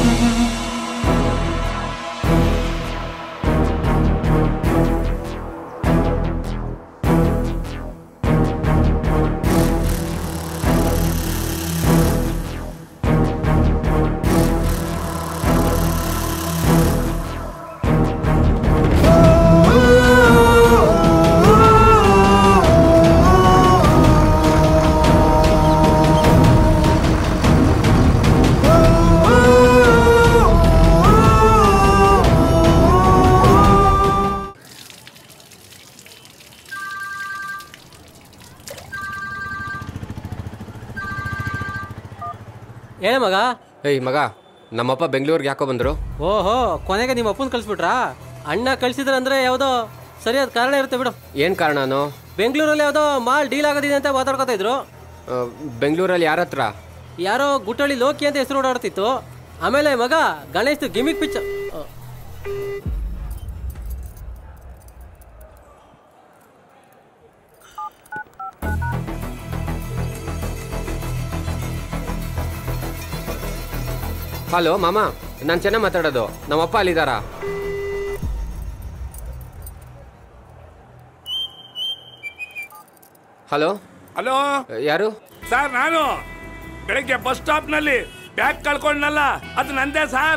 ಏ ಮಗ ಏಯ್ ಮಗ ನಮ್ಮಪ್ಪ ಬೆಂಗಳೂರಿಗೆ ಯಾಕೋ ಬಂದರು ಓಹೋ ಕೊನೆಗೆ ನಿಮ್ಮ ಅಪ್ಪನ ಕಳಿಸ್ಬಿಟ್ರಾ ಅಣ್ಣ ಕಳ್ಸಿದ್ರಂದ್ರೆ ಯಾವುದೋ ಸರಿಯಾದ ಕಾರಣ ಇರುತ್ತೆ ಬಿಡು ಏನು ಕಾರಣನೋ ಬೆಂಗಳೂರಲ್ಲಿ ಯಾವುದೋ ಮಾಲ್ ಡೀಲ್ ಆಗೋದಿದೆ ಅಂತ ಮಾತಾಡ್ಕೊತಾ ಇದ್ರು ಬೆಂಗಳೂರಲ್ಲಿ ಯಾರ ಹತ್ರ ಯಾರೋ ಗುಟ್ಟಳ್ಳಿ ಲೋಕಿ ಅಂತ ಹೆಸರು ಓಡಾಡ್ತಿತ್ತು ಆಮೇಲೆ ಮಗ ಗಣೇಶ್ ಗಿಮಿಕ್ ಪಿಚ್ ಹಲೋ ಮಾಮ ನಾನು ಚೆನ್ನಾಗಿ ಮಾತಾಡೋದು ನಮ್ಮಪ್ಪ ಅಲ್ಲಿದ್ದಾರಾ ಹಲೋ ಹಲೋ ಯಾರು ಸರ್ ನಾನು ಬೆಳಗ್ಗೆ ಬಸ್ ಸ್ಟಾಪ್ನಲ್ಲಿ ಬ್ಯಾಗ್ ಕಳ್ಕೊಂಡ್ನಲ್ಲ ಅದು ನಂದೇ ಸರ್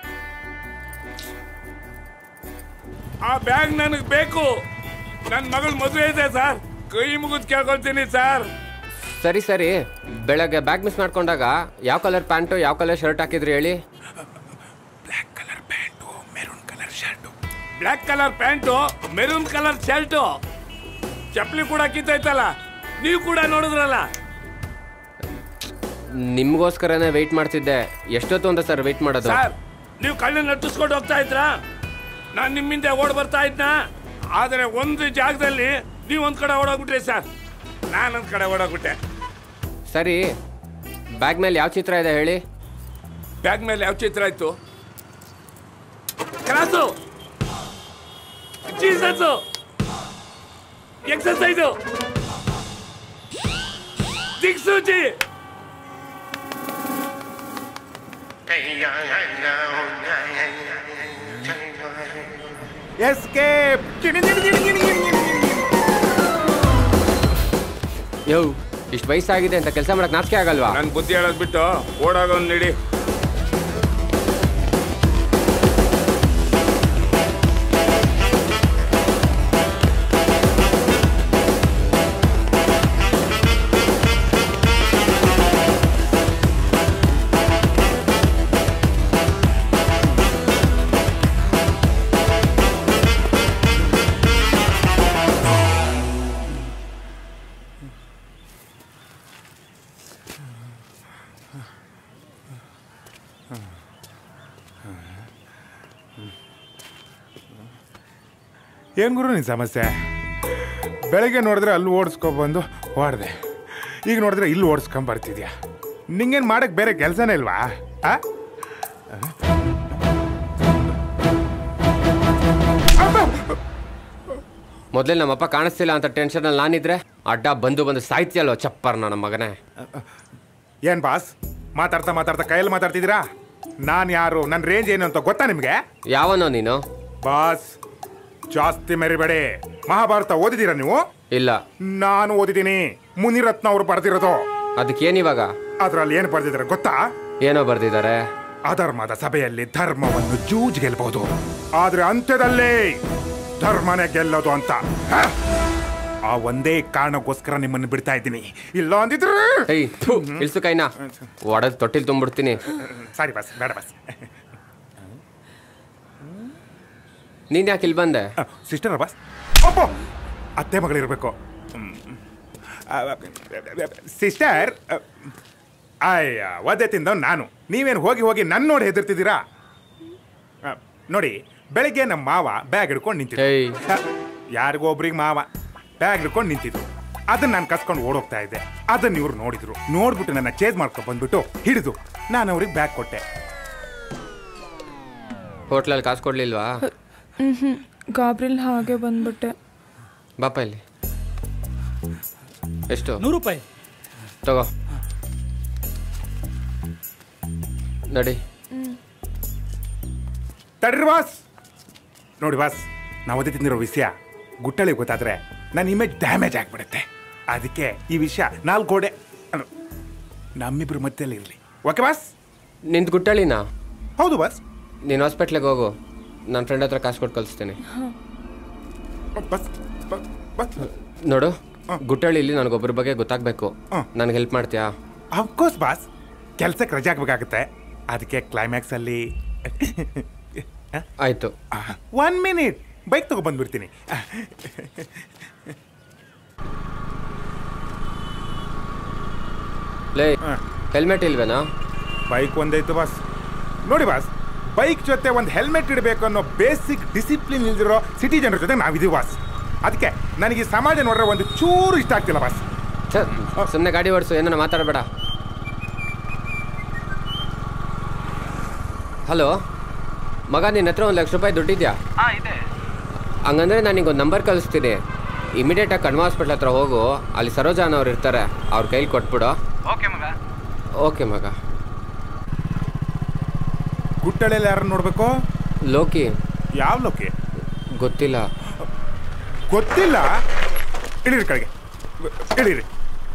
ಆ ಬ್ಯಾಗ್ ನನಗೆ ಬೇಕು ನನ್ನ ಮಗಳ ಮದುವೆ ಇದೆ ಸರ್ ಕೈ ಮುಗಿದು ಕೇಳ್ಕೊಳ್ತೀನಿ ಸರ್ ಸರಿ ಸರಿ ಬೆಳಗ್ಗೆ ಬ್ಯಾಗ್ ಮಿಸ್ ಮಾಡ್ಕೊಂಡಾಗ ಯಾವ ಕಲರ್ ಪ್ಯಾಂಟು ಯಾವ ಕಲರ್ ಶರ್ಟ್ ಹಾಕಿದ್ರಿ ಹೇಳಿ black colour pant maroon colour shirt ಚಪ್ಪಲಿ ಕೂಡ ಕಿತ್ತೈತಲ್ಲ ನೀವು ಕೂಡ ನೋಡಿದ್ರಲ್ಲ ನಿಮ್ಗೋಸ್ಕರನೇ ವೆಯ್ಟ್ ಮಾಡ್ತಿದ್ದೆ ಎಷ್ಟೊತ್ತು ಅಂತ ಸರ್ ವೆಯ್ಟ್ ಮಾಡೋದು ಸರ್ ನೀವು ಕಣ್ಣನ್ನು ನಟ್ಟಿಸ್ಕೊಂಡು ಹೋಗ್ತಾ ಇದ್ರಾ ನಾನು ನಿಮ್ಮಿಂದ ಓಡ್ ಬರ್ತಾ ಇದ್ನ ಆದರೆ ಒಂದು ಜಾಗದಲ್ಲಿ ನೀವು ಒಂದ್ ಕಡೆ ಓಡೋಗ್ಬಿಟ್ರಿ ಸರ್ ನಾನೊಂದ್ ಕಡೆ ಓಡೋಗ್ಬಿಟ್ಟೆ ಸರಿ ಬ್ಯಾಗ್ ಮೇಲೆ ಯಾವ ಚಿತ್ರ ಇದೆ ಹೇಳಿ ಬ್ಯಾಗ್ ಮೇಲೆ ಯಾವ ಚಿತ್ರ ಇತ್ತು ಕ್ರಾಸು ಜೀಸಸ್ಸು ಎಕ್ಸಸೈಸು ದಿಕ್ಸೂಚಿ ಎಸ್ಕೇಪ್ ಯೋ ಇಷ್ಟು ವಯಸ್ಸಾಗಿದೆ ಅಂತ ಕೆಲಸ ಮಾಡಕ್ ನಾಚಿಕೆ ಆಗಲ್ವಾ ನನ್ ಬುದ್ಧಿ ಹೇಳೋದ್ ಬಿಟ್ಟು ಓಡೋಗೋನ್ ನಡಿ ಏನ್ ಗುರು ನಿನ್ ಸಮಸ್ಯೆ ಬೆಳಗ್ಗೆ ನೋಡಿದ್ರೆ ಅಲ್ಲಿ ಓಡಿಸ್ಕೊಬಂದು ಹೊಡೆದೆ ಈಗ ನೋಡಿದ್ರೆ ಇಲ್ಲಿ ಓಡಿಸ್ಕೊಂಡ್ ಬರ್ತಿದ್ಯಾ ನಿಂಗೇನು ಮಾಡಕ್ ಬೇರೆ ಕೆಲಸನೇ ಇಲ್ವಾ ಆ ಮೊದಲೇ ನಮ್ಮಪ್ಪ ಕಾಣಿಸ್ತಿಲ್ಲ ಅಂತ ಟೆನ್ಷನಲ್ಲಿ ನಾನಿದ್ರೆ ಅಡ್ಡ ಬಂದು ಬಂದು ಸಾಯ್ತಿಯಲ್ಲೋ ಚಪ್ಪರ್ ನನ್ನ ಮಗನೇ ಏನ್ ಬಾಸ್ ಮಾತಾಡ್ತಾ ಮಾತಾಡ್ತಾ ಕೈಯಲ್ಲಿ ಮಾತಾಡ್ತಿದ್ದೀರಾ ನಾನು ಯಾರು ನನ್ನ ರೇಂಜ್ ಏನು ಅಂತ ಗೊತ್ತಾ ನಿಮಗೆ ಯಾವನೋ ನೀನು ಬಾಸ್ ಜಾಸ್ತಿ ಮೆರಿಬೇಡಿ ಮಹಾಭಾರತ ಓದಿದ್ದೀರಾ ನೀವು ಇಲ್ಲ ನಾನು ಓದಿದ್ದೀನಿ ಮುನಿರತ್ನ ಅವರು ಬರ್ದಿರೋದು ಅದಕ್ಕೇನಿವಾಗ ಅದ್ರಲ್ಲಿ ಏನು ಬರ್ದಿದ್ದಾರೆ ಗೊತ್ತಾ ಏನೋ ಬರ್ದಿದ್ದಾರೆ ಅಧರ್ಮದ ಸಭೆಯಲ್ಲಿ ಧರ್ಮವನ್ನು ಜೂಜ್ ಗೆಲ್ಬಹುದು ಆದ್ರೆ ಅಂತ್ಯದಲ್ಲಿ ಧರ್ಮನೇ ಗೆಲ್ಲೋದು ಅಂತ ಹ? ಆ ಒಂದೇ ಕಾರಣಕ್ಕೋಸ್ಕರ ನಿಮ್ಮನ್ನು ಬಿಡ್ತಾ ಇದ್ದೀನಿ ಇಲ್ಲ ಅಂದಿದ್ರೆ ಏಯ್ ಥು, ಇಳ್ಸು ಕೈನ ಒಡೆದು ತೊಟ್ಟಿಲ್ ತುಂಬಿಡ್ತೀನಿ ಸಾರಿ ಬಸ್ ಬೇಡ ಬಸ್ ನೀನ್ ಯಾಕೆ ಇಲ್ಲಿ ಬಂದೆ ಸಿಸ್ಟರ್ ಬಸ್ ಅಪ್ಪ ಅತ್ತೆ ಮಗಳಿರ್ಬೇಕು ಸಿಸ್ಟರ್ ಅಯ್ಯ ಒದ್ದೆ ತಿಂದವ್ ನಾನು ನೀವೇನು ಹೋಗಿ ಹೋಗಿ ನನ್ನ ನೋಡಿ ಹೆದರ್ತಿದ್ದೀರಾ ಆ, ನೋಡಿ ಬೆಳಿಗ್ಗೆ ನಮ್ಮ ಮಾವ ಬ್ಯಾಗ್ ಹಿಡ್ಕೊಂಡು ನಿಂತಿದ್ದು ಯಾರಿಗೋ ಒಬ್ರಿಗೆ ಮಾವ ಬ್ಯಾಗ್ ಹಿಡ್ಕೊಂಡು ನಿಂತಿದ್ರು ಅದನ್ನ ನಾನು ಕಸ್ಕೊಂಡು ಓಡೋಗ್ತಾ ಇದ್ದೆ ಅದನ್ನ ಇವ್ರು ನೋಡಿದ್ರು ನೋಡ್ಬಿಟ್ಟು ನನ್ನ ಚೇಂಜ್ ಮಾಡ್ಕೊಂಡು ಬಂದ್ಬಿಟ್ಟು ಹಿಡಿದು ನಾನು ಅವ್ರಿಗೆ ಬ್ಯಾಗ್ ಕೊಟ್ಟೆ ಹೋಟ್ಲಲ್ಲಿ ಕಾಸು ಕೊಡ್ಲಿಲ್ವಾ ಹ್ಞೂ ಗಾಬ್ರಿಲ್ ಹಾಗೆ ಬಂದ್ಬಿಟ್ಟೆ ಬಾಪ ಇಲ್ಲಿ ಎಷ್ಟು ನೂರು ರೂಪಾಯಿ ತಗೋ ನಡಿ ತಡ್ರಿ ಬಾಸ್ ನೋಡಿ ಬಾಸ್ ನಾವು ಓದಿ ತಿಂದಿರೋ ವಿಷಯ ಗುಟ್ಟಳಿ ಗೊತ್ತಾದ್ರೆ ನನ್ನ ಇಮೇಜ್ ಡ್ಯಾಮೇಜ್ ಆಗಿಬಿಡುತ್ತೆ ಅದಕ್ಕೆ ಈ ವಿಷಯ ನಾಲ್ಕು ಗೋಡೆ ಅನ್ನು ನಮ್ಮಿಬ್ರು ಮಧ್ಯದಲ್ಲಿ ಇರಲಿ ಓಕೆ ಬಾಸ್ ನಿಂದು ಗುಟ್ಟಳಿನಾ ಹೌದು ಬಾಸ್ ನೀನು ಹಾಸ್ಪಿಟ್ಲಿಗೆ ಹೋಗು ನನ್ನ ಫ್ರೆಂಡ್ ಹತ್ರ ಕಾಸು ಕೊಟ್ಟು ಕಳಿಸ್ತೀನಿ ಬಸ್ ಬಸ್ ನೋಡು ಗುಟ್ಟಳಿಲಿ ನನಗೊಬ್ಬರ ಬಗ್ಗೆ ಗೊತ್ತಾಗಬೇಕು ನನಗೆ ಹೆಲ್ಪ್ ಮಾಡ್ತೀಯಾ ಅಫ್ಕೋರ್ಸ್ ಬಾಸ್ ಕೆಲ್ಸಕ್ಕೆ ರಜೆ ಆಗ್ಬೇಕಾಗುತ್ತೆ ಅದಕ್ಕೆ ಕ್ಲೈಮ್ಯಾಕ್ಸ್ ಅಲ್ಲಿ ಆಯ್ತು ಒನ್ ಮಿನಿಟ್ ಬೈಕ್ ತಗೊ ಬಂದ್ಬಿಡ್ತೀನಿ ಲೇ ಹೆಲ್ಮೆಟ್ ಇಲ್ವೇನಾ ಬೈಕ್ ಒಂದೈತು ಬಾಸ್ ನೋಡಿ ಬಾಸ್ ಬೈಕ್ ಜೊತೆ ಒಂದು ಹೆಲ್ಮೆಟ್ ಇಡಬೇಕು ಅನ್ನೋ ಬೇಸಿಕ್ ಡಿಸಿಪ್ಲಿನ್ ಇಲ್ದಿರೋ ಸಿಟಿ ಜನರ ಜೊತೆ ನಾವಿದೀವಿ ಬಾಸ್ ಅದಕ್ಕೆ ನನಗೆ ಈ ಸಮಾಜ ನೋಡ್ರೆ ಒಂದು ಚೂರು ಇಷ್ಟ ಆಗ್ತಿಲ್ಲ ಬಾಸ್ ಸುಮ್ಮನೆ ಗಾಡಿ ಓಡಿಸು ಏನನ್ನ ಮಾತಾಡಬೇಡ ಹಲೋ ಮಗ ನಿನ್ನ ಹತ್ರ ಒಂದು ಲಕ್ಷ ರೂಪಾಯಿ ದುಡ್ಡಿದ್ಯಾ ಹಂಗಂದ್ರೆ ನಾನು ಒಂದು ನಂಬರ್ ಕಳಿಸ್ತೀನಿ ಇಮಿಡಿಯೇಟಾಗಿ ಕಣ್ವ ಹಾಸ್ಪಿಟ್ಲ್ ಹತ್ರ ಹೋಗು ಅಲ್ಲಿ ಸರೋಜಾನ್ ಅವ್ರು ಇರ್ತಾರೆ ಅವ್ರ ಕೈಲಿ ಕೊಟ್ಬಿಡು ಓಕೆ ಮಗ ಓಕೆ ಮಗ ಗುಟ್ಟಳೆಯಲ್ಲಿ ಯಾರನ್ನ ನೋಡ್ಬೇಕು ಲೋಕಿ ಯಾವ ಲೋಕಿ ಗೊತ್ತಿಲ್ಲ ಗೊತ್ತಿಲ್ಲ ಇಳಿರಿ ಕಡೆಗೆ ಇಳಿರಿ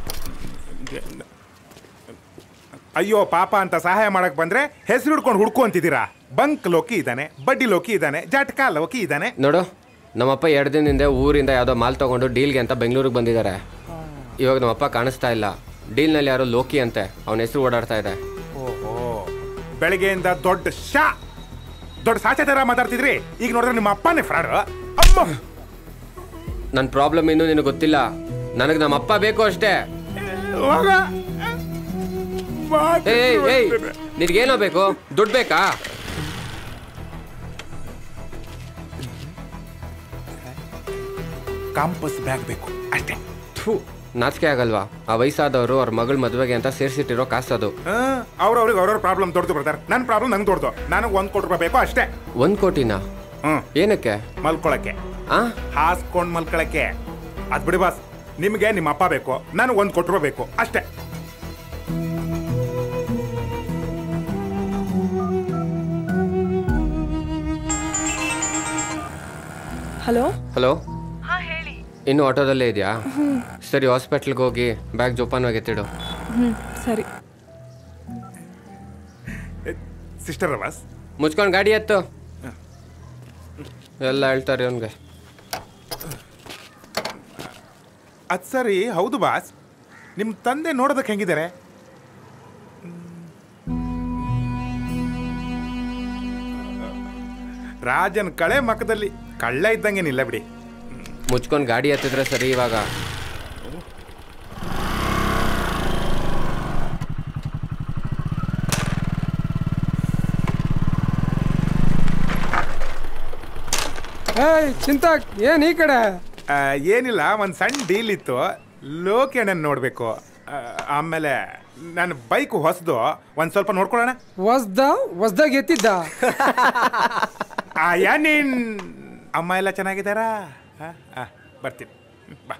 ಅಯ್ಯೋ ಪಾಪ ಅಂತ ಸಹಾಯ ಮಾಡಕ್ ಬಂದ್ರೆ ಹೆಸರು ಹಿಡ್ಕೊಂಡು ಹುಡ್ಕು ಅಂತಿದ್ದೀರಾ ಬಂಕ್ ಲೋಕಿ ಇದ್ದಾನೆ ಬಡ್ಡಿ ಲೋಕಿ ಇದ್ದಾನೆ ಜಟ್ಕಾ ಲೋಕಿ ಇದ್ದಾನೆ ನೋಡು ನಮ್ಮಪ್ಪ ಎರಡು ದಿನದಿಂದ ಊರಿಂದ ಯಾವುದೋ ಮಾಲ್ ತೊಗೊಂಡು ಡೀಲ್ಗೆ ಅಂತ ಬೆಂಗಳೂರಿಗೆ ಬಂದಿದ್ದಾರೆ ಇವಾಗ ನಮ್ಮಪ್ಪ ಕಾಣಿಸ್ತಾ ಇಲ್ಲ ಡೀಲ್ನಲ್ಲಿ ಯಾರೋ ಲೋಕಿ ಅಂತೆ ಅವನ ಹೆಸರು ಓಡಾಡ್ತಾ ಇದೆ ಓಹೋ ಬೆಳಗ್ಗೆಯಿಂದ ದೊಡ್ಡ ಶಾ ದೊಡ್ಡ ಸಾಚೆ ತರ ಮಾತಾಡ್ತಿದ್ರಿ ಈಗ ನೋಡಿದ್ರೆ ನಿಮ್ಮ ಅಪ್ಪನೇ ಫ್ರಾಡ್ ಅಮ್ಮ ನನ್ನ ಪ್ರಾಬ್ಲಮ್ ಇನ್ನೂ ನಿನಗೆ ಗೊತ್ತಿಲ್ಲ ನನಗೆ ನಮ್ಮ ಅಪ್ಪ ಬೇಕು ಅಷ್ಟೇ ಏಯ್ ಏಯ್ ನಿನಗೇನೋ ಬೇಕು ದುಡ್ಡು ಬೇಕಾ ಕಾಂಪಸ್ ಬ್ಯಾಗ್ ಬೇಕು ಅಷ್ಟೇ ಥೂ ನಾಚಿಕೆ ಆಗಲ್ವಾ ಆ ವಯಸ್ಸಾದವರು ಅವ್ರ ಮಗಳ ಮದುವೆಗೆ ಅಂತ ಸೇರಿಸಿಟ್ಟಿರೋ ಕಾಸದು ಅವ್ರವ್ರಿಗೆ ಅವ್ರವ್ರ ಪ್ರಾಬ್ಲಮ್ ದೊಡ್ಡದು ಬರ್ತಾರೆ ನನ್ನ ಪ್ರಾಬ್ಲಮ್ ನಂಗೆ ದೊಡ್ಡದು ನನಗೆ ಒಂದು ಕೋಟಿ ರೂಪಾಯಿ ಬೇಕು ಅಷ್ಟೇ ಒಂದು ಕೋಟಿನಾ ಹ್ಮ್ ಏನಕ್ಕೆ ಮಲ್ಕೊಳಕ್ಕೆ ಆ ಹಾಸ್ಕೊಂಡ್ ಮಲ್ಕೊಳಕ್ಕೆ ಅದ್ ಬಿಡಿ ಬಾಸ್ ನಿಮಗೆ ನಿಮ್ಮ ಅಪ್ಪ ಬೇಕು ನನಗೆ ಒಂದು ಕೋಟಿ ರೂಪಾಯಿ ಬೇಕು ಅಷ್ಟೇ ಹಲೋ ಹಲೋ ಇನ್ನು ಆಟೋದಲ್ಲೇ ಇದೆಯಾ ಸರಿ ಹಾಸ್ಪಿಟ್ಲ್ಗೆ ಹೋಗಿ ಬ್ಯಾಗ್ ಜೋಪಾನವಾಗಿ ಎತ್ತಿಡು ಹ್ಞೂ ಸರಿ ಸಿಸ್ಟರ್ ಬಾಸ್ ಮುಚ್ಕೊಂಡು ಗಾಡಿ ಎತ್ತು ಎಲ್ಲ ಹೇಳ್ತಾರೆ ಅವನಿಗೆ ಅದ್ ಸರಿ ಹೌದು ಬಾಸ್ ನಿಮ್ಮ ತಂದೆ ನೋಡೋದಕ್ಕೆ ಹೆಂಗಿದ್ದಾರೆ ರಾಜನ್ ಕಳೆ ಮಕ್ಕದಲ್ಲಿ ಕಳ್ಳ ಇದ್ದಂಗೇನಿಲ್ಲ ಬಿಡಿ ಮುಚ್ಕೊಂಡು ಗಾಡಿ ಎತ್ತಿದ್ರೆ ಸರಿ ಇವಾಗ ಏಯ್ ಚಿಂತಾಕ್ ಏನ್ ಈ ಕಡೆ ಆ, ಏನಿಲ್ಲ ಒಂದು ಸಣ್ಣ ಡೀಲ್ ಇತ್ತು ಲೋಕೇಣನ್ ನೋಡಬೇಕು ಆಮೇಲೆ ನನ್ನ ಬೈಕ್ ಹೊಸದು ಒಂದು ಸ್ವಲ್ಪ ನೋಡ್ಕೊಳ್ಳೋಣ ಹೊಸ್ದ ಹೊಸ್ದಾಗ ಎತ್ತಿದ್ದ ಆಯಾ ನೀನ್ ಅಮ್ಮ ಎಲ್ಲ ಚೆನ್ನಾಗಿದ್ದಾರಾ ಆ, ಆ, ಬರ್ತೀನಿ ಬಾ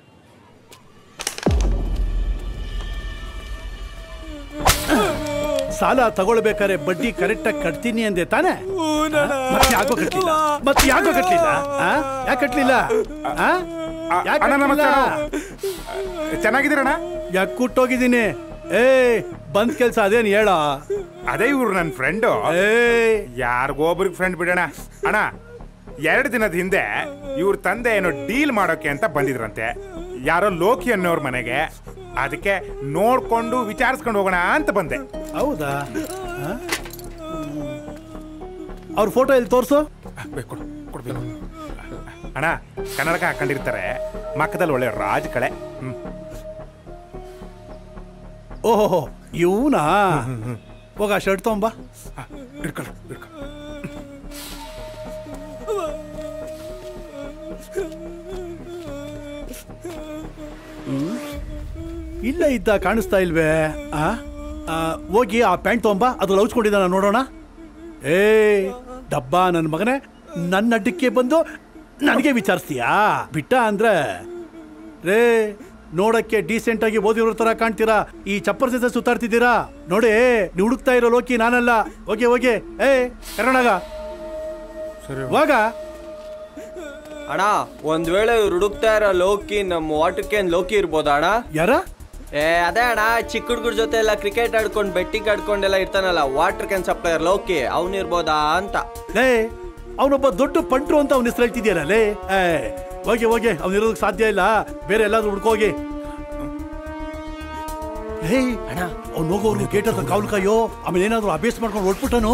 ಸಾಲ ತಗೊಳ್ಬೇಕಾದ್ರೆ ಬಡ್ಡಿ ಕರೆಕ್ಟಾಗಿ ಕಟ್ತೀನಿ ಅಂದೆ ತಾನೆ ಮತ್ತೆ ಯಾಕೋ ಕಟ್ಲಿಲ್ಲ ಮತ್ತೆ ಯಾಕೋ ಕಟ್ಲಿಲ್ಲ ಯಾಕೆ ಕಟ್ಲಿಲ್ಲ ಯಾಕೆ ಅಣ್ಣ, ನಮಸ್ತೆ ಕಟ್ಲಿಲ್ಲ ಚೆನ್ನಾಗಿದ್ದೀರಣ್ಣ ಯಾಕೆ ಕುಟ್ಟೋಗಿದ್ದೀನಿ ಏ ಬಂದ್ ಕೆಲ್ಸ ಅದೇನು ಹೇಳ ಅದೇ ಇವ್ರು ನನ್ನ ಫ್ರೆಂಡು ಯಾರಿಗೋಬ್ರಿಗೆ ಫ್ರೆಂಡ್ ಬಿಡೋಣ ಅಣ್ಣ ಎರಡು ದಿನದ ಹಿಂದೆ ಇವ್ರ ತಂದೆ ಏನೋ ಡೀಲ್ ಮಾಡೋಕೆ ಅಂತ ಬಂದಿದ್ರಂತೆ ಯಾರೋ ಲೋಕಿ ಅನ್ನೋರ್ ಮನೆಗೆ ಅದಕ್ಕೆ ನೋಡ್ಕೊಂಡು ವಿಚಾರಿಸ್ಕೊಂಡು ಹೋಗೋಣ ಅಂತ ಬಂದೆ ಹೌದಾ ಅವ್ರ ಫೋಟೋ ಇಲ್ಲಿ ತೋರ್ಸು ಕೊಡು ಕೊಡ್ಬೇಕು ಅಣ್ಣ ಕನ್ನಡಕ ಹಾಕೊಂಡಿರ್ತಾರೆ ಮಕ್ಕದಲ್ಲಿ ಒಳ್ಳೆ ರಾಜ್ ಕಳೆ ಹ್ಮ್ ಓಹೋ ಇವನಾ ಹೋಗ ಶರ್ಟ್ ತಗೊಂಬ ಇಟ್ಕೊಳ್ಳು ಇಟ್ಕೊಳ್ಳು ಇಲ್ಲ ಇದ್ದ ಕಾಣಿಸ್ತಾ ಇಲ್ವೇ ಆ? ಆ, ಹೋಗಿ ಆ ಪ್ಯಾಂಟ್ ತಗೊಂಬ ಅದು ಲೌಚ್ಕೊಂಡಿದ್ದಾನ ನೋಡೋಣ ಏ ಡಬ್ಬ ನನ್ನ ಮಗನೇ ನನ್ನ ಅಡ್ಡಕ್ಕೆ ಬಂದು ನನಗೆ ವಿಚಾರಿಸ್ತೀಯಾ ಬಿಟ್ಟ ಅಂದ್ರೆ ರೇ ನೋಡಕ್ಕೆ ಡೀಸೆಂಟ್ ಆಗಿ ಓದಿರೋ ತರ ಕಾಣ್ತೀರಾ ಈ ಚಪ್ಪರ್ ಜೊತೆ ಸುತ್ತಾಡ್ತಿದ್ದೀರಾ ನೋಡಿ ನೀವು ಹುಡುಕ್ತಾ ಇರೋ ಲೋಕಿ ನಾನಲ್ಲ ಹೋಗಿ ಹೋಗಿ ಏ ಕರ್ನಾಟಕ ಹೋಗ ಅಣ್ಣ ಒಂದ್ ವೇಳೆ ಇವ್ರು ಹುಡುಕ್ತಾ ಇರೋ ಲೋಕಿ ನಮ್ಮ ವಾಟರ್ ಕ್ಯಾನ್ ಲೋಕಿ ಇರ್ಬೋದಾ ಅಣ್ಣ ಯಾರ ಏ ಅದೇ ಅಣ್ಣ ಚಿಕ್ಕ ಹುಡುಗರ ಜೊತೆ ಎಲ್ಲ ಕ್ರಿಕೆಟ್ ಆಡ್ಕೊಂಡು ಬೆಟ್ಟಿಂಗ್ ಆಡ್ಕೊಂಡೆಲ್ಲ ಇರ್ತಾನಲ್ಲ ವಾಟರ್ ಕ್ಯಾನ್ ಸಪ್ಲೈಯರ್ ಲೋಕಿ ಅವ್ನು ಇರ್ಬೋದಾ ಅಂತ ಲೇ ಅವನೊಬ್ಬ ದೊಡ್ಡ ಪಂಟ್ರು ಅಂತ ಅವನ ಹೆಸರು ಹೇಳ್ತಿದ್ಯಾರ ಲೇ ಏ ಹೋಗಿ ಹೋಗಿ ಅವ್ನಿರೋದಕ್ಕೆ ಸಾಧ್ಯ ಇಲ್ಲ ಬೇರೆ ಎಲ್ಲಾದ್ರೂ ಹುಡ್ಕೋಗಿ ಹೇ ಅಣ್ಣ ಅವ್ನು ಹೋಗೋರು ಗೇಟ್ ಹತ್ರ ಕಾವಲು ಕಾಯೋ ಆಮೇಲೆ ಏನಾದ್ರು ಅಭ್ಯಾಸ ಮಾಡ್ಕೊಂಡು ಹೊಟ್ಬಿಟ್ಟನು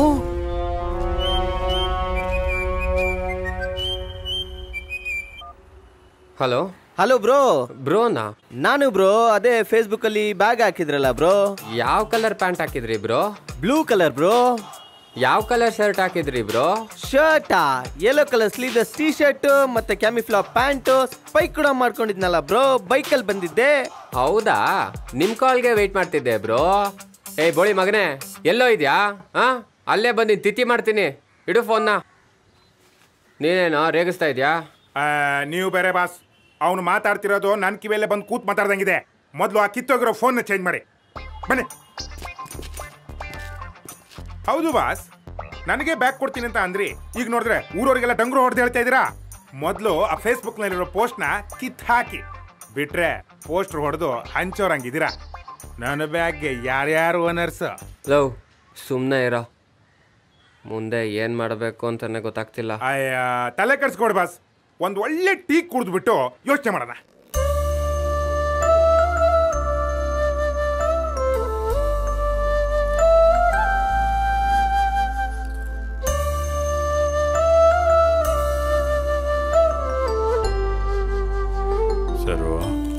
ಹಲೋ ಹಲೋ ಬ್ರೋ ಬ್ರೋನಾ ನಾನು ಬ್ರೋ ಅದೇ ಫೇಸ್ಬುಕ್ ಅಲ್ಲಿ ಬ್ಯಾಗ್ ಹಾಕಿದ್ರಲ್ಲ ಬ್ರೋ ಯಾವ ಕಲರ್ ಪ್ಯಾಂಟ್ ಹಾಕಿದ್ರಿ ಬ್ರೋ ಬ್ಲೂ ಕಲರ್ ಬ್ರೋ ಯಾವ ಕಲರ್ ಶರ್ಟ್ ಹಾಕಿದ್ರಿ ಬ್ರೋ ಶರ್ಟಾ yellow colour sleeveless T shirt ಮತ್ತೆ ಕ್ಯಾಮಿಫ್ಲಾಪ್ ಪ್ಯಾಂಟ್ ಸ್ಪೈಕ್ ಕೂಡ ಮಾಡ್ಕೊಂಡಿದ್ನಲ್ಲ ಬ್ರೋ ಬೈಕಲ್ಲಿ ಬಂದಿದ್ದೆ ಹೌದಾ ನಿಮ್ ಕಾಲ್ಗೆ ವೆಯ್ಟ್ ಮಾಡ್ತಿದ್ದೆ ಬ್ರೋ ಏಯ್ ಬೋಳಿ ಮಗನೇ ಎಲ್ಲೋ ಇದ್ಯಾ ಹಾ ಅಲ್ಲೇ ಬಂದು ತಿಥಿ ಮಾಡ್ತೀನಿ ಇಡು ಫೋನ್ನ ನೀನೇನೋ ರೇಗಿಸ್ತಾ ಇದ್ಯಾ ಆ, ನೀವು ಬೇರೆ ಬಾಸ್ ಅವನು ಮಾತಾಡ್ತಿರೋದು ನನ್ನ ಕಿವಿಯಲ್ಲೇ ಬಂದು ಕೂತ್ ಮಾತಾಡ್ದಂಗಿದೆ ಮೊದಲು ಆ ಕಿತ್ತೋಗಿರೋ ಫೋನ್ ಚೇಂಜ್ ಮಾಡಿ ಬನ್ನಿ ಹೌದು ಬಾಸ್ ನನಗೆ ಬ್ಯಾಗ್ ಕೊಡ್ತೀನಿ ಅಂತ ಅಂದ್ರಿ ಈಗ ನೋಡಿದ್ರೆ ಊರವರಿಗೆಲ್ಲ ಡಂಗ್ರು ಹೊಡೆದು ಹೇಳ್ತಾ ಇದ್ದೀರಾ ಮೊದಲು ಆ ಫೇಸ್ಬುಕ್ ನಲ್ಲಿರೋ ಪೋಸ್ಟ್ನ ಕಿತ್ ಹಾಕಿ ಬಿಟ್ರೆ ಪೋಸ್ಟರ್ ಹೊಡೆದು ಹಂಚೋರಂಗಿದ್ದೀರಾ ನನ್ನ ಬ್ಯಾಗ್ಗೆ ಯಾರ್ಯಾರು ಓನರ್ಸ್ ಲವ್ ಸುಮ್ಮನೆ ಇರೋ ಮುಂದೆ ಏನು ಮಾಡಬೇಕು ಅಂತಾನೆ ಗೊತ್ತಾಗ್ತಿಲ್ಲ ಅಯ್ಯ ತಲೆ ಕೆಡ್ಸ್ಕೊಡ್ ಬಾಸ್ ಒಂದು ಒಳ್ಳೆ ಟೀ ಕುಡಿದ್ಬಿಟ್ಟು ಯೋಚನೆ ಮಾಡೋಣ ಸರು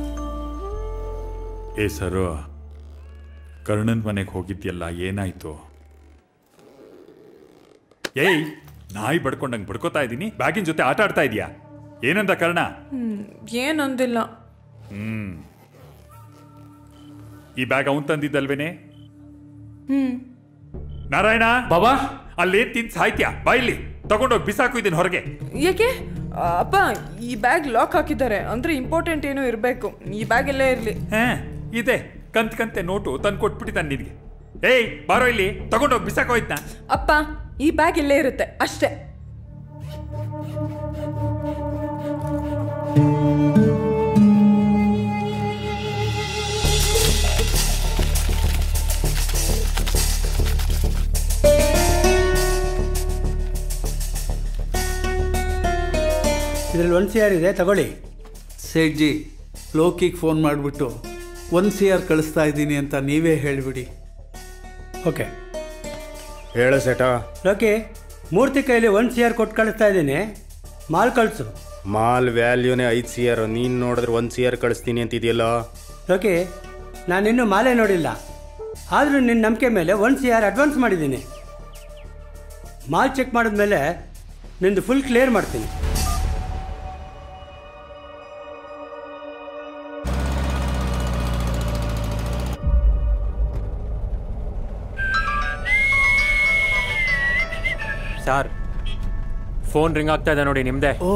ಏ ಸರು ಕರ್ಣನ್ ಮನೆಗೆ ಹೋಗಿದ್ಯಲ್ಲ ಏನಾಯ್ತು ಏಯ್ ನಾಯಿ ಬಡ್ಕೊಂಡಂಗೆ ಬಡ್ಕೋತಾ ಇದ್ದೀನಿ ಬ್ಯಾಗಿನ ಜೊತೆ ಆಟ ಆಡ್ತಾ ಇದೀಯಾ ಏನಂದ ಕರ್ಣ ಹ್ಮ್, ಏನಂದಿಲ್ಲ ಹ್ಮ್ ಈ ಬ್ಯಾಗ್ ಅವನ್ ತಂದಿದ್ದಲ್ವೇನೆ ಹ್ಮ್ ನಾರಾಯಣ ಬಾಬಾ ಅಲ್ಲೇನ್ ತಿನ್ ಸಾಯ್ತ್ಯಾ ಬಾ ಇಲ್ಲಿ ತಗೊಂಡೋಗಿ ಬಿಸಾಕು ಇದನ್ ಹೊರಗೆ ಯಾಕೆ ಆ, ಅಪ್ಪ ಈ ಬ್ಯಾಗ್ ಲಾಕ್ ಹಾಕಿದ್ದಾರೆ ಅಂದ್ರೆ ಇಂಪಾರ್ಟೆಂಟ್ ಏನೋ ಇರಬೇಕು ಈ ಬ್ಯಾಗ್ ಎಲ್ಲೇ ಇರಲಿ ಹಾ ಇದೆ ಕಂತ್ ಕಂತೆ ನೋಟು ತಂದು ಕೊಟ್ಬಿಟ್ಟಿದ್ದಾನೆ ನಿನ್ಗೆ ಏಯ್ ಬಾರೋ ಇಲ್ಲಿ ತಗೊಂಡೋಗಿ ಬಿಸಾಕೋ ಇದ್ನ ಅಪ್ಪ ಈ ಬ್ಯಾಗ್ ಇಲ್ಲೇ ಇರುತ್ತೆ ಅಷ್ಟೇ ಇದ್ರಲ್ಲಿ ಒಂದು ಸಿ ಆರ್ ಇದೆ ತಗೊಳ್ಳಿ ಸೇಠ್ಜಿ ಲೋಕಿಗೆ ಫೋನ್ ಮಾಡಿಬಿಟ್ಟು ಒಂದು ಸಿ ಆರ್ ಕಳಿಸ್ತಾ ಇದ್ದೀನಿ ಅಂತ ನೀವೇ ಹೇಳಿಬಿಡಿ ಓಕೆ ಹೇಳು ಸೇಟ ಲೋಕಿ ಮೂರ್ತಿ ಕೈಲಿ ಒಂದು ಸಿ ಆರ್ ಕೊಟ್ಟು ಕಳಿಸ್ತಾ ಇದ್ದೀನಿ ಮಾಲ್ ಕಳಿಸು ಮಾಲ್ ವ್ಯಾಲ್ಯೂನೇ ಐದು ಸಿ ಆರ್ ನೀನು ನೋಡಿದ್ರೆ ಒಂದು ಸಿ ಆರ್ ಕಳಿಸ್ತೀನಿ ಅಂತಿದೆಯಲ್ಲ ಲೋಕಿ ನಾನಿನ್ನೂ ಮಾಲೆ ನೋಡಿಲ್ಲ ಆದರೂ ನಿನ್ನ ನಂಬಿಕೆ ಮೇಲೆ ಒಂದು ಸಿ ಆರ್ ಅಡ್ವಾನ್ಸ್ ಮಾಡಿದ್ದೀನಿ ಮಾಲ್ ಚೆಕ್ ಮಾಡಿದ್ಮೇಲೆ ನಿಂದು ಫುಲ್ ಕ್ಲಿಯರ್ ಮಾಡ್ತೀನಿ ಸರ್ ಫೋನ್ ರಿಂಗ್ ಆಗ್ತಾ ಇದೆ ನೋಡಿ ನಿಮ್ದೆ ಓ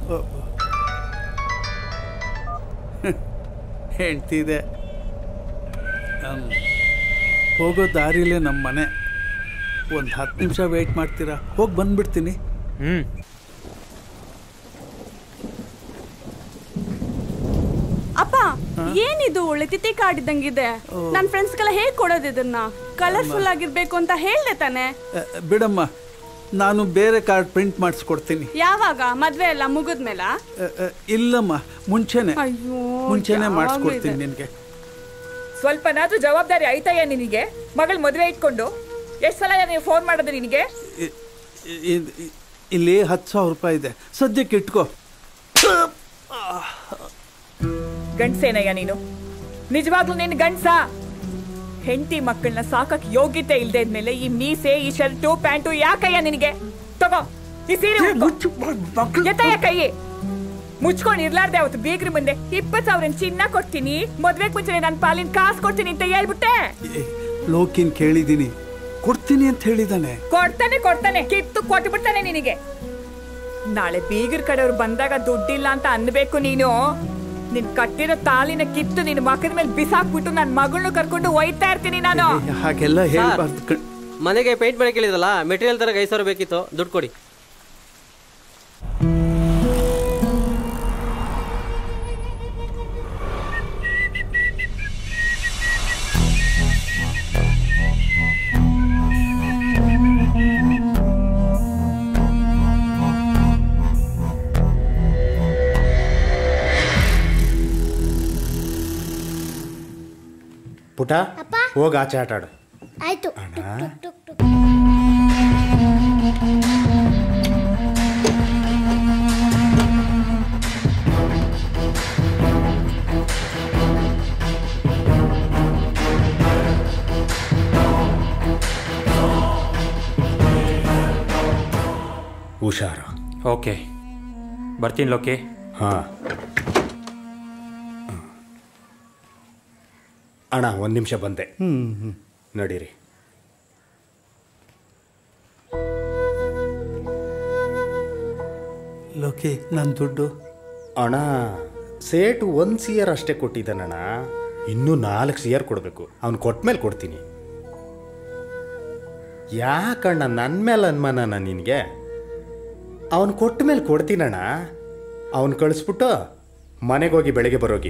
ಹೇಳ್ತಿದೆ ಹ್ಮ್. ಹೋಗೋ ದಾರಿಲೇ ನಮ್ಮ ಮನೆ ಒಂದು ಹತ್ತು ನಿಮಿಷ ವೆಯ್ಟ್ ಮಾಡ್ತೀರಾ ಹೋಗಿ ಬಂದ್ಬಿಡ್ತೀನಿ ಹ್ಞೂ ಅಪ್ಪ ಏನಿದು ಒಳ್ಳೆ ತಿಥಿ ಕಾರ್ಡ್ ಇದ್ದಂಗಿದೆ ನನ್ನ ಫ್ರೆಂಡ್ಸ್ಗೆಲ್ಲ ಹೇಗ್ ಕೊಡೋದು ಇದನ್ನ ಕಲರ್ಫುಲ್ ಆಗಿರ್ಬೇಕು ಅಂತ ಹೇಳ್ದೆ ತಾನೆ ಅ, ಬಿಡಮ್ಮ ನಾನು ಬೇರೆ ಕಾರ್ಡ್ ಪ್ರಿಂಟ್ ಮಾಡಿಸ್ಕೊಡ್ತೀನಿ ಯಾವಾಗ ಮದ್ವೆ ಎಲ್ಲ ಮುಗಿದ್ಮೇಲ ಅ, ಅ, ಇಲ್ಲಮ್ಮ ಮುಂಚೆನೆ ಅಯ್ಯೋ ಮುಂಚೆನೆ ಯಾವಾಗ್ಲೂ ಮಾಡಿಸ್ಕೊಡ್ತೀನಿ ಇದೆ. ನಿನಗೆ ಸ್ವಲ್ಪನಾದ್ರೂ ಜವಾಬ್ದಾರಿ ಆಯ್ತಯ್ಯ ನಿನಗೆ ಮಗಳ ಮದುವೆ ಇಟ್ಕೊಂಡು ಎಷ್ಟು ಸಲ ನೀವು ಫೋನ್ ಮಾಡೋದು ನಿನಗೆ ಇಲ್ಲಿ ಹತ್ತು ಸಾವಿರ ರೂಪಾಯಿ ಇದೆ ಸದ್ಯಕ್ಕೆ ಇಟ್ಕೋ ಗಂಡ್ಸೇನಯ್ಯ ನೀನು ನಿಜವಾಗ್ಲೂ ನಿನ್ ಗಂಡ್ಸ ಹೆಂಡತಿ ಮಕ್ಕಳನ್ನ ಸಾಕಕ್ ಯೋಗ್ಯತೆ ಇಲ್ದೇ ಇದ್ಮೇಲೆ ಈ ಮೀಸೆ ಈ ಶರ್ಟು ಪ್ಯಾಂಟು ಯಾಕಯ್ಯ ನಿನಗೆ ತಗೋ ಈ ಸೀರೆ ಉಟ್ಕೋ. ಎತ್ತಯ್ಯ ಕೈ ಮುಚ್ಕೊಂಡು ಇರ್ಲಾರ್ದೆ ಅವತ್ತು ಬೀಗ್ರ ಮುಂದೆ ಇಪ್ಪತ್ ಸಾವಿರ ಚಿನ್ನ ಕೊಡ್ತೀನಿ ಮದ್ವೆಗ್ ಮುಂಚೆ ನನ್ ಪಾಲಿನ ಕಾಸು ಕೊಡ್ತೀನಿ ಅಂತ ಹೇಳ್ಬಿಟ್ಟೆ ಲೋಕಿನ್ ಕೇಳಿದ್ದೀನಿ ಕೊಡ್ತೀನಿ ಅಂತ ಹೇಳಿದಾನೆ ಕೊಡ್ತಾನೆ ಕೊಡ್ತಾನೆ ಕಿತ್ತು ಕೊಟ್ಟು ಬಿಡ್ತಾನೆ ನಿನಗೆ ನಾಳೆ ಬೀಗರ ಕಡೆಯವ್ರು ಬಂದಾಗ ದುಡ್ಡಿಲ್ಲ ಅಂತ ಅನ್ಬೇಕು ನೀನು ನಿನ್ ಕಟ್ಟಿರೋ ತಾಲಿನ ಕಿತ್ತು ನಿನ್ ಮಕದ ಮೇಲೆ ಬಿಸಾಕ್ಬಿಟ್ಟು ನನ್ ಮಗಳನ್ನ ಕರ್ಕೊಂಡು ಒಯ್ತಾ ಇರ್ತೀನಿ ನಾನು ಹಾಗೆಲ್ಲ ಹೇಳ್ಬಾರ್ದು ಕಣ್- ಮನೆಗೆ ಪೇಂಟ್ ಮಾಡಿ ಕೇಳಿದ್ರಲ್ಲ ಮೆಟೀರಿಯಲ್ ತರ ಐದು ಸಾವಿರ ಬೇಕಿತ್ತು ದುಡ್ಡು ಕೊಡಿ ಪುಟ ಹೋಗಿ ಆಚೆ ಆಟ ಆಡು ಆಯ್ತು ಅಣ್ಣ ಹುಷಾರು ಓಕೆ ಬರ್ತೀನಿ ಲೋಕಿ ಹಾಂ ಅಣ್ಣ ಒಂದು ನಿಮಿಷ ಬಂದೆ ಹ್ಮ್ ಹ್ಮ್ ನಡೀರಿ ಲೋಕಿ ನನ್ನ ದುಡ್ಡು ಅಣ್ಣ ಸೇಟು ಒಂದು ಸಿ ಆರ್ ಅಷ್ಟೇ ಕೊಟ್ಟಿದ್ದಾನಣ್ಣ ಇನ್ನೂ ನಾಲ್ಕು ಸಿ ಆರ್ ಕೊಡಬೇಕು ಅವ್ನು ಕೊಟ್ಮೇಲೆ ಕೊಡ್ತೀನಿ ಯಾಕಣ್ಣ ನನ್ನ ಮೇಲೆ ಅನುಮಾನನ ನಿನಗೆ ಅವನು ಕೊಟ್ಟ ಮೇಲೆ ಕೊಡ್ತೀನಣ್ಣ ಅವನು ಕಳಿಸ್ಬಿಟ್ಟು ಮನೆಗೆ ಹೋಗಿ ಬೆಳಗ್ಗೆ ಬರೋಗಿ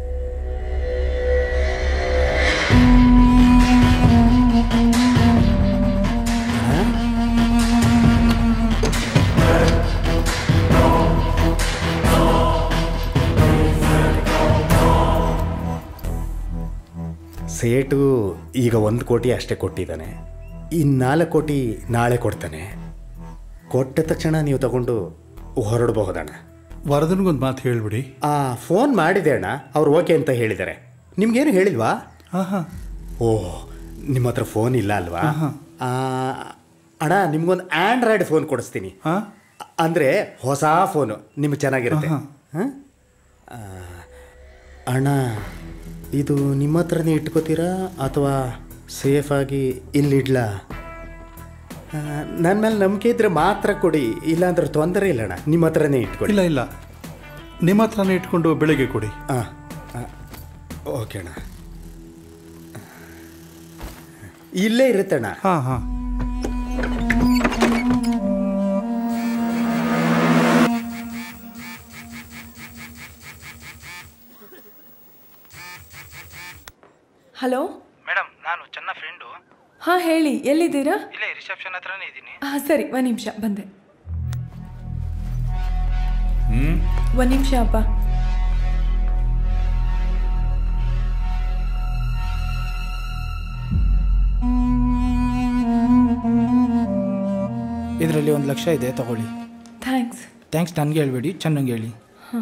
ಸೇಟು ಈಗ ಒಂದು ಕೋಟಿ ಅಷ್ಟೇ ಕೊಟ್ಟಿದ್ದಾನೆ ಇನ್ನು ನಾಲ್ಕು ಕೋಟಿ ನಾಳೆ ಕೊಡ್ತಾನೆ ಕೊಟ್ಟ ತಕ್ಷಣ ನೀವು ತಗೊಂಡು ಹೊರಡಬಹುದಣ್ಣ ವರದನ್ಗೊಂದು ಮಾತು ಹೇಳ್ಬಿಡಿ ಆ ಫೋನ್ ಮಾಡಿದೆ ಅಣ್ಣ ಅವ್ರು ಓಕೆ ಅಂತ ಹೇಳಿದ್ದಾರೆ ನಿಮ್ಗೇನು ಹೇಳಿಲ್ವಾ ಓಹ್ ನಿಮ್ಮ ಹತ್ರ ಫೋನ್ ಇಲ್ಲ ಅಲ್ವಾ ಆ, ಅಣ್ಣ ನಿಮ್ಗೊಂದು ಆಂಡ್ರಾಯ್ಡ್ ಫೋನ್ ಕೊಡಿಸ್ತೀನಿ ಅಂದರೆ ಹೊಸ ಫೋನು ನಿಮ್ಗೆ ಚೆನ್ನಾಗಿರುತ್ತೆ ಹಾಂ? ಆ, ಅಣ್ಣ ಇದು ನಿಮ್ಮ ಹತ್ರನೇ ಇಟ್ಕೋತೀರಾ ಅಥವಾ ಸೇಫಾಗಿ ಇಲ್ಲಿಡ್ಲಾ ನನ್ನ ಮೇಲೆ ನಂಬಿಕೆ ಇದ್ರೆ ಮಾತ್ರ ಕೊಡಿ ಇಲ್ಲಾಂದ್ರೆ ತೊಂದರೆ ಇಲ್ಲ ಅಣ್ಣ ನಿಮ್ಮ ಹತ್ರನೇ ಇಟ್ಕೊಳ್ಳಿ ಇಲ್ಲ ಇಲ್ಲ ನಿಮ್ಮ ಹತ್ರನೇ ಇಟ್ಕೊಂಡು ಬೆಳಗ್ಗೆ ಕೊಡಿ ಹಾಂ ಓಕೆ ಅಣ್ಣ ಇಲ್ಲೇ ಇರುತ್ತಣ್ಣ ಹಾಂ ಹಾಂ ಹಲೋ ಮೇಡಮ್ ನಾನು ಚೆನ್ನ ಫ್ರೆಂಡು ಹಾಂ ಹೇಳಿ ಎಲ್ಲಿದ್ದೀರಾ ಇಲ್ಲೇ ರಿಸೆಪ್ಷನ್ ಹತ್ರನೇ ಇದ್ದೀನಿ ಹಾಂ ಸರಿ ಒಂದು ನಿಮಿಷ ಬಂದೆ ಒಂದು ನಿಮಿಷ ಅಪ್ಪ ಇದರಲ್ಲಿ ಒಂದು ಲಕ್ಷ ಇದೆ ತಗೊಳ್ಳಿ ಥ್ಯಾಂಕ್ಸ್ ಥ್ಯಾಂಕ್ಸ್ ನನಗೆ ಹೇಳ್ಬೇಡಿ ಚೆನ್ನಾಗಿ ಹೇಳಿ ಹಾಂ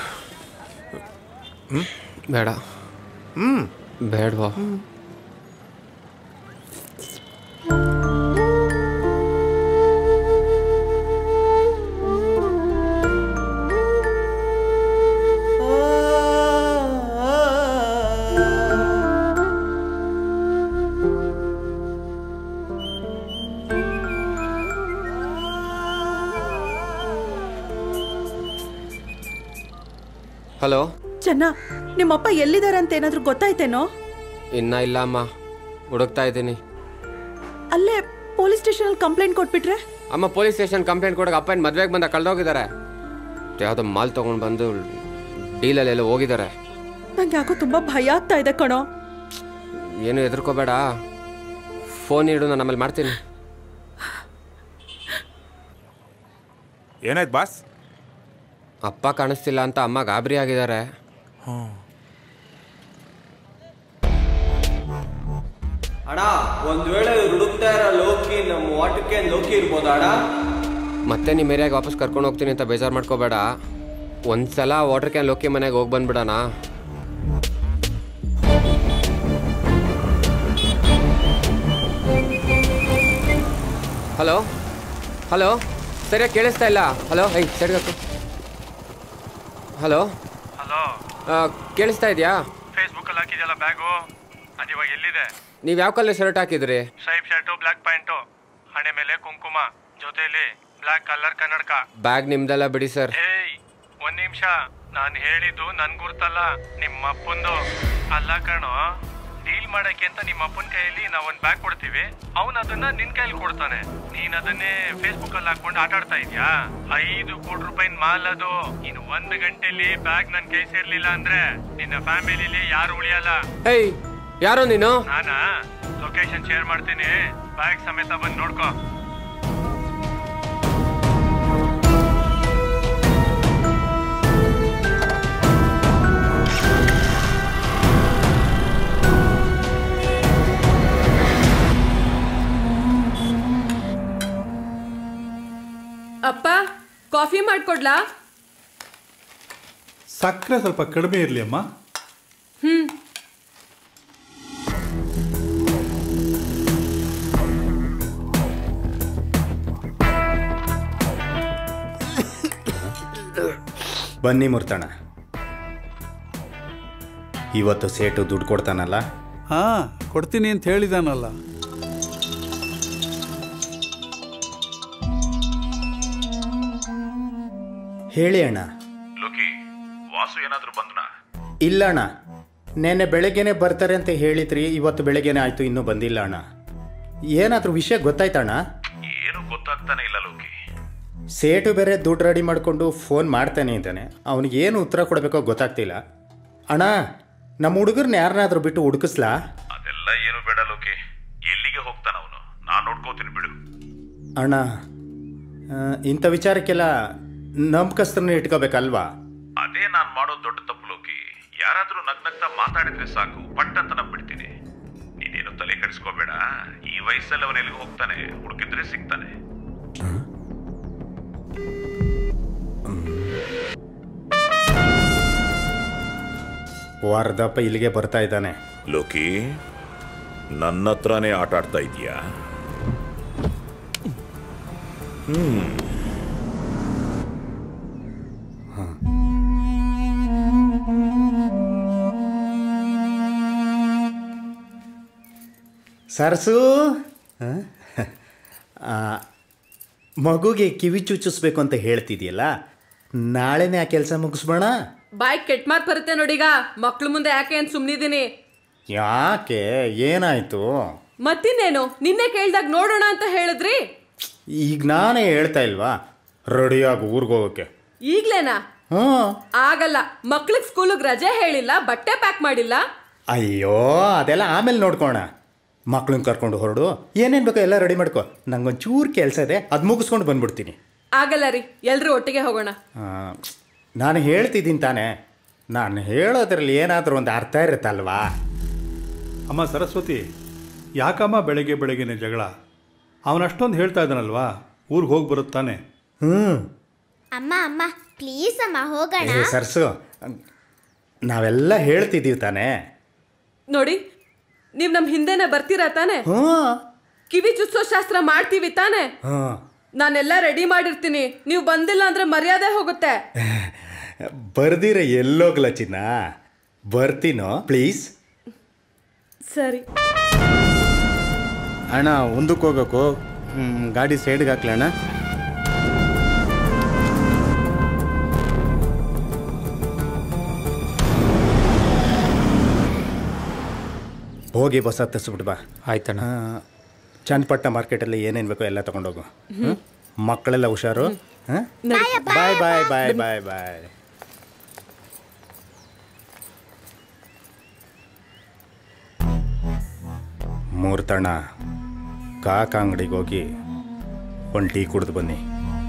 ಬೇಡ ಹ್ಞೂ ಬೇಡವಾ ಹಲೋ ಚೆನ್ನ ನಿಮ್ಮಪ್ಪ ಎಲ್ಲಿದ್ದಾರೆ ಅಂತ ಏನಾದ್ರೂ ಗೊತ್ತಾಯ್ತೇನೋ ಇನ್ನ ಇಲ್ಲ ಅಮ್ಮ ಹುಡುಕ್ತಾ ಇದ್ದೀನಿ ಅಲ್ಲೇ ಪೊಲೀಸ್ ಸ್ಟೇಷನಲ್ಲಿ ಕಂಪ್ಲೇಂಟ್ ಕೊಟ್ಬಿಟ್ರೆ ಅಮ್ಮ ಪೊಲೀಸ್ ಸ್ಟೇಷನ್ ಕಂಪ್ಲೇಂಟ್ ಕೊಡಕ್ಕೆ ಅಪ್ಪನ ಮದ್ವೆಗೆ ಬಂದ ಕಳ್ದೋಗಿದ್ದಾರೆ ಯಾವುದೋ ಮಾಲ್ ತೊಗೊಂಡು ಬಂದು ಡೀಲಲ್ಲೆಲ್ಲ ಹೋಗಿದ್ದಾರೆ ನಂಗೆ ಯಾಕೋ ತುಂಬಾ ಭಯ ಆಗ್ತಾ ಇದೆ ಕಣೋ ಏನು ಹೆದರ್ಕೋಬೇಡ ಫೋನ್ ಇಡು ನಾನು ಆಮೇಲೆ ಮಾಡ್ತೀನಿ ಏನಾಯ್ತು ಬಾಸ್ ಅಪ್ಪ ಕಾಣಿಸ್ತಿಲ್ಲ ಅಂತ ಅಮ್ಮ ಗಾಬರಿ ಆಗಿದ್ದಾರೆ ಅಣ್ಣ ಒಂದ್ ವೇಳೆ ಇವ್ರು ಹುಡುಕ್ತಾ ಇರೋ ಲೋಕಿ ನಮ್ಮ ವಾಟಕ್ಕೆ ಲೋಕಿ ಇರ್ಬೋದಾ ಅಣ್ಣ ಮತ್ತೆ ನಿಮ್ಮ ಏರಿಯಾಗೆ ವಾಪಸ್ ಕರ್ಕೊಂಡು ಹೋಗ್ತೀನಿ ಅಂತ ಬೇಜಾರು ಮಾಡ್ಕೋಬೇಡ ಒಂದ್ಸಲ ವಾಟರ್ ಕ್ಯಾನ್ ಲೋಕಿ ಮನೆಗೆ ಹೋಗಿ ಬಂದ್ಬಿಡೋಣ ಹಲೋ ಹಲೋ ಸರಿಯಾಗಿ ಕೇಳಿಸ್ತಾ ಇಲ್ಲ ಹಲೋ ಐ ಸರಿಗಾಕು ಹಲೋ ಹಲೋ ಕೇಳಿಸ್ತಾ ಇದೆಯಾ ಫೇಸ್ಬುಕ್ಕಲ್ಲಿ ಹಾಕಿದ್ಯಲ್ಲ ಬ್ಯಾಗು ಅದು ಇವಾಗ ಎಲ್ಲಿದೆ ನೀವು ಯಾವ ಕಲರ್ ಶರ್ಟ್ ಹಾಕಿದ್ರಿ ಸ್ಟ್ರೈಪ್ ಶರ್ಟು ಬ್ಲ್ಯಾಕ್ ಪ್ಯಾಂಟು ಹಣೆ ಮೇಲೆ ಕುಂಕುಮ ಜೊತೆಲಿ ಬ್ಲ್ಯಾಕ್ ಕಲರ್ ಕನ್ನಡಕ ಬ್ಯಾಗ್ ನಿಮ್ದೆಲ್ಲ ಬಿಡಿ ಸರ್ ಏಯ್ ಒಂದ್ ನಿಮಿಷ ನಾನು ಹೇಳಿದ್ದು ನನ್ ಗುರ್ತಲ್ಲ ನಿಮ್ಮ ಅಪ್ಪಂದು ಅಲ್ಲ ಕಣೋ ಡೀಲ್ ಮಾಡಕ್ಕೆ ಅಂತ ನಿಮ್ಮ ಅಪ್ಪನ ಕೈಯಲ್ಲಿ ನಾವ್ ಒಂದ್ ಬ್ಯಾಗ್ ಕೊಡ್ತೀವಿ ಅವನ್ ಅದನ್ನ ನಿನ್ ಕೈಯಲ್ಲಿ ಕೊಡ್ತಾನೆ ನೀನ್ ಅದನ್ನೇ ಫೇಸ್ಬುಕ್ ಅಲ್ಲಿ ಹಾಕೊಂಡು ಆಟ ಆಡ್ತಾ ಇದ್ಯಾ ಐದು ಕೋಟಿ ರೂಪಾಯಿ ಮಾಲ್ ಅದು ಇನ್ನು ಒಂದ್ ಗಂಟೆಲಿ ಬ್ಯಾಗ್ ನನ್ ಕೈ ಸೇರ್ಲಿಲ್ಲ ಅಂದ್ರೆ ನಿನ್ನ ಫ್ಯಾಮಿಲಿಲಿ ಯಾರು ಉಳಿಯಲ್ಲ ಏಯ್ ಯಾರೋ ನೀನು ನಾನಾ ಲೊಕೇಶನ್ ಶೇರ್ ಮಾಡ್ತೀನಿ ಬ್ಯಾಗ್ ಸಮೇತ ಬಂದು ನೋಡ್ಕೋ ಅಪ್ಪ ಕಾಫಿ ಮಾಡ್ಕೊಡ್ಲಾ ಸಕ್ಕರೆ ಸ್ವಲ್ಪ ಕಡಿಮೆ ಇರಲಿ ಅಮ್ಮ ಹ್ಮ್ ಬನ್ನಿ ಮುರ್ತಣ ಇವತ್ತು ಸೇಟು ದುಡ್ಡು ಕೊಡ್ತಾನಲ್ಲ ಹಾ ಕೊಡ್ತೀನಿ ಅಂತ ಹೇಳಿದಾನಲ್ಲ ಹೇಳಿ ಅಣ್ಣ ಲೋಕಿ ವಾಸು ಏನಾದ್ರೂ ಬಂದ್ನಾ ಇಲ್ಲ ಅಣ್ಣ ನೆನ್ನೆ ಬೆಳಗ್ಗೆನೆ ಬರ್ತಾರೆ ಅಂತ ಹೇಳಿದ್ರಿ ಇವತ್ತು ಬೆಳಗ್ಗೆನೆ ಆಯ್ತು ಇನ್ನೂ ಬಂದಿಲ್ಲ ಅಣ್ಣ ಏನಾದ್ರೂ ವಿಷಯ ಗೊತ್ತಾಯ್ತಣ್ಣ ಏನು ಗೊತ್ತಾಗ್ತಾನೆ ಇಲ್ಲ ಲೋಕಿ ಸೇಟು ಬೇರೆ ದುಡ್ಡು ರೆಡಿ ಮಾಡಿಕೊಂಡು ಫೋನ್ ಮಾಡ್ತಾನೆ ಇದ್ದಾನೆ ಅವನಿಗೆ ಏನು ಉತ್ತರ ಕೊಡಬೇಕೋ ಗೊತ್ತಾಗ್ತಿಲ್ಲ ಅಣ್ಣ ನಮ್ಮ ಹುಡುಗರನ್ನ ಯಾರನ್ನಾದ್ರೂ ಬಿಟ್ಟು ಹುಡುಕಿಸ್ಲಾ ಅದೆಲ್ಲ ಏನು ಬೇಡ ಲೋಕಿ ಎಲ್ಲಿಗೆ ಹೋಗ್ತಾನ ಅವನು ನಾನ್ ನೋಡ್ಕೋತೀನಿ ಬಿಡು ಅಣ್ಣ ಆ, ಇಂಥ ವಿಚಾರಕ್ಕೆಲ್ಲ ನಂಬಿಕಸ್ತರನ್ನ ಇಟ್ಕೋಬೇಕಲ್ವಾ ಅದೇ ನಾನ್ ಮಾಡೋದು ದೊಡ್ಡ ತಪ್ಪು ಲೋಕಿ ಯಾರಾದ್ರೂ ನಗ್ನಗ್ತಾ ಮಾತಾಡಿದ್ರೆ ಸಾಕು ಪಟ್ ಅಂತ ನಂಬಿಡ್ತೀನಿ ನೀನೇನು ತಲೆ ಕೆಡಿಸ್ಕೋಬೇಡ ಈ ವಯಸ್ಸಲ್ಲಿ ಅವನ ಎಲ್ಲಿಗೆ ಹೋಗ್ತಾನೆ ಹುಡುಕಿದ್ರೆ ಸಿಗ್ತಾನೆ ವಾರದಪ್ಪ ಇಲ್ಲಿಗೆ ಬರ್ತಾ ಇದ್ದಾನೆ ಲೋಕಿ ನನ್ನ ಹತ್ರನೇ ಆಟ ಆಡ್ತಾ ಇದೀಯಾ ಹ್ಮ್ ಸರ್ಸು ಆ? ಆ, ಮಗುಗೆ ಕಿವಿ ಚುಚ್ಚಿಸ್ಬೇಕು ಅಂತ ಹೇಳ್ತಿದ್ಯಲ್ಲ ನಾಳೆನೇ ಆ ಕೆಲಸ ಮುಗಿಸ್ಬೋಣ ಬಾಯ್ ಕೆಟ್ಟ ಮಾತ್ ಬರುತ್ತೆ ನೋಡೀಗ ಮಕ್ಳು ಮುಂದೆ ಯಾಕೆ ಅಂತ ಸುಮ್ನಿದೀನಿ ಯಾಕೆ ಏನಾಯ್ತು ಮತ್ತಿನ್ನೇನು ನಿನ್ನೆ ಕೇಳ್ದಾಗ ನೋಡೋಣ ಅಂತ ಹೇಳಿದ್ರಿ ಈಗ ನಾನೇ ಹೇಳ್ತಾ ಇಲ್ವಾ ರೆಡಿಯಾಗಿ ಊರಿಗೆ ಹೋಗೋಕ್ಕೆ ಈಗ್ಲೇನಾ ಹ್ಞೂ ಆಗಲ್ಲ ಮಕ್ಳಿಗೆ ಸ್ಕೂಲಿಗೆ ರಜೆ ಹೇಳಿಲ್ಲ ಬಟ್ಟೆ ಪ್ಯಾಕ್ ಮಾಡಿಲ್ಲ ಅಯ್ಯೋ ಅದೆಲ್ಲ ಆಮೇಲೆ ನೋಡ್ಕೋಣ ಮಕ್ಳನ್ನ ಕರ್ಕೊಂಡು ಹೊರಡು ಏನೇನು ಬೇಕೋ ಎಲ್ಲ ರೆಡಿ ಮಾಡ್ಕೊ ನಂಗೊಂದು ಚೂರು ಕೆಲಸ ಇದೆ ಅದು ಮುಗಿಸ್ಕೊಂಡು ಬಂದ್ಬಿಡ್ತೀನಿ ಆಗಲ್ಲ ರೀ ಎಲ್ರೂ ಒಟ್ಟಿಗೆ ಹೋಗೋಣ ಆ, ನಾನು ಹೇಳ್ತಿದ್ದೀನಿ ತಾನೇ ನಾನು ಹೇಳೋದ್ರಲ್ಲಿ ಏನಾದರೂ ಒಂದು ಅರ್ಥ ಇರುತ್ತಲ್ವಾ ಅಮ್ಮ ಸರಸ್ವತಿ ಯಾಕಮ್ಮ ಬೆಳಗ್ಗೆ ಬೆಳಗ್ಗೆನೆ ಜಗಳ ಅವನಷ್ಟೊಂದು ಹೇಳ್ತಾ ಇದ್ದಾನಲ್ವಾ ಊರಿಗೆ ಹೋಗಿ ಬರುತ್ತಾನೆ ಹ್ಞೂ ಅಮ್ಮ ಅಮ್ಮ ಪ್ಲೀಸ್ ಅಮ್ಮ ಹೋಗೋಣ ಏ ಸರ್ಸು ನಾವೆಲ್ಲ ಹೇಳ್ತಿದ್ದೀವಿ ತಾನೇ ನೋಡಿ ನೀವ್ ನಮ್ ಹಿಂದೆನೆ ಬರ್ತೀರಾ ತಾನೆ ಹ್ಞೂ ಕಿವಿ ಚುಚ್ಚೋ ಶಾಸ್ತ್ರ ಮಾಡ್ತೀವಿ ತಾನೆ ಹ್ಞೂ ನಾನೆಲ್ಲ ರೆಡಿ ಮಾಡಿರ್ತೀನಿ ನೀವು ಬಂದಿಲ್ಲ ಅಂದ್ರೆ ಮರ್ಯಾದೆ ಹೋಗುತ್ತೆ ಬರ್ದಿರ ಎಲ್ಲೋಗ್ಲ ಚಿನ್ನ ಬರ್ತೀನೋ ಪ್ಲೀಸ್ ಸರಿ ಅಣ್ಣ ಒಂದಕ್ಕೆ ಹೋಗಬೇಕು ಗಾಡಿ ಸೈಡ್ಗೆ ಹಾಕ್ಲ ಅಣ್ಣ ಹೋಗಿ ಬಸ್ ಹತ್ತಿಸ್ಬಿಟ್ಟು ಬಾ ಆಯ್ತಣ್ಣ ಚನ್ನಪಟ್ಟಣ ಮಾರ್ಕೆಟಲ್ಲಿ ಏನೇನು ಬೇಕೋ ಎಲ್ಲ ತಗೊಂಡೋಗು ಹ್ಮ್. ಮಕ್ಕಳೆಲ್ಲ ಹುಷಾರು ಹಾಂ ನಡಿ. ಬಾಯ್ ಬಾಯ್ ಬಾಯ್ ಬನ್ನಿ. ಬಾಯ್ ಬಾಯ್ ಮೂರ್ತಣ್ಣ ಕಾಕ ಅಂಗಡಿಗೆ ಹೋಗಿ ಒಂದು ಟೀ ಕುಡಿದು ಬನ್ನಿ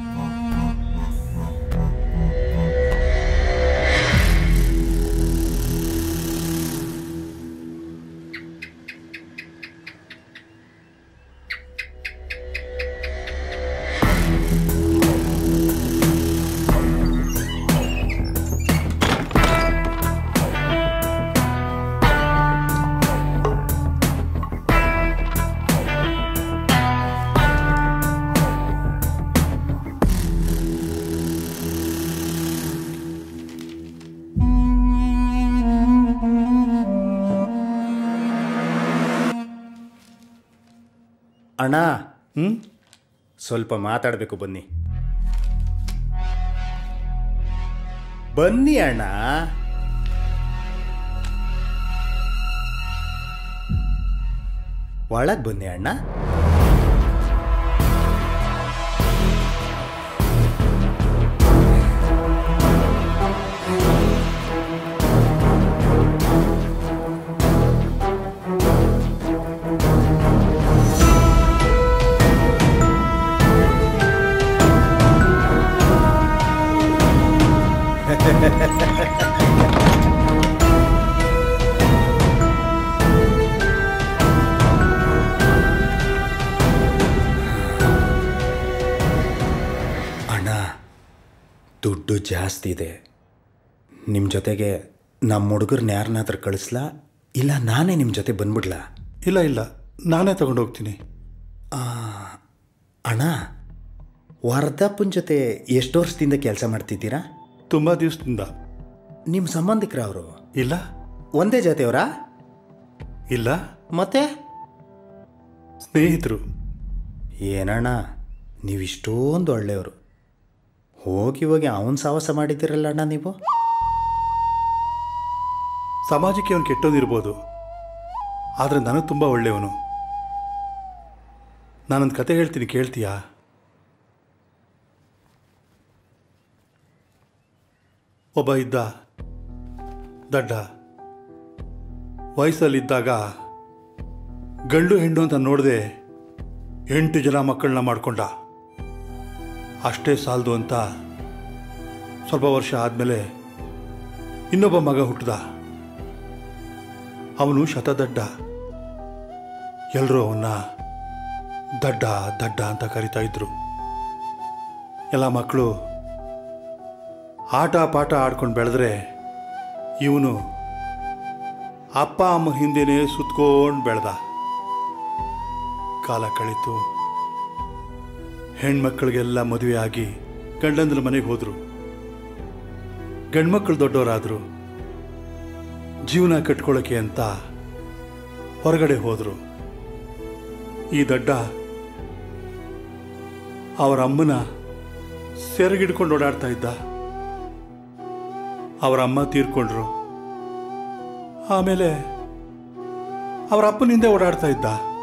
ಅಣ್ಣ ಹ್ಞೂ ಸ್ವಲ್ಪ ಮಾತಾಡಬೇಕು ಬನ್ನಿ ಬನ್ನಿ ಅಣ್ಣ ಒಳಗೆ ಬನ್ನಿ ಅಣ್ಣ ಅಣ್ಣ ದುಡ್ಡು ಜಾಸ್ತಿ ಇದೆ ನಿಮ್ಮ ಜೊತೆಗೆ ನಮ್ಮ ಹುಡುಗರನ್ನ ಯಾರನ್ನಾದ್ರೂ ಕಳಿಸ್ಲಾ ಇಲ್ಲ ನಾನೇ ನಿಮ್ಮ ಜೊತೆ ಬಂದ್ಬಿಡ್ಲಾ ಇಲ್ಲ ಇಲ್ಲ ನಾನೇ ತಗೊಂಡು ಹೋಗ್ತೀನಿ ಅಣ್ಣ ವರದಪ್ಪನ ಜೊತೆ ಎಷ್ಟು ವರ್ಷದಿಂದ ಕೆಲಸ ಮಾಡ್ತಿದ್ದೀರಾ ತುಂಬ ದಿವಸದಿಂದ ನಿಮ್ಮ ಸಂಬಂಧಿಕರ ಅವರು ಇಲ್ಲ ಒಂದೇ ಜಾತಿಯವರಾ ಇಲ್ಲ ಮತ್ತೆ ಸ್ನೇಹಿತರು ಏನಣ್ಣ ನೀವು ಇಷ್ಟೊಂದು ಒಳ್ಳೆಯವರು ಹೋಗಿ ಹೋಗಿ ಅವನ ಸಾಹಸ ಮಾಡಿದ್ದೀರಲ್ಲ ಅಣ್ಣ ನೀವು ಸಮಾಜಕ್ಕೆ ಅವನು ಕೆಟ್ಟೋದಿರ್ಬೋದು ಆದರೆ ನನಗೆ ತುಂಬ ಒಳ್ಳೆಯವನು ನಾನೊಂದು ಕತೆ ಹೇಳ್ತೀನಿ ಕೇಳ್ತೀಯಾ ಒಬ್ಬ ಇದ್ದ ದಡ್ಡ ವಯಸ್ಸಲ್ಲಿದ್ದಾಗ ಗಂಡು ಹೆಣ್ಣು ಅಂತ ನೋಡದೆ ಎಂಟು ಜನ ಮಕ್ಕಳನ್ನ ಮಾಡ್ಕೊಂಡ ಅಷ್ಟೇ ಸಾಲದು ಅಂತ ಸ್ವಲ್ಪ ವರ್ಷ ಆದಮೇಲೆ ಇನ್ನೊಬ್ಬ ಮಗ ಹುಟ್ಟಿದ ಅವನು ಶತದಡ್ಡ ಎಲ್ಲರೂ ಅವನ್ನ ದಡ್ಡ ದಡ್ಡ ಅಂತ ಕರಿತಾ ಇದ್ರು ಎಲ್ಲ ಮಕ್ಕಳು ಆಟ ಪಾಠ ಆಡ್ಕೊಂಡು ಬೆಳೆದ್ರೆ ಇವನು ಅಪ್ಪ ಅಮ್ಮ ಹಿಂದೆನೇ ಸುತ್ಕೊಂಡು ಬೆಳೆದ ಕಾಲ ಕಳೀತು ಹೆಣ್ಮಕ್ಳಿಗೆಲ್ಲ ಮದುವೆ ಆಗಿ ಗಂಡಂದ್ರ ಮನೆಗೆ ಹೋದ್ರು ಗಂಡ್ಮಕ್ಳು ದೊಡ್ಡವರಾದ್ರು ಜೀವನ ಕಟ್ಕೊಳ್ಳೋಕೆ ಅಂತ ಹೊರಗಡೆ ಹೋದ್ರು ಈ ದಡ್ಡ ಅವರ ಅಮ್ಮನ ಸೆರಗಿಡ್ಕೊಂಡು ಓಡಾಡ್ತಾ ಇದ್ದ ಅವರ ಅಮ್ಮ ತೀರ್ಕೊಂಡ್ರು ಆಮೇಲೆ ಅವರ ಅಪ್ಪನ ಹಿಂದೆ ಓಡಾಡ್ತಾ ಇದ್ದ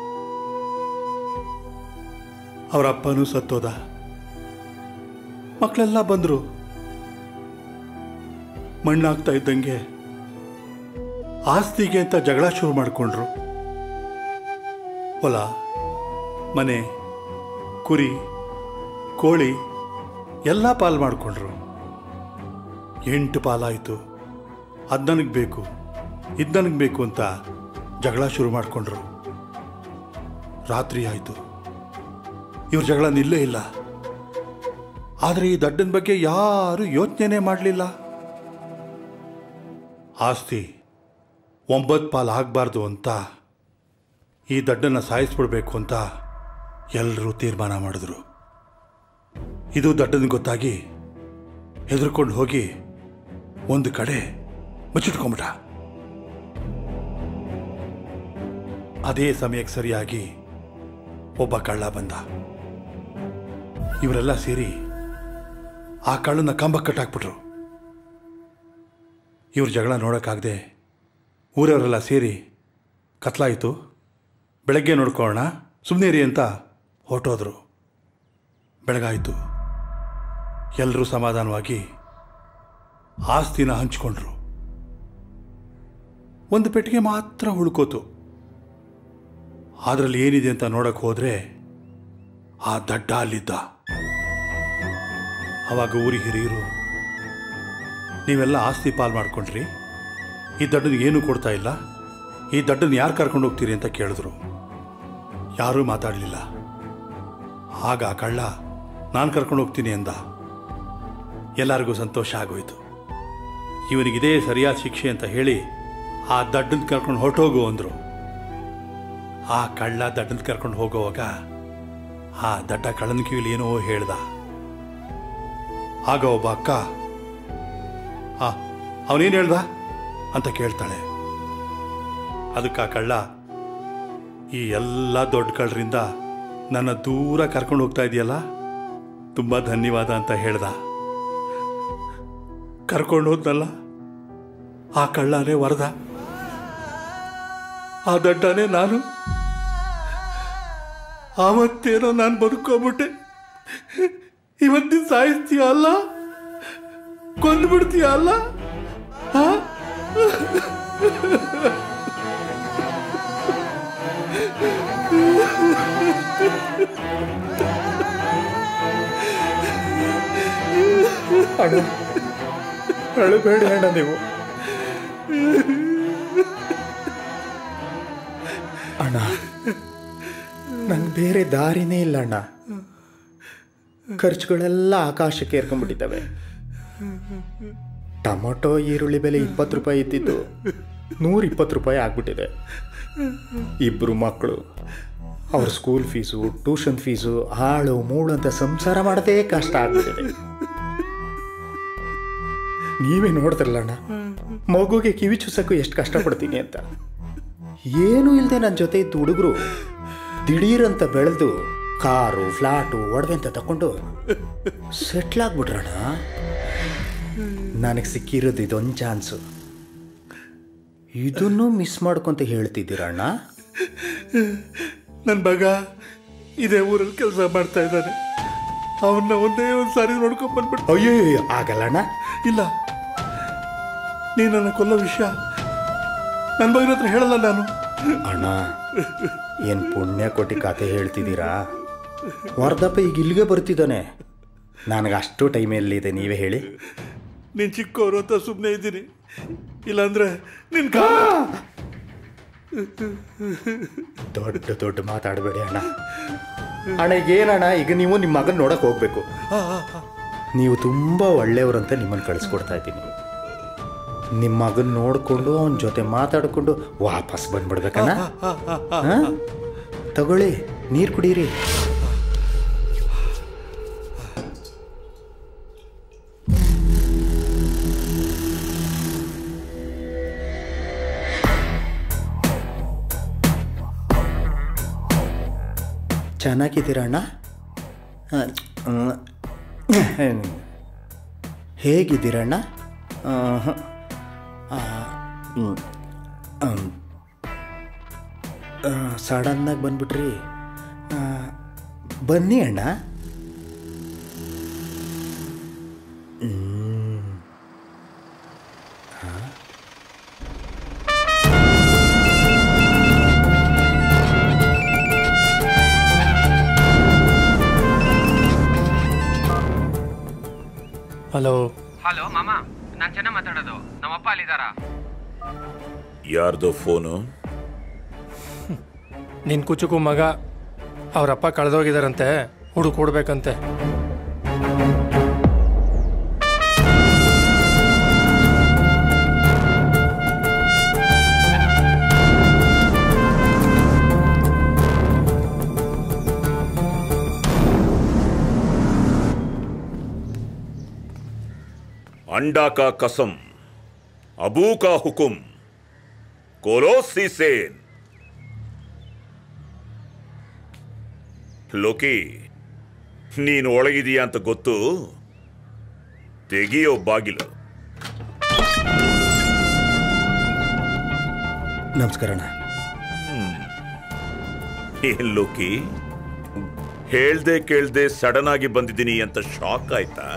ಅವರ ಅಪ್ಪನೂ ಸತ್ತೋದ ಮಕ್ಕಳೆಲ್ಲ ಬಂದರು ಮಣ್ಣಾಗ್ತಾ ಇದ್ದಂಗೆ ಆಸ್ತಿಗೆ ಅಂತ ಜಗಳ ಶುರು ಮಾಡಿಕೊಂಡ್ರು ಹೊಲ ಮನೆ ಕುರಿ ಕೋಳಿ ಎಲ್ಲ ಪಾಲು ಮಾಡಿಕೊಂಡ್ರು ಎಂಟು ಪಾಲಾಯಿತು ಅದು ನನಗೆ ಬೇಕು ಇದು ನನಗೆ ಬೇಕು ಅಂತ ಜಗಳ ಶುರು ಮಾಡಿಕೊಂಡ್ರು ರಾತ್ರಿ ಆಯಿತು ಇವ್ರ ಜಗಳ ನಿಲ್ಲೇ ಇಲ್ಲ ಆದರೆ ಈ ದಡ್ಡನ ಬಗ್ಗೆ ಯಾರೂ ಯೋಚನೆ ಮಾಡಲಿಲ್ಲ ಆಸ್ತಿ ಒಂಬತ್ತು ಪಾಲು ಆಗಬಾರ್ದು ಅಂತ ಈ ದಡ್ಡನ್ನು ಸಾಯಿಸ್ಬಿಡ್ಬೇಕು ಅಂತ ಎಲ್ಲರೂ ತೀರ್ಮಾನ ಮಾಡಿದ್ರು ಇದು ದಡ್ಡನ ಗೊತ್ತಾಗಿ ಹೆದರ್ಕೊಂಡು ಹೋಗಿ ಒಂದು ಕಡೆ ಮುಚ್ಚಿಟ್ಕೊಂಬಿಟ ಅದೇ ಸಮಯಕ್ಕೆ ಸರಿಯಾಗಿ ಒಬ್ಬ ಕಳ್ಳ ಬಂದ ಇವರೆಲ್ಲ ಸೇರಿ ಆ ಕಳ್ಳನ ಕಂಬಕ್ಕೆ ಕಟ್ಟಾಕ್ಬಿಟ್ರು ಇವ್ರ ಜಗಳ ನೋಡೋಕ್ಕಾಗದೆ ಊರವರೆಲ್ಲ ಸೇರಿ ಕತ್ಲಾಯಿತು ಬೆಳಗ್ಗೆ ನೋಡ್ಕೊಳ್ಳೋಣ ಸುಮ್ಮನೆ ಇರಿ ಅಂತ ಹೊರಟೋದ್ರು ಬೆಳಗಾಯಿತು ಎಲ್ಲರೂ ಸಮಾಧಾನವಾಗಿ ಆಸ್ತಿನ ಹಂಚ್ಕೊಂಡ್ರು ಒಂದು ಪೆಟ್ಟಿಗೆ ಮಾತ್ರ ಉಳ್ಕೋತು ಅದರಲ್ಲಿ ಏನಿದೆ ಅಂತ ನೋಡಕ್ಕೆ ಹೋದ್ರೆ ಆ ದಡ್ಡ ಅಲ್ಲಿದ್ದ ಅವಾಗ ಊರಿ ಹಿರಿಯರು ನೀವೆಲ್ಲ ಆಸ್ತಿ ಪಾಲ್ ಮಾಡ್ಕೊಂಡ್ರಿ ಈ ದಡ್ಡನಿಗೆ ಏನೂ ಕೊಡ್ತಾ ಇಲ್ಲ ಈ ದಡ್ಡನ ಯಾರು ಕರ್ಕೊಂಡು ಹೋಗ್ತೀರಿ ಅಂತ ಕೇಳಿದ್ರು ಯಾರೂ ಮಾತಾಡಲಿಲ್ಲ ಆಗ ಆ ಕಳ್ಳ ನಾನು ಕರ್ಕೊಂಡು ಹೋಗ್ತೀನಿ ಎಂದ ಎಲ್ಲರಿಗೂ ಸಂತೋಷ ಆಗೋಯ್ತು ಇವನಿಗಿದೇ ಸರಿಯಾದ ಶಿಕ್ಷೆ ಅಂತ ಹೇಳಿ ಆ ದಡ್ಡನ್ ಕರ್ಕೊಂಡು ಹೊರಟೋಗು ಅಂದರು ಆ ಕಳ್ಳ ದಡ್ಡನ್ ಕರ್ಕೊಂಡು ಹೋಗೋವಾಗ ಆ ದಡ್ಡ ಕಳ್ಳನ ಕಿವಿಲಿ ಏನೋ ಹೇಳ್ದ ಆಗ ಒಬ್ಬ ಅಕ್ಕ ಆ ಅವನೇನು ಹೇಳ್ದ ಅಂತ ಕೇಳ್ತಾಳೆ ಅದಕ್ಕೆ ಆ ಕಳ್ಳ ಈ ಎಲ್ಲ ದೊಡ್ಡ ಕಳ್ಳರಿಂದ ನನ್ನ ದೂರ ಕರ್ಕೊಂಡು ಹೋಗ್ತಾ ಇದೆಯಲ್ಲ ತುಂಬ ಧನ್ಯವಾದ ಅಂತ ಹೇಳ್ದ ಕರ್ಕೊಂಡು ಹೋದ್ನಲ್ಲ ಆ ಕಳ್ಳನೇ ವರದ ಆ ದಡ್ಡನೇ ನಾನು ಆವತ್ತೇನೋ ನಾನು ಬದುಕೋಬಿಟ್ಟೆ ಇವತ್ತಿನ ಸಾಯಿಸ್ತೀಯ ಅಲ್ಲ ಕೊಂದ್ಬಿಡ್ತೀಯ ಅಲ್ಲ ಆ? ಅಣ್ಣ ಅಳಬೇಡಿ ಅಣ್ಣ ನೀವು ಅಣ್ಣ ನಂಗೆ ಬೇರೆ ದಾರಿನೇ ಇಲ್ಲ ಅಣ್ಣ ಖರ್ಚುಗಳೆಲ್ಲ ಆಕಾಶಕ್ಕೆ ಏರ್ಕೊಂಡ್ಬಿಟ್ಟಿದ್ದಾವೆ ಟೊಮೊಟೊ ಈರುಳ್ಳಿ ಬೆಲೆ ಇಪ್ಪತ್ತು ರೂಪಾಯಿ ಇದ್ದಿದ್ದು ನೂರ ಇಪ್ಪತ್ತು ರೂಪಾಯಿ ಆಗ್ಬಿಟ್ಟಿದೆ ಇಬ್ಬರು ಮಕ್ಕಳು ಅವ್ರ ಸ್ಕೂಲ್ ಫೀಸು ಟ್ಯೂಷನ್ ಫೀಸು ಹಾಳು ಮೂಳು ಅಂತ ಸಂಸಾರ ಮಾಡೋದೇ ಕಷ್ಟ ಆಗ್ಬಿಟ್ಟಿದೆ ನೀವೇ ನೋಡ್ತಿರಲ್ಲ ಅಣ್ಣ ಮಗುಗೆ ಕಿವಿ ಚುಸಕ್ಕೂ ಎಷ್ಟು ಕಷ್ಟಪಡ್ತೀನಿ ಅಂತ ಏನೂ ಇಲ್ಲದೆ ನನ್ನ ಜೊತೆ ಇದ್ದ ಹುಡುಗರು ದಿಢೀರಂತ ಬೆಳೆದು ಕಾರು ಫ್ಲಾಟು ಒಡವೆ ಅಂತ ತಗೊಂಡು ಸೆಟ್ಲ್ ಆಗ್ಬಿಟ್ರಣ್ಣ ನನಗೆ ಸಿಕ್ಕಿರೋದು ಇದೊಂದು ಚಾನ್ಸು ಇದನ್ನು ಮಿಸ್ ಮಾಡ್ಕೊಂತ ಹೇಳ್ತಿದ್ದೀರಣ್ಣ ನನ್ನ ಮಗ ಇದೇ ಊರಲ್ಲಿ ಕೆಲಸ ಮಾಡ್ತಾ ಇದ್ದಾನೆ ಅವನ್ನ ಒಂದೇ ಒಂದು ಸಾರಿ ನೋಡ್ಕೊಂಡ್ ಬಂದ್ಬಿಟ್ಟು ಅಯ್ಯೋ ಆಗಲ್ಲಣ್ಣ ಇಲ್ಲ ನೀನು ನನ್ನ ಕೊಲ್ಲೋ ವಿಷಯ ನನ್ನ ಮಗನ ಹತ್ರ ಹೇಳಲ್ಲ ನಾನು ಅಣ್ಣ ಏನು ಪುಣ್ಯ ಕೊಟ್ಟು ಕತೆ ಹೇಳ್ತಿದ್ದೀರಾ ವರ್ಧಪ್ಪ ಈಗ ಇಲ್ಲಿಗೆ ಬರ್ತಿದ್ದಾನೆ ನನಗೆ ಅಷ್ಟು ಟೈಮ್ ಎಲ್ಲಿದೆ ನೀವೇ ಹೇಳಿ ನೀನು ಚಿಕ್ಕವರು ಅಂತ ಸುಮ್ಮನೆ ಇದ್ದೀನಿ ಇಲ್ಲಾಂದ್ರೆ ನಿನ್ ಕಾಲ ದೊಡ್ಡ ದೊಡ್ಡ ಮಾತಾಡಬೇಡಿ ಅಣ್ಣ ಅಣ್ಣ ಈಗ ಏನಣ್ಣ ಈಗ ನೀವು ನಿಮ್ಮ ಮಗನ ನೋಡಕ್ ಹೋಗ್ಬೇಕು ನೀವು ತುಂಬ ಒಳ್ಳೆಯವ್ರಂತ ನಿಮ್ಮನ್ನು ಕಳಿಸ್ಕೊಡ್ತಾ ಇದ್ದೀನಿ ನಿಮ್ಮ ಮಗನ ನೋಡಿಕೊಂಡು ಅವನ ಜೊತೆ ಮಾತಾಡಿಕೊಂಡು ವಾಪಸ್ ಬಂದ್ಬಿಡ್ಬೇಕಣ್ಣ ಹಾ? ತಗೊಳ್ಳಿ ನೀರು ಕುಡೀರಿ ಚೆನ್ನಾಗಿದ್ದೀರಾ ಅಣ್ಣ ಆ, ಹ್ಮ್. ಹೇಗಿದ್ದೀರಣ್ಣ ಆಹ್, ಆ, ಹ್ಮ್. ಹ್ಮ್. ಆ, ಸಡನ್ನಾಗಿ ಬಂದ್ಬಿಟ್ರಿ ಆ, ಬನ್ನಿ ಅಣ್ಣ ಹ್ಮ್. ಆ? ಹಲೋ ಹಲೋ ಮಾಮ ನಾನು ಚೆನ್ನಾಗಿ ಮಾತಾಡೋದು ನಮ್ಮಪ್ಪ ಅಲ್ಲಿದ್ದಾರಾ ಯಾರ್ದು ಫೋನು ನಿನ್ ಕುಚುಕು ಮಗ ಅವರಪ್ಪ ಕಳೆದೋಗಿದಾರಂತೆ ಹುಡುಕ್ ಕೊಡ್ಬೇಕಂತೆ अंडा का कसम अबू का हुकुम कोलोसी सेन ಲೋಕಿ ನೀನು ಒಳಗಿದೀಯ ಅಂತ ಗೊತ್ತು ತೆಗಿಯೋ ಬಾಗಿಲು ನಮಸ್ಕಾರ ಅಣ್ಣ ಏನ್ ಲೋಕಿ ಹೇಳ್ದೆ ಕೇಳ್ದೆ ಸಡನ್ ಆಗಿ ಬಂದಿದ್ದೀನಿ ಅಂತ ಶಾಕ್ ಆಯ್ತಾ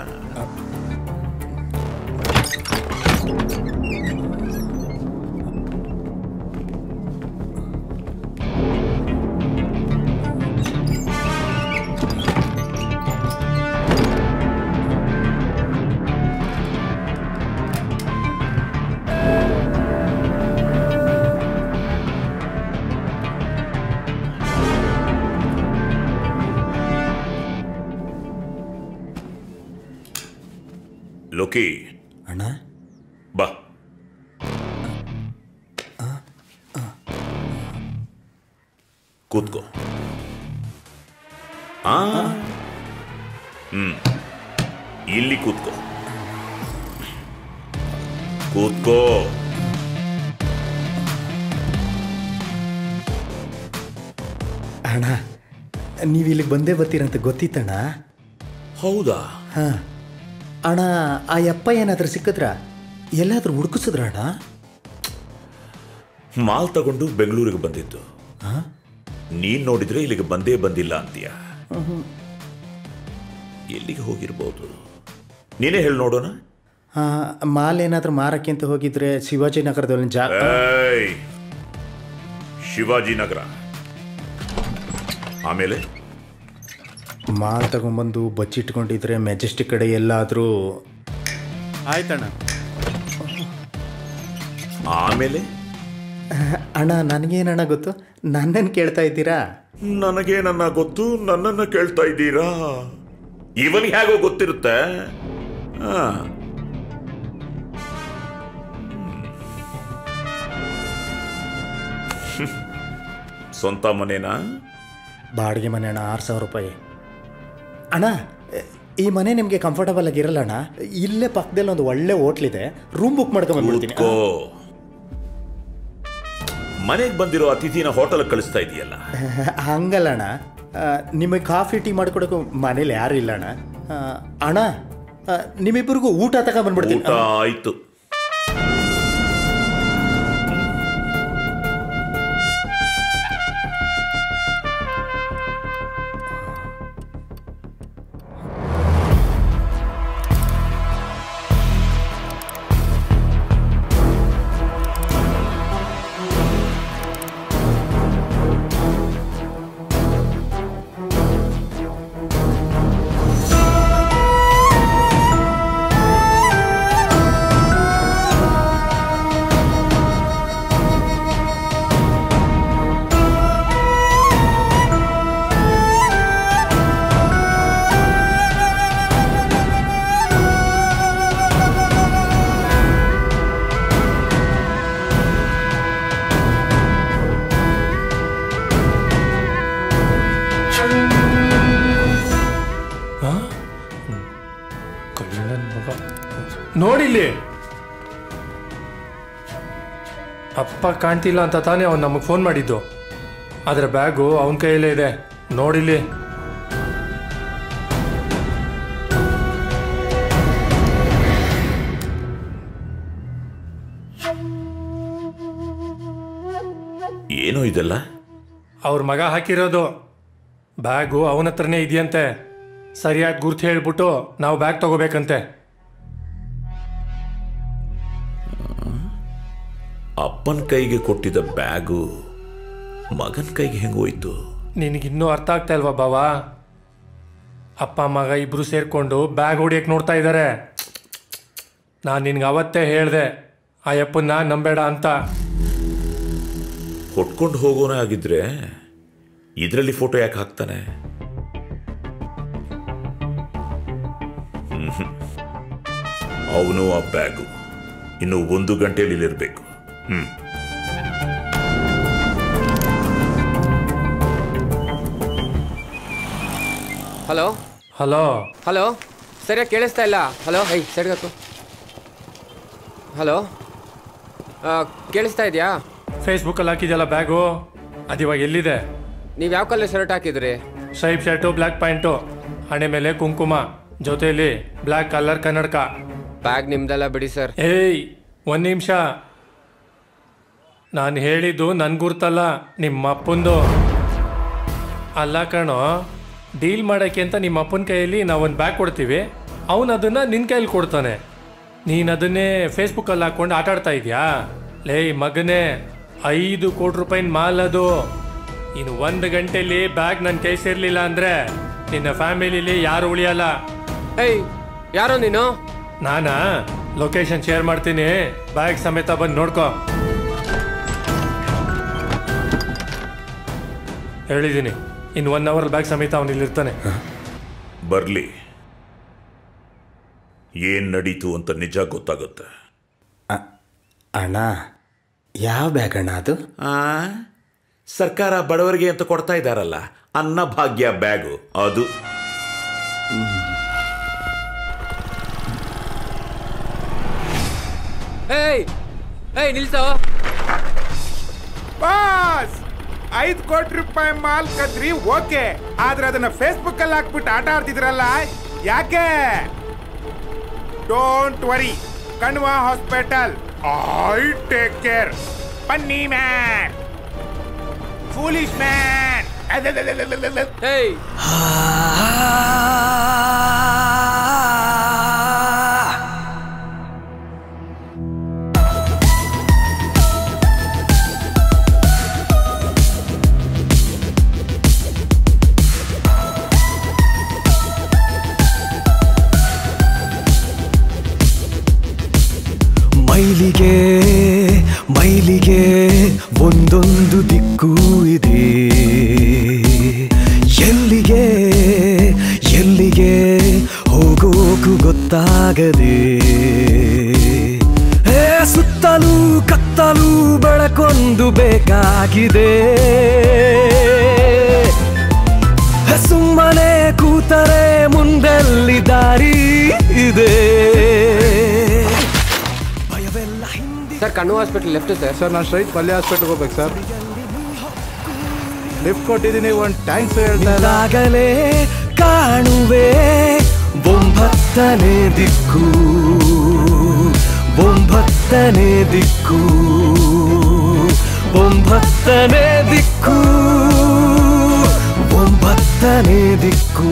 ಲೋಕಿ ಅಣ್ಣ ಬಾ ಕೂತ್ಕೋ ಆ ಹ್ಮ್ ಇಲ್ಲಿ ಕೂತ್ಕೋ ಕೂತ್ಕೋ ಅಣ್ಣ ನೀವು ಇಲ್ಲಿಗೆ ಬಂದೇ ಬರ್ತೀರಂತ ಗೊತ್ತಿತ್ತಣ್ಣ ಹೌದಾ ಹಾ ಅಣ್ಣ ಆ ಯಪ್ಪ ಏನಾದ್ರೂ ಸಿಕ್ಕಿದ್ರ ಎಲ್ಲಾದ್ರೂ ಹುಡುಕಿಸಿದ್ರ ಅಣ್ಣ ಮಾಲ್ ತಗೊಂಡು ಬೆಂಗಳೂರಿಗೆ ಬಂದಿದ್ದು ಹಾ? ನೀನ್ ನೋಡಿದ್ರೆ ಇಲ್ಲಿಗೆ ಬಂದೇ ಬಂದಿಲ್ಲ ಅಂತೀಯ ಎಲ್ಲಿಗೆ ಹೋಗಿರ್ಬೋದು ನೀನೇ ಹೇಳಿ ನೋಡೋಣ ಆ, ಮಾಲ್ ಏನಾದ್ರೂ ಮಾರಕ್ಕೆ ಅಂತ ಹೋಗಿದ್ರೆ ಶಿವಾಜಿ ನಗರದಲ್ಲಿ ಜಾ ಏಯ್! ಶಿವಾಜಿನಗರ ಆಮೇಲೆ ಮಾಲ್ ತಗೊಂಬಂದು ಬಚ್ಚಿಟ್ಕೊಂಡಿದ್ರೆ ಮೆಜೆಸ್ಟಿಕ್ ಕಡೆ ಎಲ್ಲಾದ್ರೂ ಆಯ್ತಣ್ಣ ಆಮೇಲೆ ಅಣ್ಣ ನನಗೇನಣ್ಣ ಗೊತ್ತು ನನ್ನನ್ನು ಕೇಳ್ತಾ ಇದ್ದೀರಾ ನನಗೆ ನನ್ನ ಗೊತ್ತು ನನ್ನನ್ನು ಕೇಳ್ತಾ ಇದ್ದೀರಾ ಇವನಿಗೆ ಹೇಗೋ ಗೊತ್ತಿರುತ್ತೆ ಆ. ಹ್ಮ್. ಸ್ವಂತ ಮನೇನಾ ಬಾಡಿಗೆ ಮನೆ ಅಣ್ಣ ಆರು ಸಾವಿರ ರೂಪಾಯಿ ಅಣ್ಣ ಈ ಮನೆ ನಿಮಗೆ ಕಂಫರ್ಟಬಲ್ ಆಗಿರಲ್ಲ ಅಣ್ಣ ಇಲ್ಲೇ ಪಕ್ಕದಲ್ಲಿ ಒಂದು ಒಳ್ಳೆ ಹೋಟ್ಲಿದೆ ರೂಮ್ ಬುಕ್ ಮಾಡ್ಕೊಂಡ್ಬಂದ್ಬಿಡ್ತೀನಿ ಕೂತ್ಕೋ ಮನೆಗೆ ಬಂದಿರೋ ಅತಿಥಿನ ಹೋಟೆಲ್ ಕಳಿಸ್ತಾ ಇದೆಯಲ್ಲ ಹಂಗಲ್ಲ ಅಣ್ಣ ಆ, ನಿಮಗೆ ಕಾಫಿ ಟೀ ಮಾಡ್ಕೊಡೋಕೆ ಮನೇಲಿ ಯಾರು ಇಲ್ಲ ಅಣ್ಣ ಆ, ಅಣ್ಣ ಆ, ನಿಮ್ಮಿಬ್ಬರಿಗೂ ಊಟ ತಗೊಂಡ್ಬಂದ್ಬಿಡ್ತೀನಿ ಊಟ ಆಯ್ತು ಕಳ್ಳನ್ ಮಗ ನೋಡಿಲ್ಲಿ ಅಪ್ಪ ಕಾಣ್ತಿಲ್ಲ ಅಂತ ತಾನೇ ಅವ್ನು ನಮಗೆ ಫೋನ್ ಮಾಡಿದ್ದು ಅದರ ಬ್ಯಾಗು ಅವನ ಕೈಯಲ್ಲೇ ಇದೆ ನೋಡಿಲ್ಲಿ ಏನೋ ಇದೆಲ್ಲ ಅವ್ರ ಮಗ ಹಾಕಿರೋದು ಬ್ಯಾಗು ಅವನ ಹತ್ರನೇ ಇದೆಯಂತೆ ಸರಿಯಾಗಿ ಗುರ್ತು ಹೇಳ್ಬಿಟ್ಟು ನಾವು ಬ್ಯಾಗ್ ತಗೋಬೇಕಂತೆ ಅಪ್ಪನ ಕೈಗೆ ಕೊಟ್ಟಿದ್ದ ಬ್ಯಾಗು ಮಗನ ಕೈಗೆ ಹೆಂಗೋಯ್ತು ನಿನಗಿನ್ನೂ ಅರ್ಥ ಆಗ್ತಾ ಇಲ್ವಾ ಬಾವಾ ಅಪ್ಪ ಮಗ ಇಬ್ರು ಸೇರ್ಕೊಂಡು ಬ್ಯಾಗ್ ಹೊಡಿಯಕ್ಕೆ ನೋಡ್ತಾ ಇದ್ದಾರೆ ನಾನು ನಿನ್ಗೆ ಅವತ್ತೇ ಹೇಳ್ದೆ ಆ ಅಪ್ಪನ್ನ ನಂಬೇಡ ಅಂತ ಹೊಟ್ಕೊಂಡು ಹೋಗೋನೇ ಆಗಿದ್ರೆ ಇದರಲ್ಲಿ ಫೋಟೋ ಯಾಕೆ ಹಾಕ್ತಾನೆ ಅವನು ಆ ಬ್ಯಾಗು ಇನ್ನು ಒಂದು ಗಂಟೆಯಲ್ಲಿ ಇಲ್ಲಿರ್ಬೇಕು ಹ್ಮ್ ಹಲೋ ಹಲೋ ಹಲೋ ಸರಿಯಾಗಿ ಕೇಳಿಸ್ತಾ ಇಲ್ಲ ಹಲೋ ಐ ಸೈಡ್ಗಾಕು ಹಲೋ ಕೇಳಿಸ್ತಾ ಇದೆಯಾ ಫೇಸ್ಬುಕ್ಕಲ್ಲಿ ಹಾಕಿದ್ಯಲ್ಲ ಬ್ಯಾಗು ಅದು ಇವಾಗ ಎಲ್ಲಿದೆ ನೀವು ಯಾವ ಕಲರ್ ಶರ್ಟ್ ಹಾಕಿದ್ರಿ ಸ್ಟ್ರೈಪ್ ಶರ್ಟು ಬ್ಲ್ಯಾಕ್ ಪ್ಯಾಂಟು ಹಣೆ ಮೇಲೆ ಕುಂಕುಮ ಜೊತೆಯಲ್ಲಿ ಬ್ಲ್ಯಾಕ್ ಕಲರ್ ಕನ್ನಡಕ ಬ್ಯಾಗ್ ನಿಮ್ದೆಲ್ಲ ಬಿಡಿ ಸರ್ ಏಯ್ ಒಂದು ನಿಮಿಷ ನಾನು ಹೇಳಿದ್ದು ನನ್ ಗುರ್ತಲ್ಲ ನಿಮ್ಮ ಅಪ್ಪಂದು ಅಲ್ಲ ಕಣೋ ಡೀಲ್ ಮಾಡೋಕ್ಕೆ ಅಂತ ನಿಮ್ಮ ಅಪ್ಪನ ಕೈಯಲ್ಲಿ ನಾವು ಒಂದು ಬ್ಯಾಗ್ ಕೊಡ್ತೀವಿ ಅವನು ಅದನ್ನು ನಿನ್ನ ಕೈಯಲ್ಲಿ ಕೊಡ್ತಾನೆ ನೀನು ಅದನ್ನೇ ಫೇಸ್ಬುಕ್ಕಲ್ಲಿ ಹಾಕ್ಕೊಂಡು ಆಟ ಆಡ್ತಾ ಇದೆಯಾ ಲೇ ಮಗನೇ ಐದು ಕೋಟಿ ರೂಪಾಯಿನ ಮಾಲ್ ಅದು ಇನ್ನು ಒಂದು ಗಂಟೆಲಿ ಬ್ಯಾಗ್ ನನ್ನ ಕೈ ಸೇರ್ಲಿಲ್ಲ ಅಂದರೆ ನಿನ್ನ ಫ್ಯಾಮಿಲಿಲಿ ಯಾರು ಉಳಿಯಲ್ಲ ಏಯ್ ಯಾರೋ ನೀನು ನಾನಾ ಲೊಕೇಶನ್ ಶೇರ್ ಮಾಡ್ತೀನಿ ಬ್ಯಾಗ್ ಸಮೇತ ಬಂದು ನೋಡ್ಕೋ ಹೇಳಿದ್ದೀನಿ ಇನ್ನು ಒನ್ ಅವರ್ ಬ್ಯಾಗ್ ಸಮೇತ ಅವನು ಇಲ್ಲಿರ್ತಾನೆ ಬರ್ಲಿ ಏನ್ ನಡೀತು ಅಂತ ನಿಜ ಗೊತ್ತಾಗುತ್ತೆ ಅಣ್ಣ ಯಾವ ಬ್ಯಾಗ್ ಅಣ್ಣ ಅದು ಆ ಸರ್ಕಾರ ಬಡವರಿಗೆ ಅಂತ ಕೊಡ್ತಾ ಇದ್ದಾರಲ್ಲ ಅನ್ನಭಾಗ್ಯ ಬ್ಯಾಗು ಅದು ಏಯ್ ಏಯ್ ನಿಲ್ಸೋ ಬಾಸ್ ಐದ್ ಕೋಟಿ ರೂಪಾಯಿ ಮಾಲ್ ಕದ್ರಿ ಓಕೆ ಆದ್ರೆ ಅದನ್ನ ಫೇಸ್ಬುಕ್ ಅಲ್ಲಿ ಹಾಕ್ಬಿಟ್ಟು ಆಟ ಆಡ್ತಿದ್ರಲ್ಲ ಯಾಕೆ ಡೋಂಟ್ ವರಿ ಕಣ್ವಾ ಹಾಸ್ಪಿಟಲ್ ಐ ಟೇಕ್ ಕೇರ್ ಬನ್ನಿ ಮ್ಯಾನ್ ಫೂಲಿಶ್ ಮ್ಯಾನ್ ಏಯ್ ಮೈಲಿಗೆ ಮೈಲಿಗೆ ಒಂದೊಂದು ದಿಕ್ಕು ಇದೆ ಎಲ್ಲಿಗೆ ಎಲ್ಲಿಗೆ ಹೋಗೋಕು ಗೊತ್ತಾಗದೆ ಏ ಸುತ್ತಲೂ ಕತ್ತಲು ಬೆಳಕೊಂದು ಬೇಕಾಗಿದೆ ಸುಮ್ಮನೆ ಕೂತರೆ ಮುಂದೆಲ್ಲಿ ದಾರಿ ಇದೆ ಸರ್ ಕಣ್ಣು ಹಾಸ್ಪಿಟಲ್ ಲೆಫ್ಟ್ ಸರ್ ಸರ್ ನಾನು ಸ್ಟ್ರೈಟ್ ಪಲ್ಯ ಹಾಸ್ಪಿಟ್ಲ್ಗೆ ಹೋಗ್ಬೇಕು ಸರ್ ಲಿಫ್ಟ್ ಕೊಟ್ಟಿದ್ದೀನಿ ಒಂದು ಟ್ಯಾಂಕ್ಸ್ ಹೇಳ್ತಾ ಇಲ್ಲ ನಿಂತಾಗಲೇ ಕಾಣುವೆ ಒಂಬತ್ತನೇ ದಿಕ್ಕು ಒಂಬತ್ತನೇ ದಿಕ್ಕು ಒಂಬತ್ತನೇ ದಿಕ್ಕು ಒಂಬತ್ತನೇ ದಿಕ್ಕು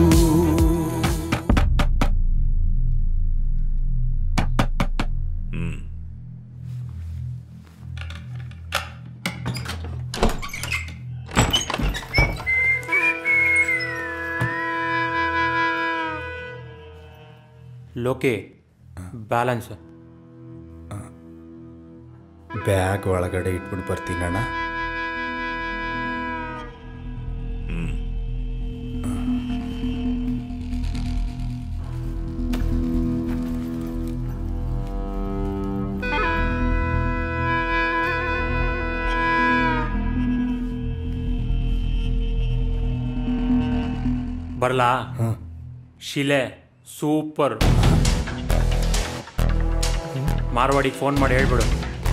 ಲೋಕಿ ಬ್ಯಾಲೆನ್ಸ್ ಬ್ಯಾಗ್ ಒಳಗಡೆ ಇಟ್ಬಿಟ್ಟು ಬರ್ತೀನಣ್ಣ ಬರಲಾ ಶಿಲೆ ಸೂಪರ್ ಮಾರ್ವಾಡಿಗೆ ಫೋನ್ ಮಾಡಿ ಹೇಳ್ಬಿಡು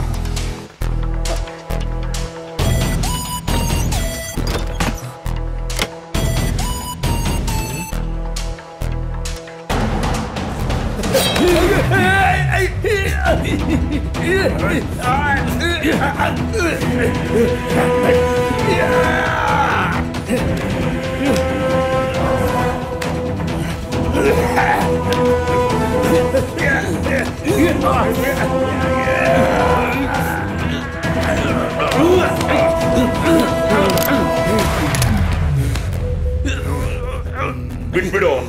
ಬಿಟ್ಬಿಡು ಅವನ್ನ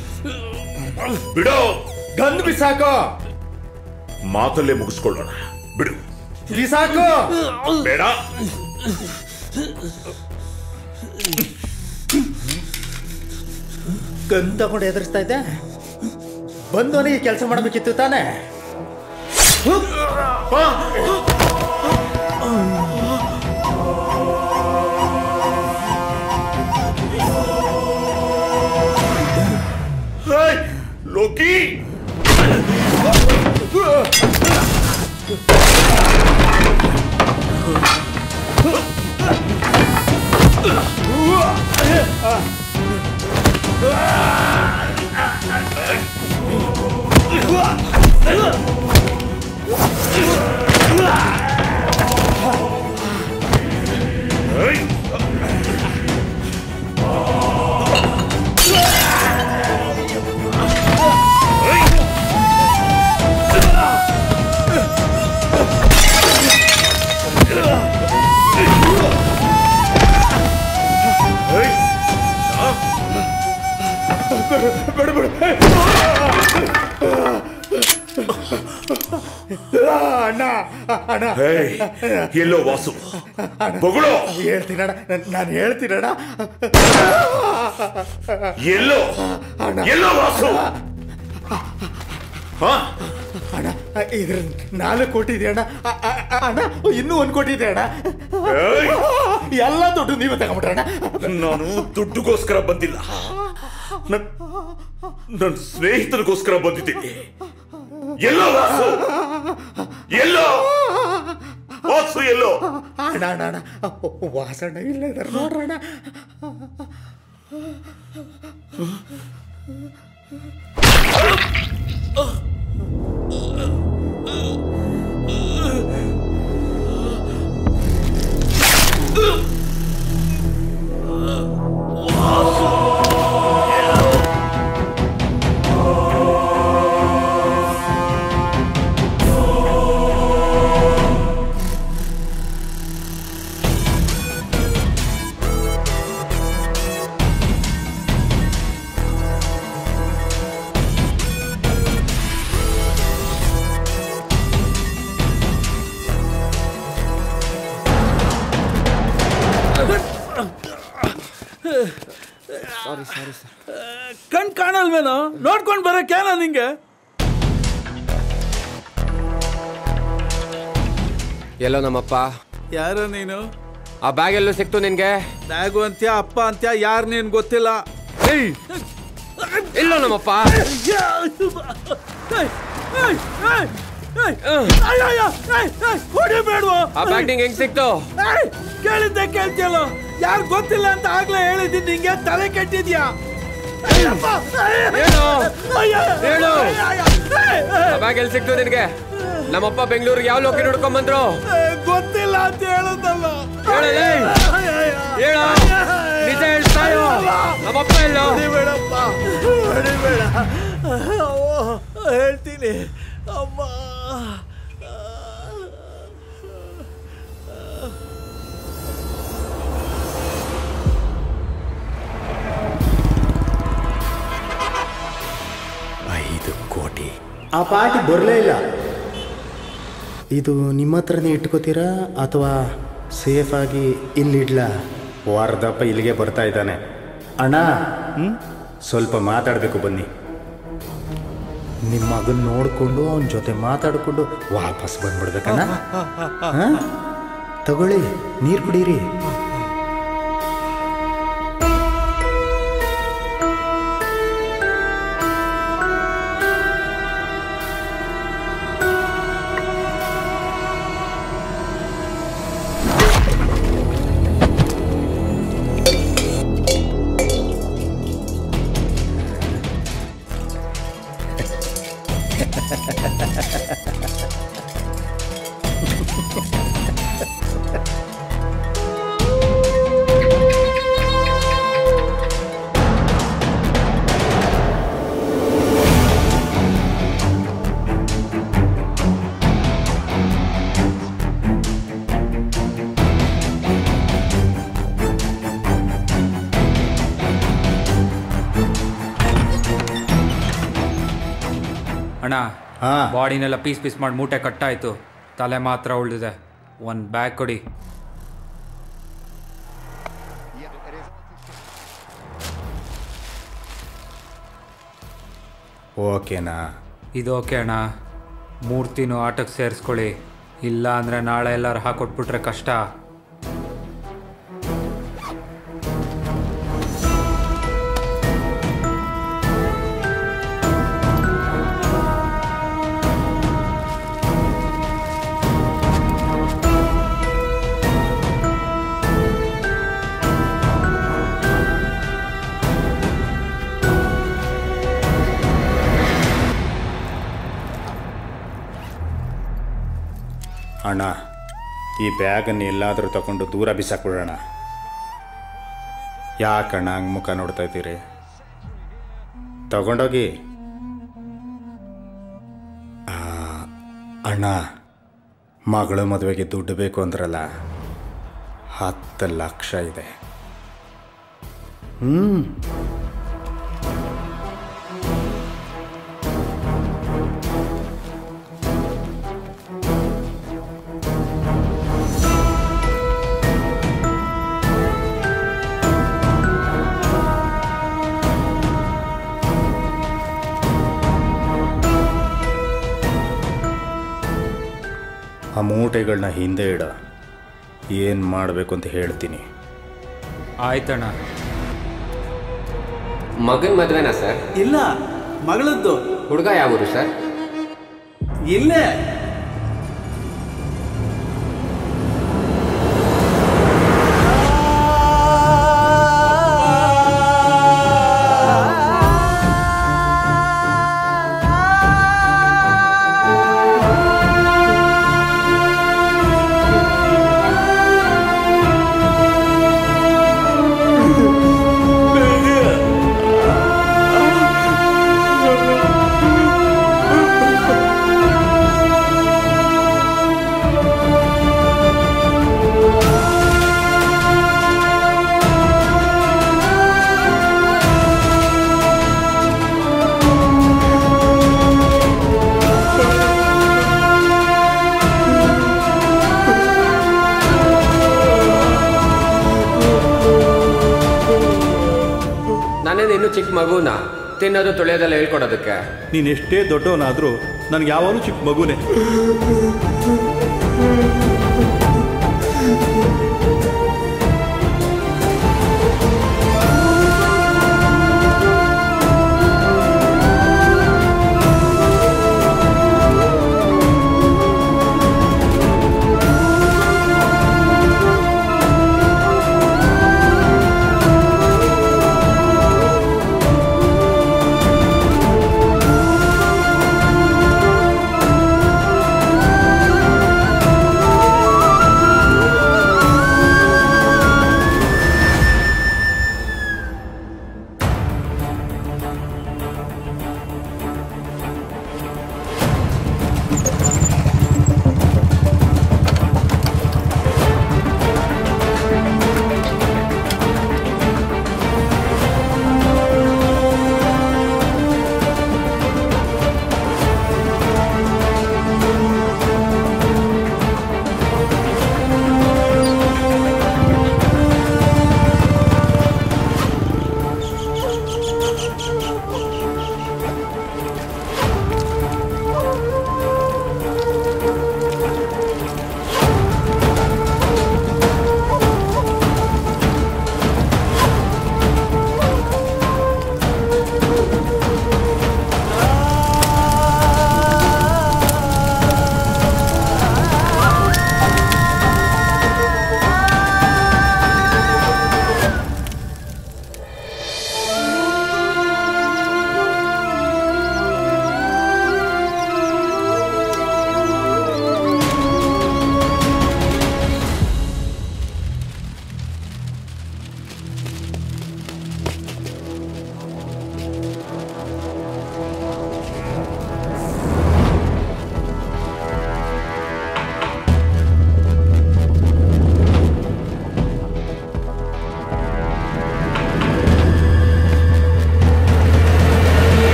ಬಿಡು ಗಂದು ಬಿಸಾಕೋ ಮಾತಲ್ಲೇ ಮುಗಿಸ್ಕೊಳ್ಳೋಣ ಬಿಡು ಬಿಸಾಕೋ ಬೇಡ ಗನ್ ತಗೊಂಡು ಎದುರಿಸ್ತಾ ಇದ್ದೆ ಬಂದವನಿಗೆ ಕೆಲಸ ಮಾಡಬೇಕಿತ್ತು ತಾನೇ ಹೇಯ್, ಲೋಕಿ ಅಣ್ಣ ಅಣ್ಣ ಹೇಯ್, ಎಲ್ಲೋ ವಾಸು ಬೊಗಳು ಹೇಳ್ತೀನಣ್ಣ ನಾನು ಹೇಳ್ತೀನಣ್ಣ ಎಲ್ಲೋ ಎಲ್ಲೋ ವಾಸು ಹಾ ಅಣ್ಣ ಇದ್ರ ನಾಲ್ಕು ಕೋಟಿ ಇದೆ ಅಣ್ಣ ಅ- ಅ- ಅ- ಅಣ್ಣ ಇನ್ನೂ ಒಂದು ಕೋಟಿ ಇದೆ ಅಣ್ಣ ಏಯ್! ಎಲ್ಲ ದುಡ್ಡು ನೀವೇ ತಗೊಂಬಿಟ್ರಣ್ಣ ನಾನು ದುಡ್ಡುಗೋಸ್ಕರ ಬಂದಿಲ್ಲ ನನ್- ನನ್ನ ಸ್ನೇಹಿತನಿಗೋಸ್ಕರ ಬಂದಿದ್ದೀನಿ ಎಲ್ಲೋ ವಾಸು ಎಲ್ಲೋ ವಾಸು ಎಲ್ಲೋ ಅಣ್ಣ ಅಣ್ಣ ಅಣ್ಣ ವಾಸಣ್ಣ ಇಲ್ಲ ಇದಾರೆ ನೋಡ್ರಣ್ಣ ಸಾರಿ ಸಾರಿ ಸರ್ ಕಣ್ ಕಾಣಲ್ವೇನೋ ನೋಡ್ಕೊಂಡು ಬರಕ್ಕೇನ ನಿಂಗೆ ಎಲ್ಲೋ ನಮ್ಮಪ್ಪ ಯಾರು ನೀನು ಆ ಬ್ಯಾಗ್ ಎಲ್ಲೋ ಸಿಕ್ತು ನಿನ್ಗೆ ಬ್ಯಾಗು ಅಂತ್ಯ ಅಪ್ಪ ಅಂತ್ಯ ಯಾರು ನೀನು ಗೊತ್ತಿಲ್ಲ ಎಲ್ಲೋ ನಮ್ಮಪ್ಪ ಹೊಡಿಬೇಡ್ವೋ ಆ ಬ್ಯಾಗ್ ನಿಂಗೆ ಹೆಂಗ್ ಸಿಕ್ತು ಕೇಳಿದ್ದೆ ಕೇಳ್ತಿಯಲ್ಲ ಯಾರು ಗೊತ್ತಿಲ್ಲ ಅಂತ ಆಗ್ಲೇ ಹೇಳಿದ್ದೀನಿ ನಿಂಗೆ ತಲೆ ಕೆಟ್ಟಿದ್ಯಾ ಅಯ್ಯಪ್ಪ! ಹೇಳು. ಅಯ್ಯ! ಹೇಳು. ಅಯ್ಯ! ಆ ಬ್ಯಾಗ್ ಎಲ್ಲಿ ಸಿಕ್ತು ನಿನ್ಗೆ ನಮ್ಮಪ್ಪ ಬೆಂಗಳೂರಿಗೆ ಯಾವ ಲೋಕಿ ನೋಡ್ಕೊಂಡ್ ಬಂದ್ರು ಏ, ಗೊತ್ತಿಲ್ಲ ಅಂತ ಹೇಳುದಲ್ಲ ಹೇಳಲೇ. ಹೇಳು. ನಿಜ ಹೇಳ್ತಾಯೋ ನಮ್ಮಪ್ಪ ಎಲ್ಲೋ ಹೊಡಿಬೇಡಪ್ಪ ಹೊಡಿಬೇಡ ಅವ್ವ, ಹೇಳ್ತೀನಿ ಅಮ್ಮ ಐದು ಕೋಟಿ ಆ ಪಾರ್ಟಿ ಬರಲೇ ಇಲ್ಲ ಇದು ನಿಮ್ಮ ಹತ್ರನೇ ಇಟ್ಕೋತೀರಾ ಅಥವಾ ಸೇಫ್ ಆಗಿ ಇಲ್ಲಿಡ್ಲ ವಾರದಪ್ಪ ಇಲ್ಲಿಗೆ ಬರ್ತಾ ಇದ್ದಾನೆ ಅಣ್ಣ ಸ್ವಲ್ಪ ಮಾತಾಡಬೇಕು ಬನ್ನಿ ನಿಮ್ಮ ಮಗನ್ ನೋಡಿಕೊಂಡು ಅವನ ಜೊತೆ ಮಾತಾಡಿಕೊಂಡು ವಾಪಸ್ ಬಂದ್ಬಿಡ್ಬೇಕಣ್ಣ ಹಾ? ತಗೊಳ್ಳಿ ನೀರು ಕುಡೀರಿ ಅಣ್ಣ ಬಾಡಿನೆಲ್ಲ ಪೀಸ್ ಪೀಸ್ ಮಾಡಿ ಮೂಟೆ ಕಟ್ಟಾಯ್ತು ತಲೆ ಮಾತ್ರ ಉಳಿದಿದೆ ಒಂದು ಬ್ಯಾಗ್ ಕೊಡಿ ಓಕೆನಾ ಇದು ಓಕೆ ಅಣ್ಣ ಮೂರ್ತಿನೂ ಆಟಕ್ಕೆ ಸೇರಿಸ್ಕೊಳ್ಳಿ ಇಲ್ಲ ಅಂದರೆ ನಾಳೆ ಎಲ್ಲರೂ ಹಾಕೊಟ್ಬಿಟ್ರೆ ಕಷ್ಟ ಅಣ್ಣ ಈ ಬ್ಯಾಗನ್ನು ಎಲ್ಲಾದರೂ ತಗೊಂಡು ದೂರ ಬಿಸಾಕ್ಬಿಡೋಣ ಯಾಕಣ್ಣ ಹಂಗೆ ಮುಖ ನೋಡ್ತಾ ಇದ್ದೀರಿ ತಗೊಂಡೋಗಿ ಆ, ಅಣ್ಣ ಮಗಳು ಮದುವೆಗೆ ದುಡ್ಡು ಬೇಕು ಅಂದ್ರಲ್ಲ ಹತ್ತು ಲಕ್ಷ ಇದೆ ಹ್ಞೂ ಆ ಮೂಟೆಗಳನ್ನ ಹಿಂದೆ ಇಡ ಏನು ಮಾಡಬೇಕು ಅಂತ ಹೇಳ್ತೀನಿ ಆಯ್ತಣ್ಣ ಮಗನ ಮದ್ವೆನಾ ಸರ್ ಇಲ್ಲ ಮಗಳದ್ದು ಹುಡುಗ ಯಾವ ಊರು ಸರ್ ಇಲ್ಲೇ ನಾನೇನು ಇನ್ನೂ ಚಿಕ್ಕ ಮಗುನ ತಿನ್ನೋದು ತೊಳೆಯೋದೆಲ್ಲ ಹೇಳ್ಕೊಡೋದಕ್ಕೆ ನೀನು ಎಷ್ಟೇ ದೊಡ್ಡವನಾದರೂ ನನಗೆ ಯಾವಾಗಲೂ ಚಿಕ್ಕ ಮಗುನೇ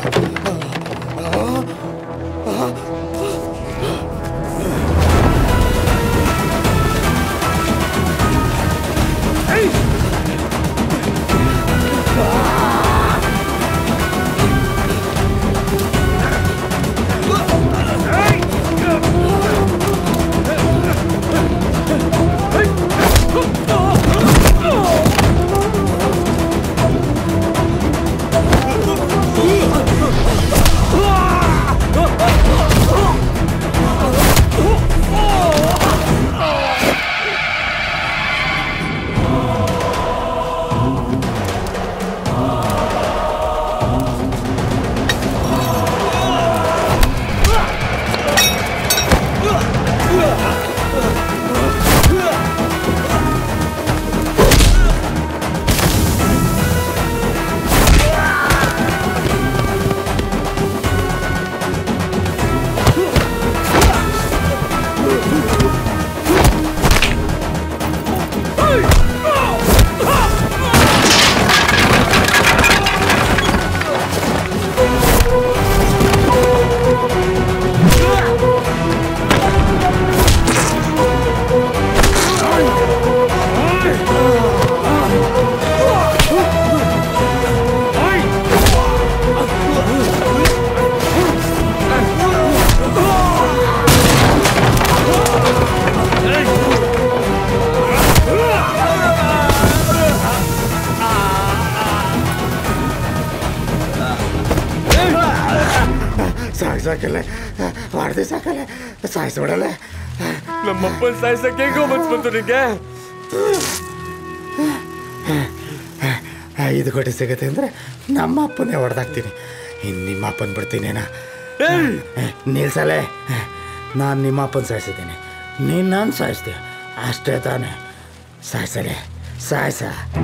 ಆ ಸಾಕು ಸಾಕಲ್ಲ ಮಾಡ್ದೆ ಸಾಕಲ್ಲ ಸಾಯಿಸ್ಬಿಡಲ್ಲ ನಮ್ಮಪ್ಪನ ಸಾಯ್ಸಕ್ಕೆ ಹೇಗೋ ಮನ್ಸ್ ಬಂತು ನಿಂಗೆ ಐದು ಕೋಟಿ ಸಿಗುತ್ತೆ ಅಂದರೆ ನಮ್ಮ ಅಪ್ಪನೇ ಹೊಡೆದಾಕ್ತೀನಿ ಇನ್ನು ನಿಮ್ಮ ಅಪ್ಪನ ಬಿಡ್ತೀನೇನ ನಿಲ್ಸಲೆ ನಾನು ನಿಮ್ಮ ಅಪ್ಪನ ಸಾಯಿಸಿದ್ದೀನಿ ನೀನು ನಾನು ಸಾಯಿಸ್ತೀಯ ಅಷ್ಟೇ ತಾನೇ ಸಾಯಿಸಲೆ ಸಾಯಿಸ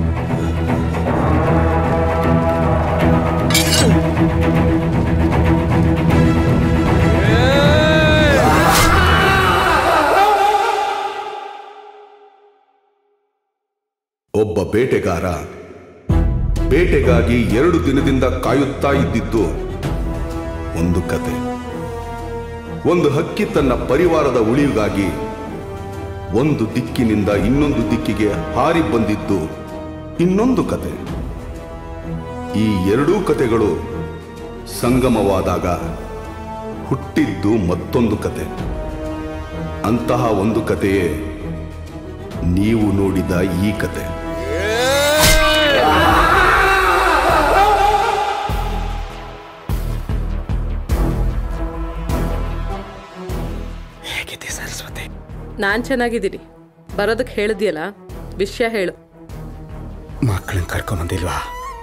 ಒಬ್ಬ ಬೇಟೆಗಾರ ಬೇಟೆಗಾಗಿ ಎರಡು ದಿನದಿಂದ ಕಾಯುತ್ತಾ ಇದ್ದಿದ್ದು ಒಂದು ಕತೆ ಒಂದು ಹಕ್ಕಿ ತನ್ನ ಪರಿವಾರದ ಉಳಿವಿಗಾಗಿ ಒಂದು ದಿಕ್ಕಿನಿಂದ ಇನ್ನೊಂದು ದಿಕ್ಕಿಗೆ ಹಾರಿ ಬಂದಿದ್ದು ಇನ್ನೊಂದು ಕತೆ ಈ ಎರಡೂ ಕತೆಗಳು ಸಂಗಮವಾದಾಗ ಹುಟ್ಟಿದ್ದು ಮತ್ತೊಂದು ಕತೆ ಅಂತಹ ಒಂದು ಕತೆಯೇ ನೀವು ನೋಡಿದ ಈ ಕತೆ ಹೇಗಿದೆ ಸರಸ್ವತಿ ನಾನ್ ಚೆನ್ನಾಗಿದ್ದೀನಿ ಬರೋದಕ್ಕೆ ಹೇಳಿದ್ಯಲ್ಲ ವಿಷಯ ಹೇಳು ಮಕ್ಕಳನ್ನ ಕರ್ಕೊಂಬಂದಿಲ್ವಾ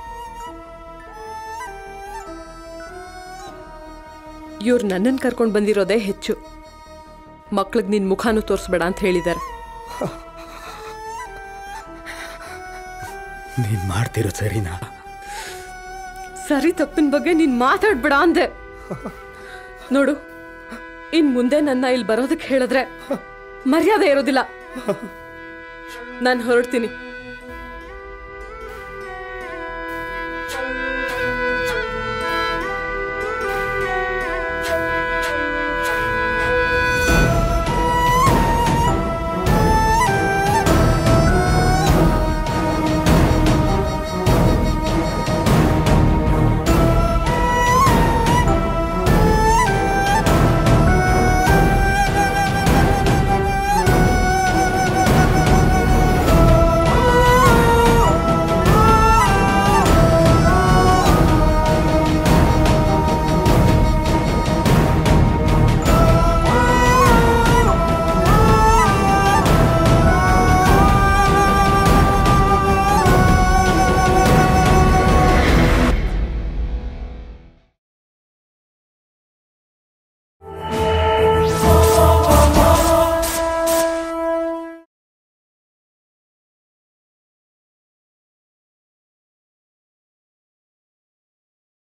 ಇವ್ರು ನನ್ನನ್ನು ಕರ್ಕೊಂಡು ಬಂದಿರೋದೇ ಹೆಚ್ಚು ಮಕ್ಳಿಗೆ ನಿನ್ನ ಮುಖನೂ ತೋರಿಸ್ಬೇಡ ಅಂತ ಹೇಳಿದ್ದಾರೆ ನೀನು ಮಾಡ್ತಿರೋ ಸರಿನಾ ಸರಿ ತಪ್ಪಿನ ಬಗ್ಗೆ ನೀನ್ ಮಾತಾಡ್ಬೇಡ ಅಂದೆ ನೋಡು ಇನ್ ಮುಂದೆ ನನ್ನ ಇಲ್ಲಿ ಬರೋದಕ್ಕೆ ಹೇಳಿದ್ರೆ ಮರ್ಯಾದೆ ಇರೋದಿಲ್ಲ ನಾನು ಹೊರಡ್ತೀನಿ